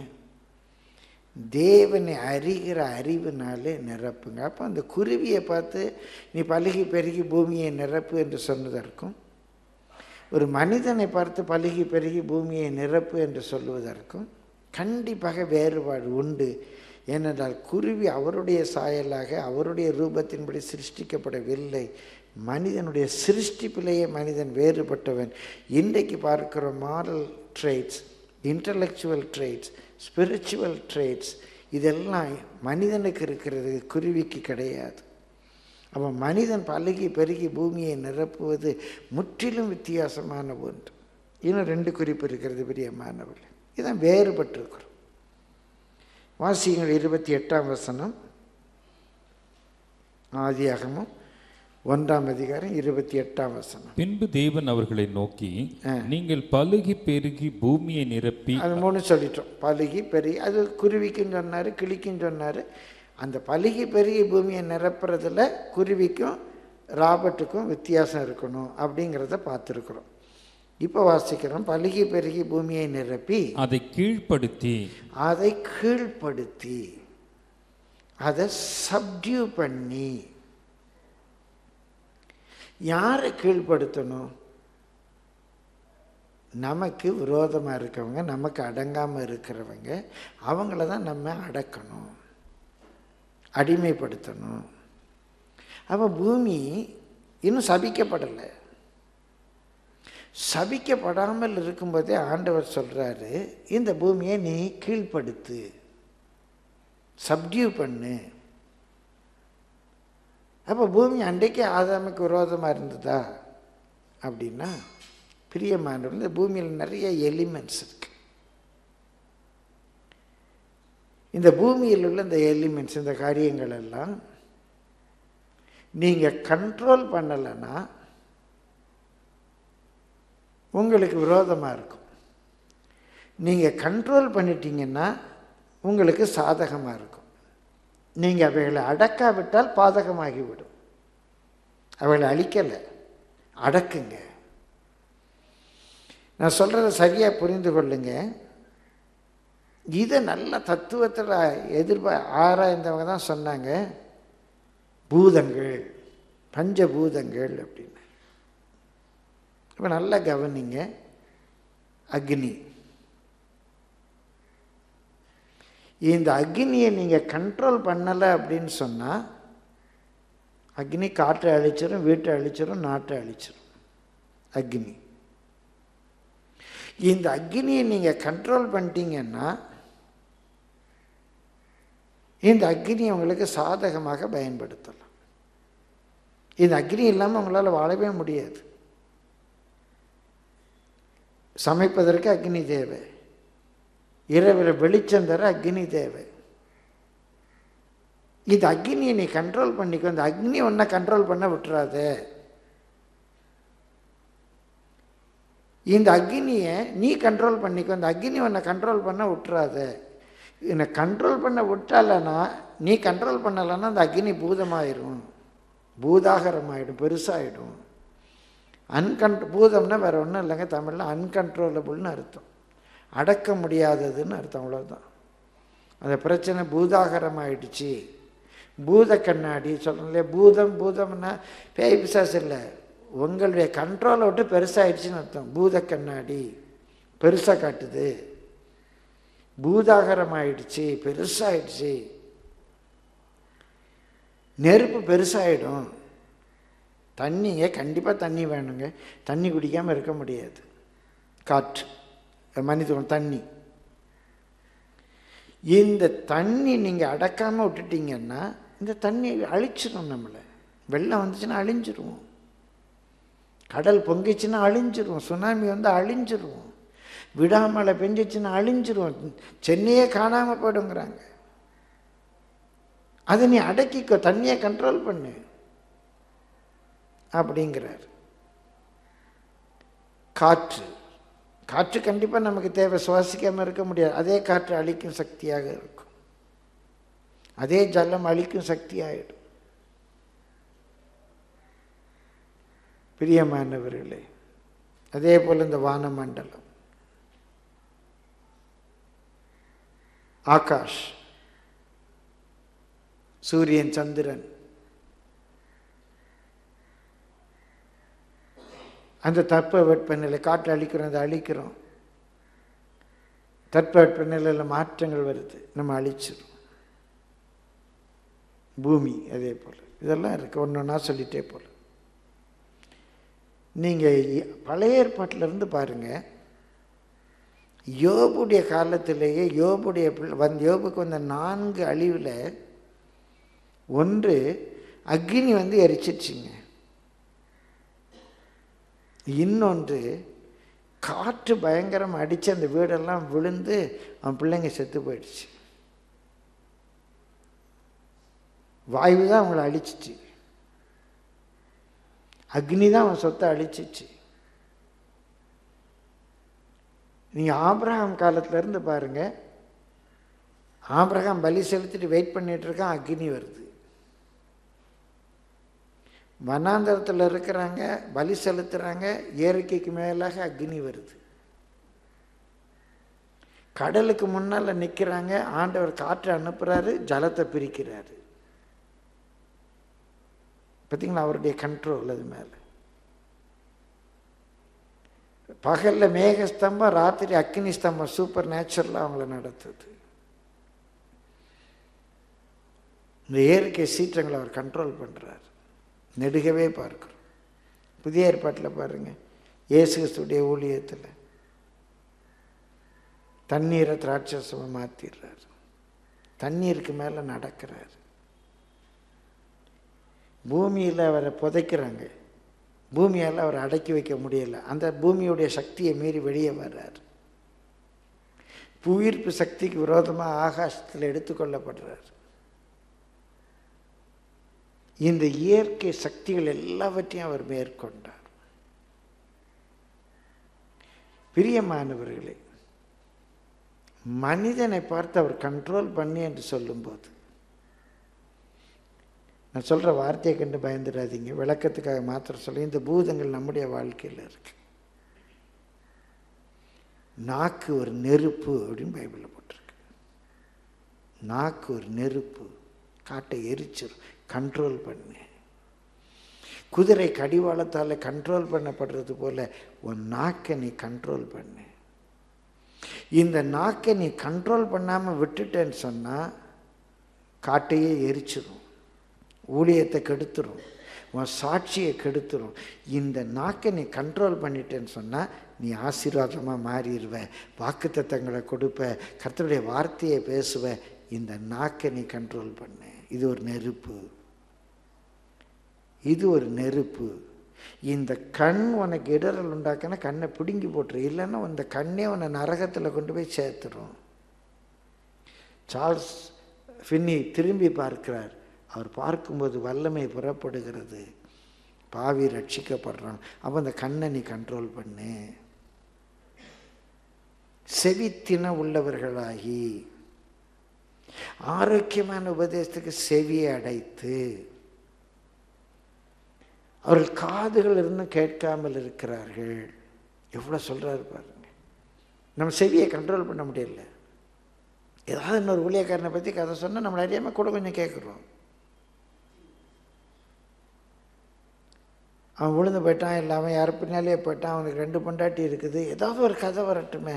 தேவனை அறிகிற அறிவினாலே நிரப்புங்க அப்போ அந்த குருவியை பார்த்து நீ பழுகி பெருகி பூமியை நிரப்பு என்று சொன்னதற்கும் ஒரு மனிதனை பார்த்து பழுகி பெருகி பூமியை நிரப்பு என்று சொல்லுவதற்கும் கண்டிப்பாக வேறுபாடு உண்டு ஏனென்றால் குருவி அவருடைய சாயலாக அவருடைய ரூபத்தின்படி சிருஷ்டிக்கப்படவில்லை மனிதனுடைய சிருஷ்டிப்பிலேயே மனிதன் வேறுபட்டவன் இன்றைக்கு பார்க்கிற moral traits intellectual traits spiritual traits இதெல்லாம் மனிதனுக்கு இருக்கிறது குருவிக்கு கிடையாது அவன் மனிதன் பழகி பெருகி பூமியை நிரப்புவது முற்றிலும் வித்தியாசமான ஒன்று இன்னும் ரெண்டு குறிப்பு இருக்கிறது பிரியமானவர்கள் இதான் வேறுபட்டிருக்கிறோம் வாசியங்கள் இருபத்தி எட்டாம் வசனம் ஆதியாகமும் ஒன்றாம் அதிகாரம் இருபத்தி எட்டாம் வசனம் பின்பு தேவன் அவர்களை நோக்கி ஆ. நீங்கள் பலுகி பெருகி பூமியை நிரப்பி அது மூணு சொல்லிட்டோம் பழுகி பெருகி அது குருவிக்கும் சொன்னார் கிளிக்கும் சொன்னார் அந்த பழுகி பெருகி பூமியை நிரப்புறதுல குருவிக்கும் ராபர்ட்டுக்கும் வித்தியாசம் இருக்கணும் அப்படிங்கிறத பார்த்துருக்குறோம் இப்போ வாசிக்கிறோம் பழுகி பெருகி பூமியை நிரப்பி அதை கீழ்ப்படுத்தி அதை கீழ்ப்படுத்தி அதை சப்டியூ பண்ணி யாரை கீழ்ப்படுத்தணும் நமக்கு விரோதமாக இருக்கவங்க நமக்கு அடங்காமல் இருக்கிறவங்க அவங்கள தான் நம்ம அடக்கணும் அடிமைப்படுத்தணும் அப்போ பூமி இன்னும் சபிக்கப்படலை சபிக்கப்படாமல் இருக்கும்போதே ஆண்டவர் சொல்கிறாரு இந்த பூமியை நீ கீழ்ப்படுத்து சப்டியூ பண்ணு அப்போ பூமி அன்றைக்கே ஆதாமுக்கு விரோதமாக இருந்ததா அப்படின்னா பிரியமானவர் இந்த பூமியில் நிறைய எலிமெண்ட்ஸ் இருக்கு இந்த பூமியில் உள்ள இந்த எலிமெண்ட்ஸ் இந்த காரியங்கள் எல்லாம் நீங்கள் கண்ட்ரோல் பண்ணலைன்னா உங்களுக்கு விரோதமாக இருக்கும் நீங்கள் கண்ட்ரோல் பண்ணிட்டீங்கன்னா உங்களுக்கு சாதகமாக இருக்கும் நீங்கள் அவைகளை அடக்காவிட்டால் பாதகமாகிவிடும் அவைகளை அழிக்கலை அடக்குங்க நான் சொல்கிறத சரியாக புரிந்து கொள்ளுங்க இதை நல்ல தத்துவத்தில் எதிர்பா ஆராய்ந்தவங்க தான் சொன்னாங்க பூதங்கள் பஞ்சபூதங்கள் அப்படின்னு இப்போ நல்லா கவனிங்க அக்னி இந்த அக்னியை நீங்கள் கண்ட்ரோல் பண்ணலை அப்படின்னு சொன்னால் அக்னி காற்றை அழிச்சிடும் வீட்டை அழிச்சிடும் நாட்டை அழிச்சிடும் அக்னி இந்த அக்னியை நீங்கள் கண்ட்ரோல் பண்ணிட்டீங்கன்னா இந்த அக்னி உங்களுக்கு சாதகமாக பயன்படுத்தலாம் இந்த அக்னி இல்லாமல் உங்களால் வாழவே முடியாது சமைப்பதற்கு அக்னி தேவை இரவில் வெளிச்சம் தர அக்னி தேவை இது அக்னியை நீ கண்ட்ரோல் பண்ணிக்கோ இந்த அக்னி ஒன்றை கண்ட்ரோல் பண்ண விட்டுறாத இந்த அக்னியை நீ கண்ட்ரோல் பண்ணிக்கோ இந்த அக்னி உன்னை கண்ட்ரோல் பண்ண விட்டுறாத என்னை கண்ட்ரோல் பண்ண விட்டாலனா நீ கண்ட்ரோல் பண்ணலைன்னா அந்த அக்னி பூதமாயிரும் பூதாகரமாயிடும் பெருசாகிடும் அன்கண்ட் பூதம்னா வேறு ஒன்றும் இல்லைங்க தமிழில் அன்கண்ட்ரோலபுள்னு அர்த்தம் அடக்க முடியாததுன்னு அர்த்தம் அவ்வளோதான் அந்த பிரச்சனை பூதாகரம் ஆயிடுச்சு பூத கண்ணாடி சொல்கிறோம் இல்லையா பூதம் பூதம்னா பேய் பிசாசு இல்லை உங்களுடைய கண்ட்ரோலை விட்டு பெருசாகிடுச்சின்னு அர்த்தம் பூத கண்ணாடி பெருசாக காட்டுது பூதாகரம் ஆயிடுச்சு பெருசாகிடுச்சு நெருப்பு பெருசாகிடும் தண்ணிங்க கண்டிப்பாக தண்ணி வேணுங்க தண்ணி குடிக்காமல் இருக்க முடியாது காற்று மனிதன் தண்ணி இந்த தண்ணி நீங்கள் அடக்காமல் விட்டுட்டீங்கன்னா இந்த தண்ணி அழிச்சிடும் நம்மளை வெள்ளம் வந்துச்சுன்னா அழிஞ்சிருவோம் கடல் பொங்கிச்சுன்னா அழிஞ்சிருவோம் சுனாமி வந்து அழிஞ்சிருவோம் விடாமலை பெஞ்சிச்சுன்னா அழிஞ்சிருவோம் சென்னையே காணாமல் போயிடுங்கிறாங்க அதை நீ அடக்கிக்கோ தண்ணியை கண்ட்ரோல் பண்ணு அப்படிங்கிறார் காற்று காற்று கண்டிப்பாக நமக்கு தேவை சுவாசிக்காமல் இருக்க முடியாது அதே காற்று அழிக்கும் சக்தியாக இருக்கும் அதே ஜலம் அழிக்கும் சக்தியாகிடும் பிரியமானவர்களே அதே போல் இந்த வானமண்டலம் ஆகாஷ் சூரியன் சந்திரன் அந்த தட்ப வெப்பநிலை காற்று அழிக்கிறோம் அதை அழிக்கிறோம் தட்ப வெப்பநிலையில் மாற்றங்கள் வருது நம்ம அழிச்சிடும் பூமி அதே போல் இதெல்லாம் இருக்குது ஒன்று ஒன்றா சொல்லிட்டே போல நீங்கள் பழைய ஏற்பாட்டிலேருந்து பாருங்கள் யோபுடைய காலத்திலேயே யோபுடைய பிள்ளை வந்த யோபுக்கு வந்த நான்கு அழிவில் ஒன்று அக்னி வந்து எரிச்சிடுச்சிங்க இன்னொன்று காற்று பயங்கரம் அடித்து அந்த வீடெல்லாம் விழுந்து அவன் பிள்ளைங்க செத்து போயிடுச்சு வாயு தான் அவங்கள அழிச்சிச்சு அக்னி தான் அவன் சொத்தை அழிச்சிச்சு நீங்கள் ஆப்ரஹாம் காலத்துலேருந்து பாருங்கள் ஆப்ரஹாம் பலி செலுத்திட்டு வெயிட் பண்ணிட்டு இருக்கான் அக்னி வருது வனாந்தரத்தில் இருக்கிறாங்க பலி செலுத்துகிறாங்க இயற்கைக்கு மேலாக அக்னி வருது கடலுக்கு முன்னால் நிற்கிறாங்க ஆண்டவர் காற்றை அனுப்புகிறாரு ஜலத்தை பிரிக்கிறாரு பார்த்தீங்களா அவருடைய கண்ட்ரோல் அது மேலே பகலில் மேகஸ்தம்பம் ராத்திரி அக்னி ஸ்தம்பம் சூப்பர் நேச்சுரலாக அவங்கள நடத்துது இந்த இயற்கை சீற்றங்களை அவர் கண்ட்ரோல் பண்ணுறார் நெடுகவே பார்க்குறோம் புதிய ஏற்பாட்டில் பாருங்கள் இயேசு கிறிஸ்துடைய ஊழியத்தில் தண்ணீரை திராட்சசமாக மாற்றிடுறார் தண்ணீருக்கு மேலே நடக்கிறார் பூமியில் அவரை புதைக்கிறாங்க பூமியால் அவரை அடக்கி வைக்க முடியலை அந்த பூமியுடைய சக்தியை மீறி வெளியே வர்றார் புவியீர்ப்பு சக்திக்கு விரோதமாக ஆகாசத்தில் எடுத்துக்கொள்ளப்படுறார் இந்த இயற்கை சக்திகள் எல்லாவற்றையும் அவர் மேற்கொண்டார் பிரியமானவர்களே மனிதனை பார்த்து அவர் கண்ட்ரோல் பண்ணி என்று சொல்லும்போது நான் சொல்கிற வார்த்தையை கண்டு பயந்துடாதீங்க விளக்கத்துக்காக மாத்திரம் சொல்ல இந்த பூதங்கள் நம்முடைய வாழ்க்கையில் இருக்கு நாக்கு ஒரு நெருப்பு அப்படின்னு பைபிளில் போட்டிருக்கு நாக்கு ஒரு நெருப்பு காட்டை எரிச்சிரும் கண்ட்ரோல் பண்ணு குதிரை கடிவாளத்தால் கண்ட்ரோல் பண்ணப்படுறது போல உன் நாக்கை நீ கண்ட்ரோல் பண்ணு இந்த நாக்கை நீ கண்ட்ரோல் பண்ணாமல் விட்டுட்டேன்னு சொன்னால் காட்டையே எரிச்சிடும் ஊழியத்தை கெடுத்துரும் உன் சாட்சியை கெடுத்துரும் இந்த நாக்கை நீ கண்ட்ரோல் பண்ணிட்டேன்னு சொன்னால் நீ ஆசீர்வாதமாக மாறிடுவ வாக்குத்தத்தங்களை கொடுப்ப கர்த்தருடைய வார்த்தையை பேசுவ இந்த நாக்கை நீ கண்ட்ரோல் பண்ணு இது ஒரு நெருப்பு இது ஒரு நெருப்பு இந்த கண் உனக்கு இடரல் உண்டாக்கினா கண்ணை பிடுங்கி போட்டுரு இல்லைன்னா இந்த கண்ணே உன்னை நரகத்தில் கொண்டு போய் சேர்த்துரும் சார்ல்ஸ் ஃபின்னி திரும்பி பார்க்கிறார் அவர் பார்க்கும்போது வல்லமை புறப்படுகிறது பாவி ரட்சிக்கப்படுறான் அப்போ அந்த கண்ணை நீ கண்ட்ரோல் பண்ணு செவித்தின உள்ளவர்களாகி ஆரோக்கியமான உபதேசத்துக்கு செவியை அடைத்து அவர்கள் காதுகள் இருந்தும் கேட்காமல் இருக்கிறார்கள் எவ்வளோ சொல்கிறாரு பாருங்க நம்ம செவியை கண்ட்ரோல் பண்ண முடியல ஏதாவது இன்னொரு ஊழியக்காரனை பற்றி கதை சொன்னால் நம்ம அறியாமல் கூட கொஞ்சம் கேட்குறோம் அவன் விழுந்து போயிட்டான் இல்லை அவன் யார் பின்னாலேயே போயிட்டான் அவனுக்கு ரெண்டு பொண்டாட்டி இருக்குது ஏதாவது ஒரு கதை வரட்டுமே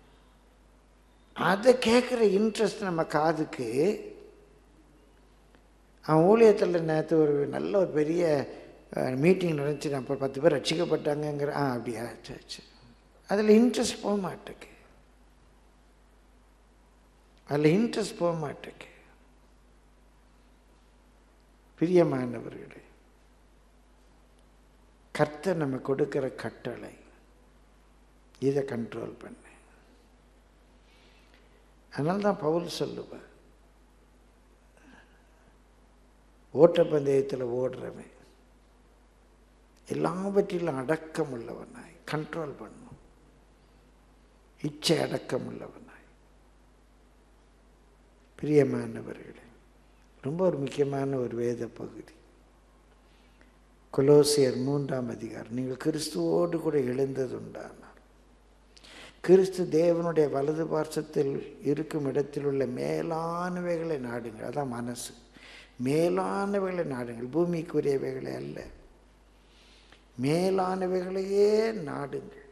அதை கேட்குற இன்ட்ரெஸ்ட் நம்ம காதுக்கு அவன் ஊழியத்தில் நேற்று ஒரு நல்ல ஒரு பெரிய மீட்டிங் நடந்துச்சு அப்போ பத்து பேர் ரட்சிக்கப்பட்டாங்கங்கிற ஆ அப்படியா சரி சரி அதில் இன்ட்ரெஸ்ட் போக மாட்டேக்கு அதில் இன்ட்ரெஸ்ட் போக மாட்டேக்கு பிரியமானவர்களே கர்த்தர் நம்ம கொடுக்கிற கட்டளை இதை கண்ட்ரோல் பண்ணு அதனால தான் பவுல் சொல்லுவேன் ஓட்டப்பந்தயத்தில் ஓடுறவன் எல்லாவற்றிலும் அடக்கம் உள்ளவனாய் கண்ட்ரோல் பண்ணும் இச்சை அடக்கம் உள்ளவனாய் பிரியமானவர்களே ரொம்ப ஒரு முக்கியமான ஒரு வேத பகுதி கொலோசியர் மூன்றாம் அதிகாரம் நீங்கள் கிறிஸ்துவோடு கூட எழுந்ததுண்டானார் கிறிஸ்து தேவனுடைய வலது பார்சத்தில் இருக்கும் இடத்தில் உள்ள மேலானவைகளை நாடுங்கள் அதான் மனசு மேலானவைகளை நாடுங்கள் பூமிக்குரியவைகளை அல்ல மேலானவைகளையே நாடுங்கள்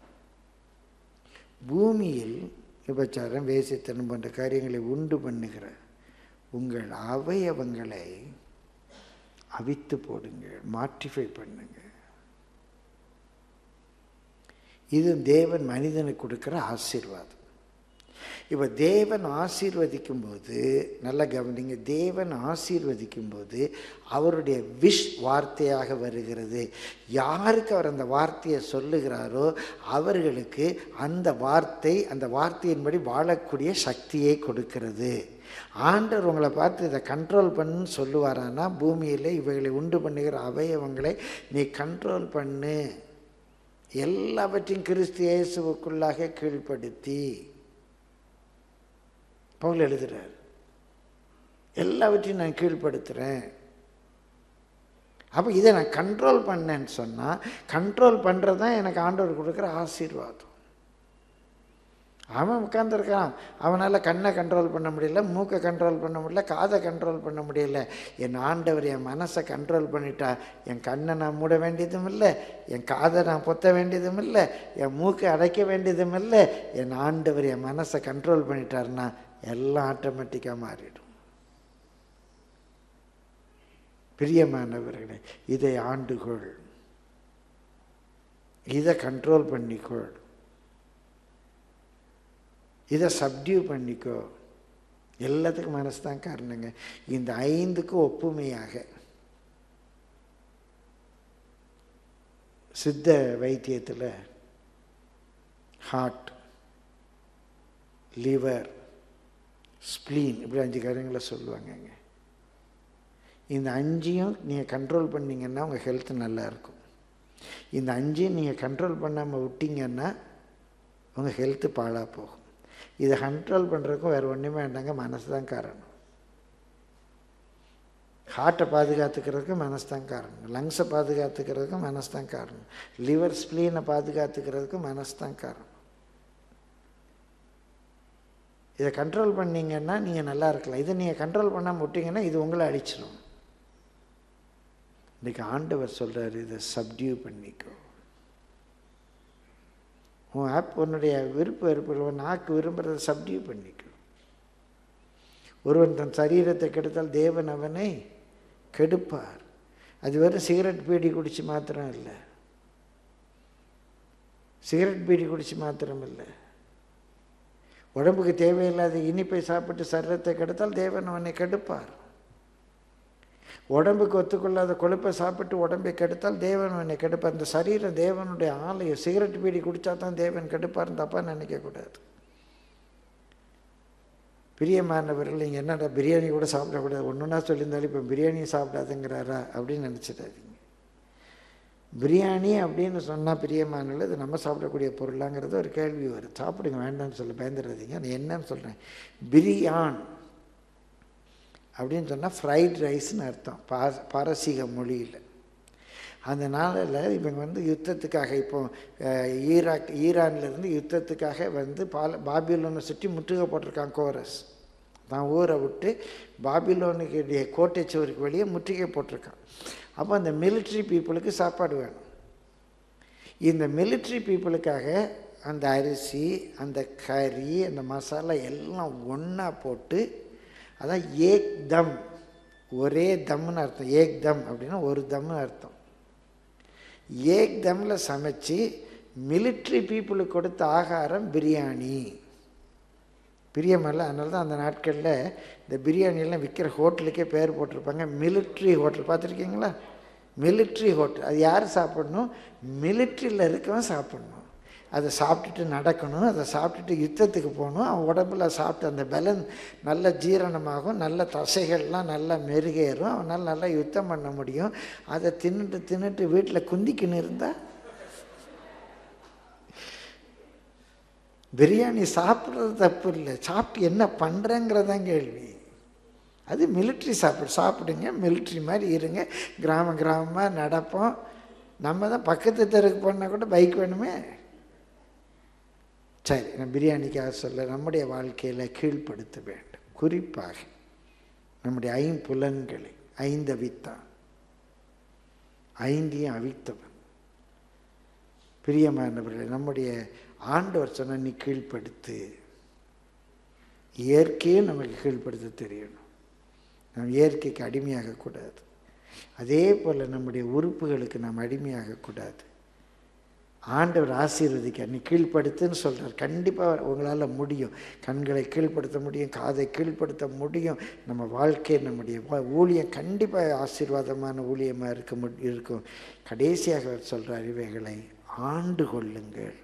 பூமியில் விபச்சாரம் வேசித்தனம் போன்ற காரியங்களை உண்டு பண்ணுகிற உங்கள் அவயவங்களை அவித்து போடுங்கள் மாற்றிஃபை பண்ணுங்க இது தேவன் மனிதனுக்கு கொடுக்குற ஆசீர்வாதம் இப்போ தேவன் ஆசீர்வதிக்கும் போது நல்லா கவனிங்க தேவன் ஆசீர்வதிக்கும் போது அவருடைய விஷ் வார்த்தையாக வருகிறது யாருக்கு அவர் அந்த வார்த்தையை சொல்லுகிறாரோ அவர்களுக்கு அந்த வார்த்தை அந்த வார்த்தையின்படி வாழக்கூடிய சக்தியை கொடுக்கிறது ஆண்டவர் உங்களை பார்த்து இதை கண்ட்ரோல் பண்ணுன்னு சொல்லுவாரானா பூமியில் இவைகளை உண்டு பண்ணுகிற அவயவங்களை நீ கண்ட்ரோல் பண்ணு எல்லாவற்றையும் கிறிஸ்து இயேசுவுக்குள்ளாக கீழ்ப்படுத்தி பவுல் எழுதுறார் எல்லாவற்றையும் நான் கீழ்ப்படுத்துகிறேன் அப்போ இதை நான் கண்ட்ரோல் பண்ணேன்னு சொன்னால் கண்ட்ரோல் பண்ணுறது தான் எனக்கு ஆண்டவர் கொடுக்குற ஆசீர்வாதம் அவன் உட்காந்துருக்கான் அவனால் கண்ணை கண்ட்ரோல் பண்ண முடியல மூக்கை கண்ட்ரோல் பண்ண முடியல காதை கண்ட்ரோல் பண்ண முடியல என் ஆண்டவர் என் மனசை கண்ட்ரோல் பண்ணிட்டா என் கண்ணை நான் மூட வேண்டியதும் இல்லை என் காதை நான் பொத்த வேண்டியதும் இல்லை என் மூக்கை அடைக்க வேண்டியதும் இல்லை என் ஆண்டவர் என் மனசை கண்ட்ரோல் பண்ணிட்டாருன்னா எல்லாம் ஆட்டோமேட்டிக்காக மாறிடும் பிரியமானவர்களே இதை ஆண்டுகொள் இதை கண்ட்ரோல் பண்ணிக்கொள் இதை சப்டியூ பண்ணிக்கோ எல்லாத்துக்கும் மனசு தான் காரணங்க இந்த ஐந்துக்கும் ஒப்புமையாக சித்த வைத்தியத்தில் ஹார்ட் லிவர் ஸ்ப்ளீன் இப்படி அஞ்சு காரியங்களை சொல்லுவாங்கங்க இந்த அஞ்சையும் நீங்கள் கண்ட்ரோல் பண்ணிங்கன்னா உங்கள் ஹெல்த் நல்லா இருக்கும் இந்த அஞ்சையும் நீங்கள் கண்ட்ரோல் பண்ணாமல் விட்டீங்கன்னா உங்கள் ஹெல்த்து பாழாக போகும் இதை கண்ட்ரோல் பண்ணுறதுக்கும் வேறு ஒன்றுமே வேண்டாங்க மனசு தான் காரணம் ஹார்ட்டை பாதுகாத்துக்கிறதுக்கு மனசு தான் காரணம் லங்ஸை பாதுகாத்துக்கிறதுக்கும் மனசு தான் காரணம் லிவர் ஸ்ப்ளீனை பாதுகாத்துக்கிறதுக்கும் மனசு தான் காரணம் இதை கண்ட்ரோல் பண்ணீங்கன்னா நீங்கள் நல்லா இருக்கலாம் இதை நீங்கள் கண்ட்ரோல் பண்ணாமல் விட்டீங்கன்னா இது உங்களை அழிச்சிடும் இன்றைக்கி ஆண்டவர் சொல்கிறார் இதை சப்டியூ பண்ணிக்கோ உன் ஆப் உன்னுடைய விருப்ப வெறுப்பில் நாக்கு விரும்புகிறத சப்டியூ பண்ணிக்கோ ஒருவன் தன் சரீரத்தை கெடுத்தால் தேவன் அவனை கெடுப்பார் அது வெறும் சிகரெட் பீடி குடித்து மாத்திரம் இல்லை சிகரெட் பீடி குடித்து மாத்திரம் இல்லை உடம்புக்கு தேவையில்லாத இனிப்பை சாப்பிட்டு சரீரத்தை கெடுத்தால் தேவன் அவனை கெடுப்பார் உடம்புக்கு ஒத்துக்கொள்ளாத கொழுப்பை சாப்பிட்டு உடம்பை கெடுத்தால் தேவன் என்னை கெடுப்பார் இந்த சரீரம் தேவனுடைய ஆலயம் சிகரெட் பீடி குடித்தா தான் தேவன் கெடுப்பார்னு தப்பாக நினைக்கக்கூடாது பிரியமானவர்கள் நீங்கள் என்னடா பிரியாணி கூட சாப்பிடக்கூடாது ஒன்றுனா சொல்லியிருந்தாலும் இப்போ பிரியாணியும் சாப்பிடாதுங்கிறாரா அப்படின்னு நினச்சிடாதீங்க பிரியாணி அப்படின்னு சொன்னால் பிரியமானது இது நம்ம சாப்பிடக்கூடிய பொருளாங்கிறது ஒரு கேள்வி வரும் சாப்பிடுங்க வேண்டாம்னு சொல்ல பயந்துடாதீங்க நான் என்னன்னு சொல்கிறேன் பிரியான் அப்படின்னு சொன்னால் ஃப்ரைட் ரைஸ்னு அர்த்தம் பா பாரசீக மொழியில் அந்த நாளில் இவங்க வந்து யுத்தத்துக்காக இப்போ அஹ், ஈராக் ஈரான்லேருந்து யுத்தத்துக்காக வந்து பால பாபிலோனை சுற்றி முற்றுகை போட்டிருக்கான் கோரஸ் தான் ஊரை விட்டு பாபிலோனுக்கு கோட்டை சுவருக்கு வெளியே முற்றுகை போட்டிருக்கான் அப்போ அந்த மிலிட்ரி பீப்புளுக்கு சாப்பாடு வேணும் இந்த மிலிட்ரி பீப்புளுக்காக அந்த அரிசி அந்த கறி அந்த மசாலா எல்லாம் ஒன்றா போட்டு அதான் ஏக் தம் ஒரே தம்னு அர்த்தம் ஏக் தம் அப்படின்னா ஒரு தம்னு அர்த்தம் ஏக் தம்மில் சமைச்சு மிலிட்ரி பீப்புளுக்கு கொடுத்த ஆகாரம் பிரியாணி பிரியமல்ல அதனால தான் அந்த நாட்களில் இந்த பிரியாணியெல்லாம் விற்கிற ஹோட்டலுக்கே பேர் போட்டிருப்பாங்க மிலிட்ரி ஹோட்டல் பார்த்துருக்கீங்களா மிலிட்ரி ஹோட்டல் அது யார் சாப்பிடணும் மிலிட்ரியில் இருக்கவன் சாப்பிடணும் அதை சாப்பிட்டுட்டு நடக்கணும் அதை சாப்பிட்டுட்டு யுத்தத்துக்கு போகணும் அவன் உடம்புல சாப்பிட்டு அந்த பலன் நல்ல ஜீரணமாகும் நல்ல தசைகள்லாம் நல்லா மெருகேறும் அவனால் நல்லா யுத்தம் பண்ண முடியும் அதை தின்னுட்டு தின்னுட்டு வீட்டில் குந்திக்கின்னு இருந்தால் பிரியாணி சாப்பிட்றது தப்பு இல்லை சாப்பிட்டு என்ன பண்ணுறேங்கிறதான் கேள்வி அது மிலிட்ரி சாப்பிடு சாப்பிடுங்க மிலிட்ரி மாதிரி இருங்க கிராம கிராமமாக நடப்போம் நம்ம தான் பக்கத்து தெருக்கு போனால் கூட பைக் வேணுமே சரி நான் பிரியாணிக்காக சொல்ல நம்முடைய வாழ்க்கையில் கீழ்ப்படுத்த வேண்டும் குறிப்பாக நம்முடைய ஐம்புலன்களை ஐந்தவித்தான் ஐந்தையும் அவித்தவன் பிரியமானவர்களே நம்முடைய ஆண்டவர் சொன்ன நீ கீழ்ப்படுத்து இயற்கையை நமக்கு கீழ்ப்படுத்த தெரியணும் நாம் இயற்கைக்கு அடிமையாகக்கூடாது அதே போல் நம்முடைய உறுப்புகளுக்கு நாம் அடிமையாகக்கூடாது ஆண்டவர் ஆசீர்வதிக்க நீ கீழ்ப்படுத்துன்னு சொல்கிறார் கண்டிப்பாக உங்களால் முடியும் கண்களை கீழ்ப்படுத்த முடியும் காதை கீழ்ப்படுத்த முடியும் நம்ம வாழ்க்கை நம்முடைய வா- ஊழியம் கண்டிப்பாக ஆசீர்வாதமான ஊழியமாக இருக்க மு இருக்கும் கடைசியாக அவர் சொல்கிறார் இவைகளை ஆண்டு கொள்ளுங்கள்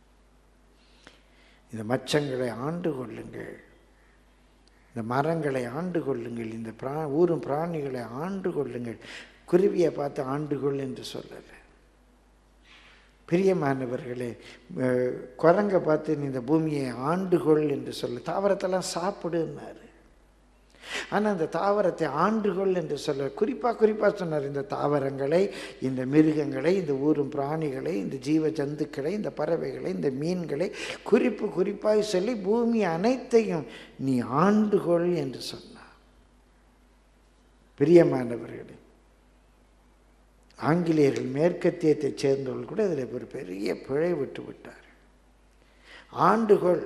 இந்த மச்சங்களை ஆண்டு கொள்ளுங்கள் இந்த மரங்களை ஆண்டு கொள்ளுங்கள் இந்த பிரா ஊரும் பிராணிகளை ஆண்டு கொள்ளுங்கள் குருவியை பார்த்து ஆண்டுகொள் என்று சொல்லலை பிரியமானவர்களே அஹ், குரங்கை பார்த்து நீ இந்த பூமியை ஆண்டுகொள் என்று சொல்ல தாவரத்தெல்லாம் சாப்பிடுன்னாரு ஆனால் அந்த தாவரத்தை ஆண்டுகொள் என்று சொல்ல குறிப்பாக குறிப்பாக சொன்னார் இந்த தாவரங்களை இந்த மிருகங்களை இந்த ஊரும் பிராணிகளை இந்த ஜீவ ஜந்துக்களை இந்த பறவைகளை இந்த மீன்களை குறிப்பு குறிப்பாக சொல்லி பூமி அனைத்தையும் நீ ஆண்டுகொள் என்று சொன்னார் பிரியமானவர்களே ஆங்கிலேயர்கள் மேற்கத்தியத்தைச் சேர்ந்தவர்கள் கூட இதில் ஒரு பெரிய பிழை விட்டு விட்டார் ஆண்டுகொள்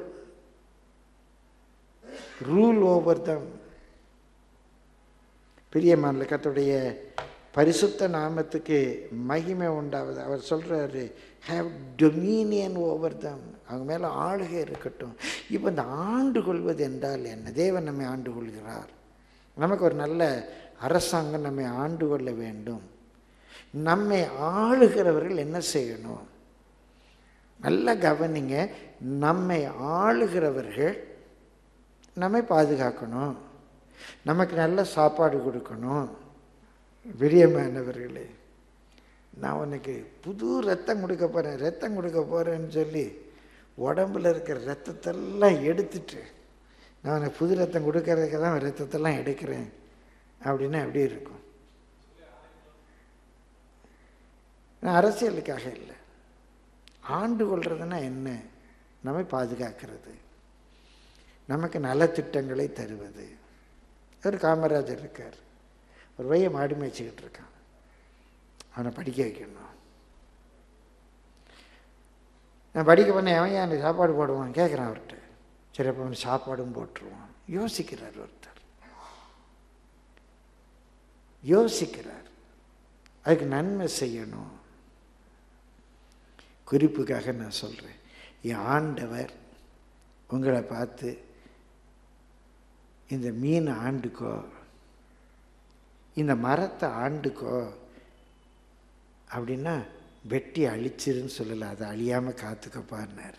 ரூல் ஓவர் தம் பிரியமான கத்துடைய பரிசுத்த நாமத்துக்கு மகிமை உண்டாவது அவர் சொல்கிறாரு ஹேவ் டொமீனியன் ஓவர் தம் அவங்க மேலே ஆளுகை இருக்கட்டும் இப்போ இந்த ஆண்டு கொள்வது என்றால் என்ன தேவன் நம்மை ஆண்டு கொள்கிறார் நமக்கு ஒரு நல்ல அரசாங்கம் நம்மை ஆண்டு கொள்ள வேண்டும் நம்மை ஆளுகிறவர்கள் என்ன செய்யணும் நல்லா கவனிங்க நம்மை ஆளுகிறவர்கள் நம்மை பாதுகாக்கணும் நமக்கு நல்ல சாப்பாடு கொடுக்கணும் பிரியமானவர்களே நான் உனக்கு புது ரத்தம் கொடுக்க போகிறேன் ரத்தம் கொடுக்க போகிறேன்னு சொல்லி உடம்புல இருக்கிற ரத்தத்தெல்லாம் எடுத்துட்டு நான் உனக்கு புது ரத்தம் கொடுக்கறதுக்கு தான் ரத்தத்தெல்லாம் எடுக்கிறேன் அப்படின்னா எப்படி இருக்கும் நான் அரசியலுக்காக இல்லை ஆண்டு கொள்றதுன்னா என்ன நம்மை பாதுகாக்கிறது நமக்கு நலத்திட்டங்களை தருவது ஒரு காமராஜர் இருக்கார் ஒரு பையன் மாடு மேய்ச்சிக்கிட்டு இருக்கான் அவனை படிக்க வைக்கணும் நான் படிக்க பண்ண அவன் ஏன் எனக்கு சாப்பாடு போடுவான் கேட்குறான் அவர்கிட்ட சரி அப்போ அவன் சாப்பாடும் போட்டுருவான் யோசிக்கிறார் ஒருத்தர் யோசிக்கிறார் அதுக்கு நன்மை செய்யணும் குறிப்புக்காக நான் சொல்கிறேன் என் ஆண்டவர் உங்களை பார்த்து இந்த மீன் ஆண்டுக்கோ இந்த மரத்தை ஆண்டுக்கோ அப்படின்னா வெட்டி அழிச்சிருன்னு சொல்லலை அதை அழியாமல் காத்துக்கப்பான்னாரு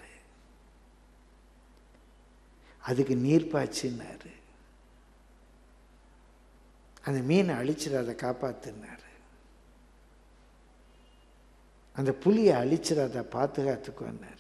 அதுக்கு நீர் பாய்ச்சின்னாரு அந்த மீனை அழிச்சிரு அதை காப்பாத்துனாரு அந்த புலியை அழிச்சிரு அதை பாதுகாத்துக்கோன்னாரு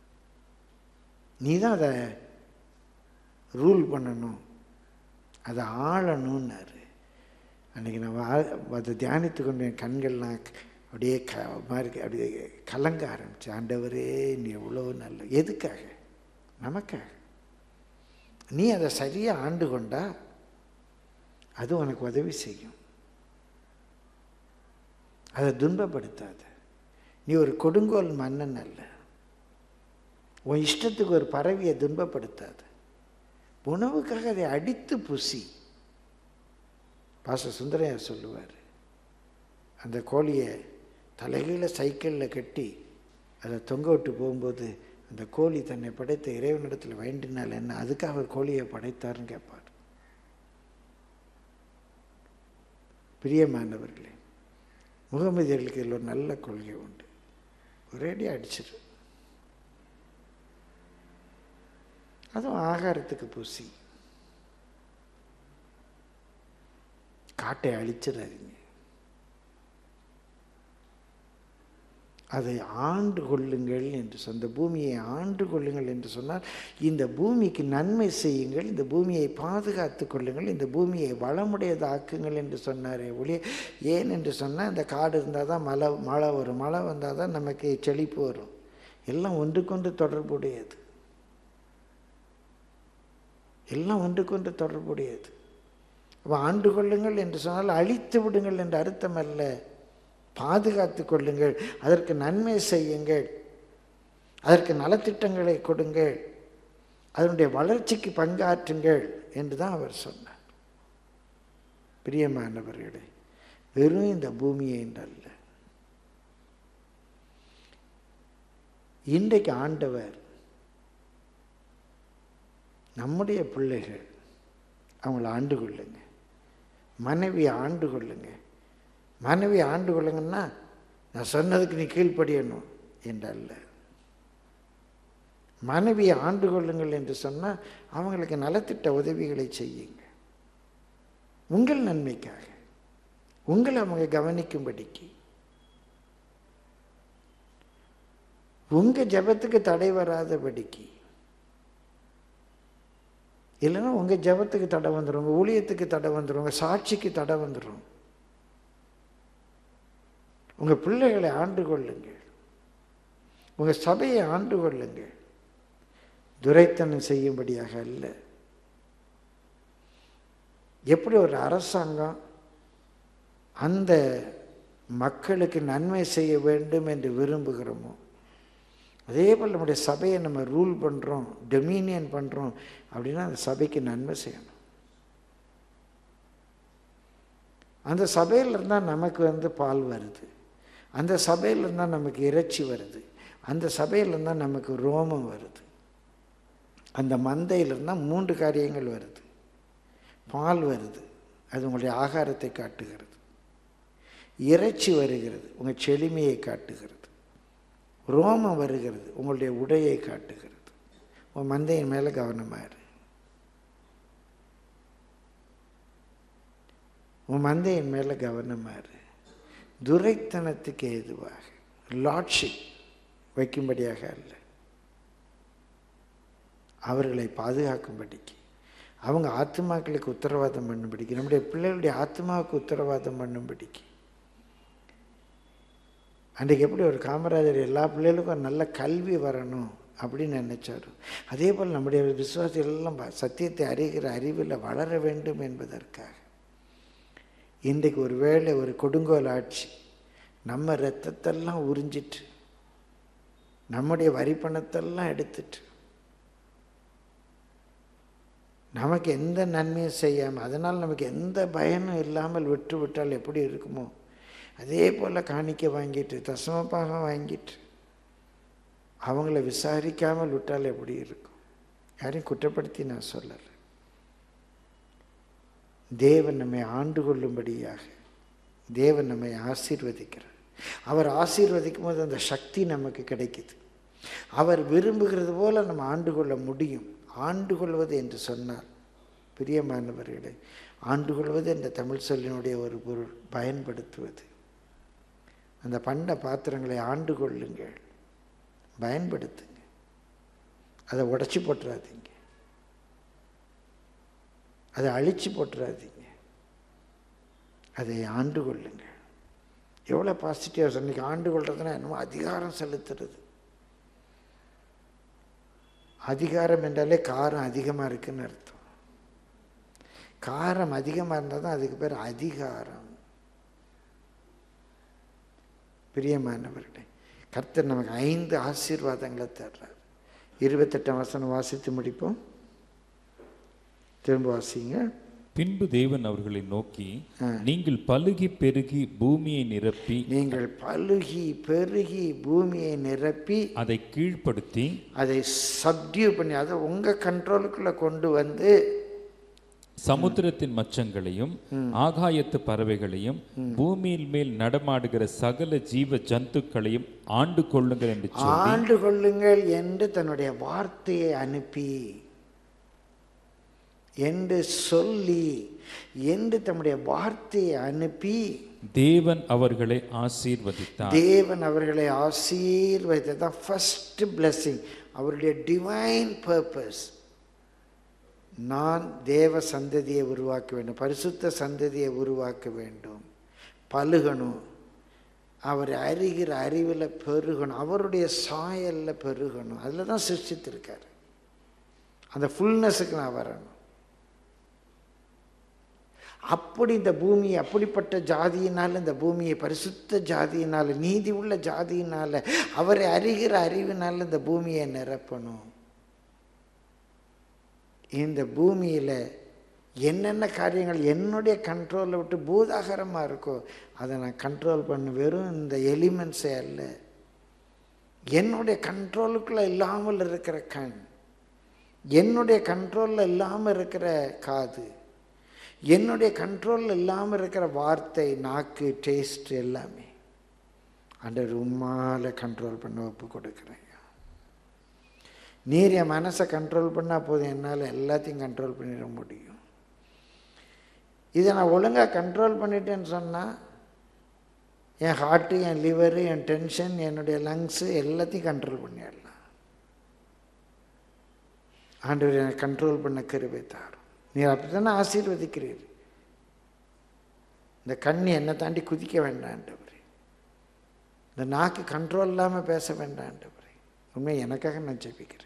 நீ தான் அதை ரூல் பண்ணணும் அதை ஆளணும்னாரு அன்றைக்கி நான் வா- அதை தியானித்து கொண்டு என் கண்கள்லாம் அப்படியே க மாதிரி அப்படியே கலங்க ஆரம்பிச்சு ஆண்டவரே நீ எவ்வளோ நல்ல எதுக்காக நமக்காக நீ அதை சரியாக ஆண்டு கொண்டா அது உனக்கு உதவி செய்யும் அதை துன்பப்படுத்தாத நீ ஒரு கொடுங்கோல் மன்னன் அல்ல உன் இஷ்டத்துக்கு ஒரு பறவையை துன்பப்படுத்தாத உணவுக்காக அதை அடித்து புசி பாச சுந்தரையார் சொல்லுவார் அந்த கோழியை தலைகீழ சைக்கிளில் கட்டி அதை தொங்க விட்டு போகும்போது அந்த கோழி தன்னை படைத்த இறைவனிடத்தில் வேண்டினால் என்ன அதுக்காக அவர் கோழியை படைத்தார்னு கேட்பார் பிரியமானவர்களே முகமதியர்களுக்கு இதில் ஒரு நல்ல கொள்கை உண்டு ஒரேடியாக அடிச்சிரு அதுவும் ஆகாரத்துக்கு பூசி காட்டை அழிச்சிடாதீங்க அதை ஆண்டு கொள்ளுங்கள் என்று சொன்ன இந்த பூமியை ஆண்டு கொள்ளுங்கள் என்று சொன்னால் இந்த பூமிக்கு நன்மை செய்யுங்கள் இந்த பூமியை பாதுகாத்து கொள்ளுங்கள் இந்த பூமியை வளமுடையதாக்குங்கள் என்று சொன்னாரே ஒழிய ஏன் என்று சொன்னால் இந்த காடு இருந்தால் தான் மழை மழை வரும் மழை வந்தால் தான் நமக்கு செழிப்பு வரும் எல்லாம் ஒன்றுக்கொன்று தொடர்புடையது எல்லாம் ஒன்றுக்கொன்று தொடர்புடையது அப்போ ஆண்டு கொள்ளுங்கள் என்று சொன்னால் அழித்து விடுங்கள் என்று அர்த்தம் அல்ல பாதுகாத்து கொள்ளுங்கள் அதற்கு நன்மை செய்யுங்கள் அதற்கு நலத்திட்டங்களை கொடுங்கள் அதனுடைய வளர்ச்சிக்கு பங்காற்றுங்கள் என்று தான் அவர் சொன்னார் பிரியமானவர்களே வெறும் இந்த பூமியை என்றல்ல இன்றைக்கு ஆண்டவர் நம்முடைய பிள்ளைகள் அவங்கள ஆண்டு கொள்ளுங்க மனைவி ஆண்டு கொள்ளுங்க மனைவி ஆண்டு கொள்ளுங்கன்னா நான் சொன்னதுக்கு நீ கீழ்ப்படியணும் என்றல்ல மனைவியை ஆண்டு கொள்ளுங்கள் என்று சொன்னால் அவங்களுக்கு நலத்திட்ட உதவிகளை செய்யுங்க உங்கள் நன்மைக்காக உங்களை அவங்க கவனிக்கும்படிக்கு உங்கள் ஜெபத்துக்கு தடை வராதபடிக்கு இல்லைன்னா உங்கள் ஜெபத்துக்கு தடை வந்துடும் உங்கள் ஊழியத்துக்கு தடை வந்துடும் உங்கள் சாட்சிக்கு தடை வந்துடும் உங்கள் பிள்ளைகளை ஆண்டு கொள்ளுங்கள் உங்கள் சபையை ஆண்டு கொள்ளுங்கள் துரைத்தனம் செய்யும்படியாக அல்ல எப்படி ஒரு அரசாங்கம் அந்த மக்களுக்கு நன்மை செய்ய வேண்டும் என்று விரும்புகிறோமோ அதே போல் நம்முடைய சபையை நம்ம ரூல் பண்ணுறோம் டொமினியன் பண்ணுறோம் அப்படின்னா அந்த சபைக்கு நன்மை செய்யணும் அந்த சபையில் இருந்தால் நமக்கு வந்து பால் வருது அந்த சபையில் இருந்தால் நமக்கு இறைச்சி வருது அந்த சபையில் இருந்தால் நமக்கு ரோமம் வருது அந்த மந்தையில் இருந்தால் மூன்று காரியங்கள் வருது பால் வருது அது உங்களுடைய ஆகாரத்தை காட்டுகிறது இறைச்சி வருகிறது உங்கள் செழுமையை காட்டுகிறது ரோமம் வருகிறது உங்களுடைய உடையை காட்டுகிறது உன் மந்தையின் மேலே கவனமாக இரு உன் மந்தையின் மேலே கவனமாக இரு துரைத்தனத்துக்கு ஏதுவாக லார்ட்ஷிப் வைக்கும்படியாக அல்ல அவர்களை பாதுகாக்கும்படிக்கு அவங்க ஆத்மாக்களுக்கு உத்தரவாதம் பண்ணும்படிக்கு நம்முடைய பிள்ளைகளுடைய ஆத்மாவுக்கு உத்தரவாதம் பண்ணும்படிக்கு அன்றைக்கு எப்படி ஒரு காமராஜர் எல்லா பிள்ளைகளுக்கும் ஒரு நல்ல கல்வி வரணும் அப்படின்னு நினைச்சாரு அதே போல் நம்முடைய விசுவாசிகள் எல்லாம் ப- சத்தியத்தை அறிகிற அறிவில் வளர வேண்டும் என்பதற்காக இன்றைக்கு ஒரு வேளை ஒரு கொடுங்கோல் ஆட்சி நம்ம ரத்தத்தெல்லாம் உறிஞ்சிட்டு நம்முடைய வரி பணத்தெல்லாம் எடுத்துட்டு நமக்கு எந்த நன்மையும் செய்யாமல் அதனால் நமக்கு எந்த பயனும் இல்லாமல் விட்டு விட்டால் எப்படி இருக்குமோ அதே போல் காணிக்கை வாங்கிட்டு தசமப்பாக வாங்கிட்டு அவங்கள விசாரிக்காமல் விட்டால் எப்படி இருக்கும் யாரையும் குற்றப்படுத்தி நான் சொல்லலை தேவன் நம்மை ஆண்டு கொள்ளும்படியாக தேவன் நம்மை ஆசீர்வதிக்கிறார் அவர் ஆசீர்வதிக்கும் போது அந்த சக்தி நமக்கு கிடைக்குது அவர் விரும்புகிறது போல நம்ம ஆண்டு கொள்ள முடியும் ஆண்டு கொள்வது என்று சொன்னார் பிரியமானவர்களே ஆண்டு கொள்வது என்ற தமிழ் சொல்லினுடைய ஒரு பொருள் பயன்படுத்துவது அந்த பண்ட பாத்திரங்களை ஆண்டு கொள்ளுங்கள் பயன்படுத்துங்க அதை உடச்சி போட்டுறாதீங்க அதை அழிச்சு போட்டுறாதீங்க அதை ஆண்டு கொள்ளுங்கள் எவ்வளோ பாசிட்டிவாக சொன்னீங்க ஆண்டு கொள்றதுன்னா என்னமோ அதிகாரம் செலுத்துறது அதிகாரம் என்றாலே காரம் அதிகமாக இருக்குன்னு அர்த்தம் காரம் அதிகமாக இருந்தால் தான் அதுக்கு பேர் அதிகாரம் பிரியமானவர்களே கர்த்தர் நமக்கு ஐந்து ஆசீர்வாதங்களை தர்றார் இருபத்தெட்டாம் வசனம் வாசித்து முடிப்போம் திரும்ப வாசிங்க பின்பு தேவன் அவர்களை நோக்கி நீங்கள் பலுகி பெருகி பூமியை நிரப்பி நீங்கள் பலுகி பெருகி பூமியை நிரப்பி அதை கீழ்ப்படுத்தி அதை சப்டியூ பண்ணி அதை உங்கள் கண்ட்ரோலுக்குள்ளே கொண்டு வந்து சமுத்திரத்தின் மச்சங்களையும் ஆகாயத்து பறவைகளையும் பூமியின் மேல் நடமாடுகிற சகல ஜீவ ஜந்துக்களையும் ஆண்டு கொள்ளுங்கள் என்று சொல்லி ஆண்டு கொள்ளுங்கள் என்று தன்னுடைய வார்த்தையை அனுப்பி என்று சொல்லி என்று தம்முடைய வார்த்தையை அனுப்பி தேவன் அவர்களை ஆசீர்வதித்தார் தேவன் அவர்களை ஆசீர்வதித்தது தான் ஃபஸ்ட்டு பிளெஸ்ஸிங் அவருடைய டிவைன் பர்பஸ் நான் தேவ சந்ததியை உருவாக்க வேண்டும் பரிசுத்த சந்ததியை உருவாக்க வேண்டும் பழுகணும் அவர் அறிகிற அறிவில் பெருகணும் அவருடைய சாயலில் பெருகணும் அதில் தான் சிருஷ்டித்திருக்காரு அந்த ஃபுல்னஸுக்கு நான் வரணும் அப்படி இந்த பூமியை அப்படிப்பட்ட ஜாதியினால் இந்த பூமியை பரிசுத்த ஜாதியினால் நீதி உள்ள ஜாதியினால் அவரை அறிகிற அறிவினால் இந்த பூமியை நிரப்பணும் இந்த பூமியில் என்னென்ன காரியங்கள் என்னுடைய கண்ட்ரோலில் விட்டு பூதாகரமாக இருக்கோ அதை நான் கண்ட்ரோல் பண்ண வெறும் இந்த எலிமெண்ட்ஸே அல்ல என்னுடைய கண்ட்ரோலுக்குள்ளே இல்லாமல் இருக்கிற கண் என்னுடைய கண்ட்ரோலில் இல்லாமல் இருக்கிற காது என்னுடைய கண்ட்ரோலில் இல்லாமல் இருக்கிற வார்த்தை நாக்கு டேஸ்ட் எல்லாமே அந்த உம்மால கண்ட்ரோல் பண்ண ஒப்பு கொடுக்குறேன் நீர் என் மனசை கண்ட்ரோல் பண்ணால் போதும் என்னால் எல்லாத்தையும் கண்ட்ரோல் பண்ணிட முடியும் இதை நான் ஒழுங்காக கண்ட்ரோல் பண்ணிட்டேன்னு சொன்னால் என் ஹார்ட்டு என் லிவரு என் டென்ஷன் என்னுடைய லங்ஸு எல்லாத்தையும் கண்ட்ரோல் பண்ணிடலாம் ஆண்டவர் எனக்கு கண்ட்ரோல் பண்ண கருவை தாரும் நீர் அப்படி தானே ஆசீர்வதிக்கிறீர் இந்த கண் என்னை தாண்டி குதிக்க வேண்டாண்டவர் இந்த நாக்கு கண்ட்ரோல் இல்லாமல் பேச வேண்டாண்டவர் உண்மை எனக்காக நான் ஜெபிக்கிறேன்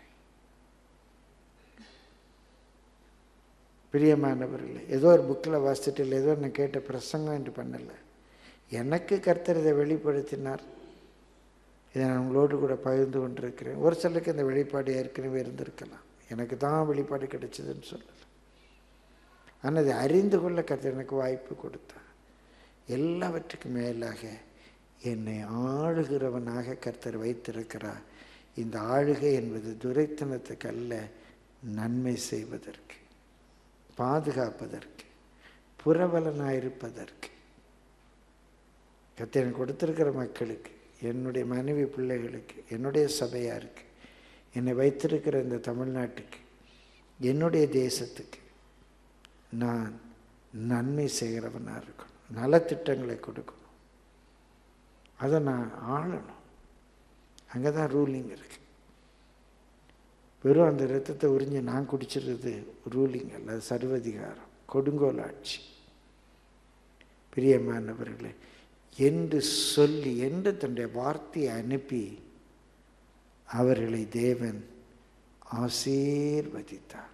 பிரியமானவர்களே ஏதோ ஒரு புக்கில் வாசிச்சுட்டு இல்லை ஏதோ நான் கேட்ட பிரசங்கம் என்று பண்ணலை எனக்கு கர்த்தர் இதை வெளிப்படுத்தினார் இதை நான் உங்களோடு கூட பகிர்ந்து கொண்டிருக்கிறேன் ஒரு சிலருக்கு இந்த வெளிப்பாடு ஏற்கனவே இருந்திருக்கலாம் எனக்கு தான் வெளிப்பாடு கிடைச்சதுன்னு சொல்லலை ஆனால் அதை அறிந்து கொள்ள கர்த்தர் எனக்கு வாய்ப்பு கொடுத்தார் எல்லாவற்றுக்கும் மேலாக என்னை ஆளுகிறவனாக கர்த்தர் வைத்திருக்கிறார் இந்த ஆளுகை என்பது துரைத்தனத்துக்கு அல்ல நன்மை செய்வதற்கு பாதுகாப்பதற்கு புறவலனாயிருப்பதற்கு கர்த்தர் எனக்கு கொடுத்திருக்கிற மக்களுக்கு என்னுடைய மனைவி பிள்ளைகளுக்கு என்னுடைய சபையாருக்கு என்னை வைத்திருக்கிற இந்த தமிழ்நாட்டுக்கு என்னுடைய தேசத்துக்கு நான் நன்மை செய்கிறவனாக இருக்கணும் நலத்திட்டங்களை கொடுக்கணும் அதை நான் ஆளணும் அங்கே தான் ரூலிங் இருக்கு வெறும் அந்த ரத்தத்தை உறிஞ்சி நான் குடிச்சிடுறது ரூலிங் அல்ல அது சர்வதிகாரம் கொடுங்கோல் ஆட்சி பிரியமானவர்களே என்று சொல்லி என்று தன்னுடைய வார்த்தையை அனுப்பி அவர்களை தேவன் ஆசீர்வதித்தார்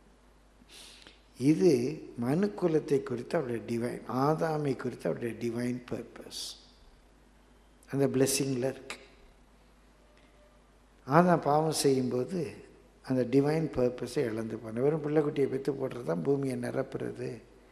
இது மனுக்குலத்தை குறித்து அவருடைய டிவைன் ஆதாமை குறித்து அவருடைய டிவைன் பர்பஸ் அந்த பிளெஸ்ஸிங்கில் இருக்கு ஆதாம் பாவம் செய்யும்போது அந்த டிவைன் பர்பஸை இழந்து போன வெறும் பிள்ளைக்குட்டியை பெற்று போடுறது தான் பூமியை நிரப்புறது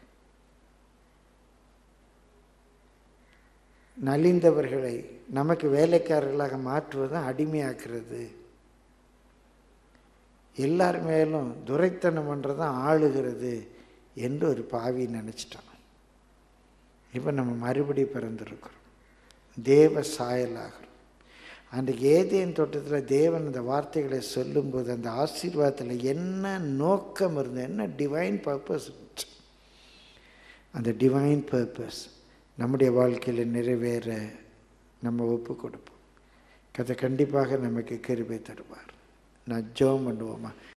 நலிந்தவர்களை நமக்கு வேலைக்காரர்களாக மாற்றுவது அடிமையாக்குறது எல்லார் மேலும் துரைத்தனம் பண்ணுறது ஆளுகிறது என்று ஒரு பாவி நினச்சிட்டான் இப்போ நம்ம மறுபடியும் பிறந்திருக்கிறோம் தேவ சாயலாகிறோம் அன்றைக்கு ஏதேன் தோட்டத்தில் தேவன் அந்த வார்த்தைகளை சொல்லும்போது அந்த ஆசீர்வாதத்தில் என்ன நோக்கம் இருந்தது என்ன டிவைன் பர்பஸ் இருந்துச்சு அந்த டிவைன் பர்பஸ் நம்முடைய வாழ்க்கையில் நிறைவேற நம்ம ஒப்பு கொடுப்போம் கதை கண்டிப்பாக நமக்கு கிருபை தருவார் நான் ஜோம் பண்ணுவோமா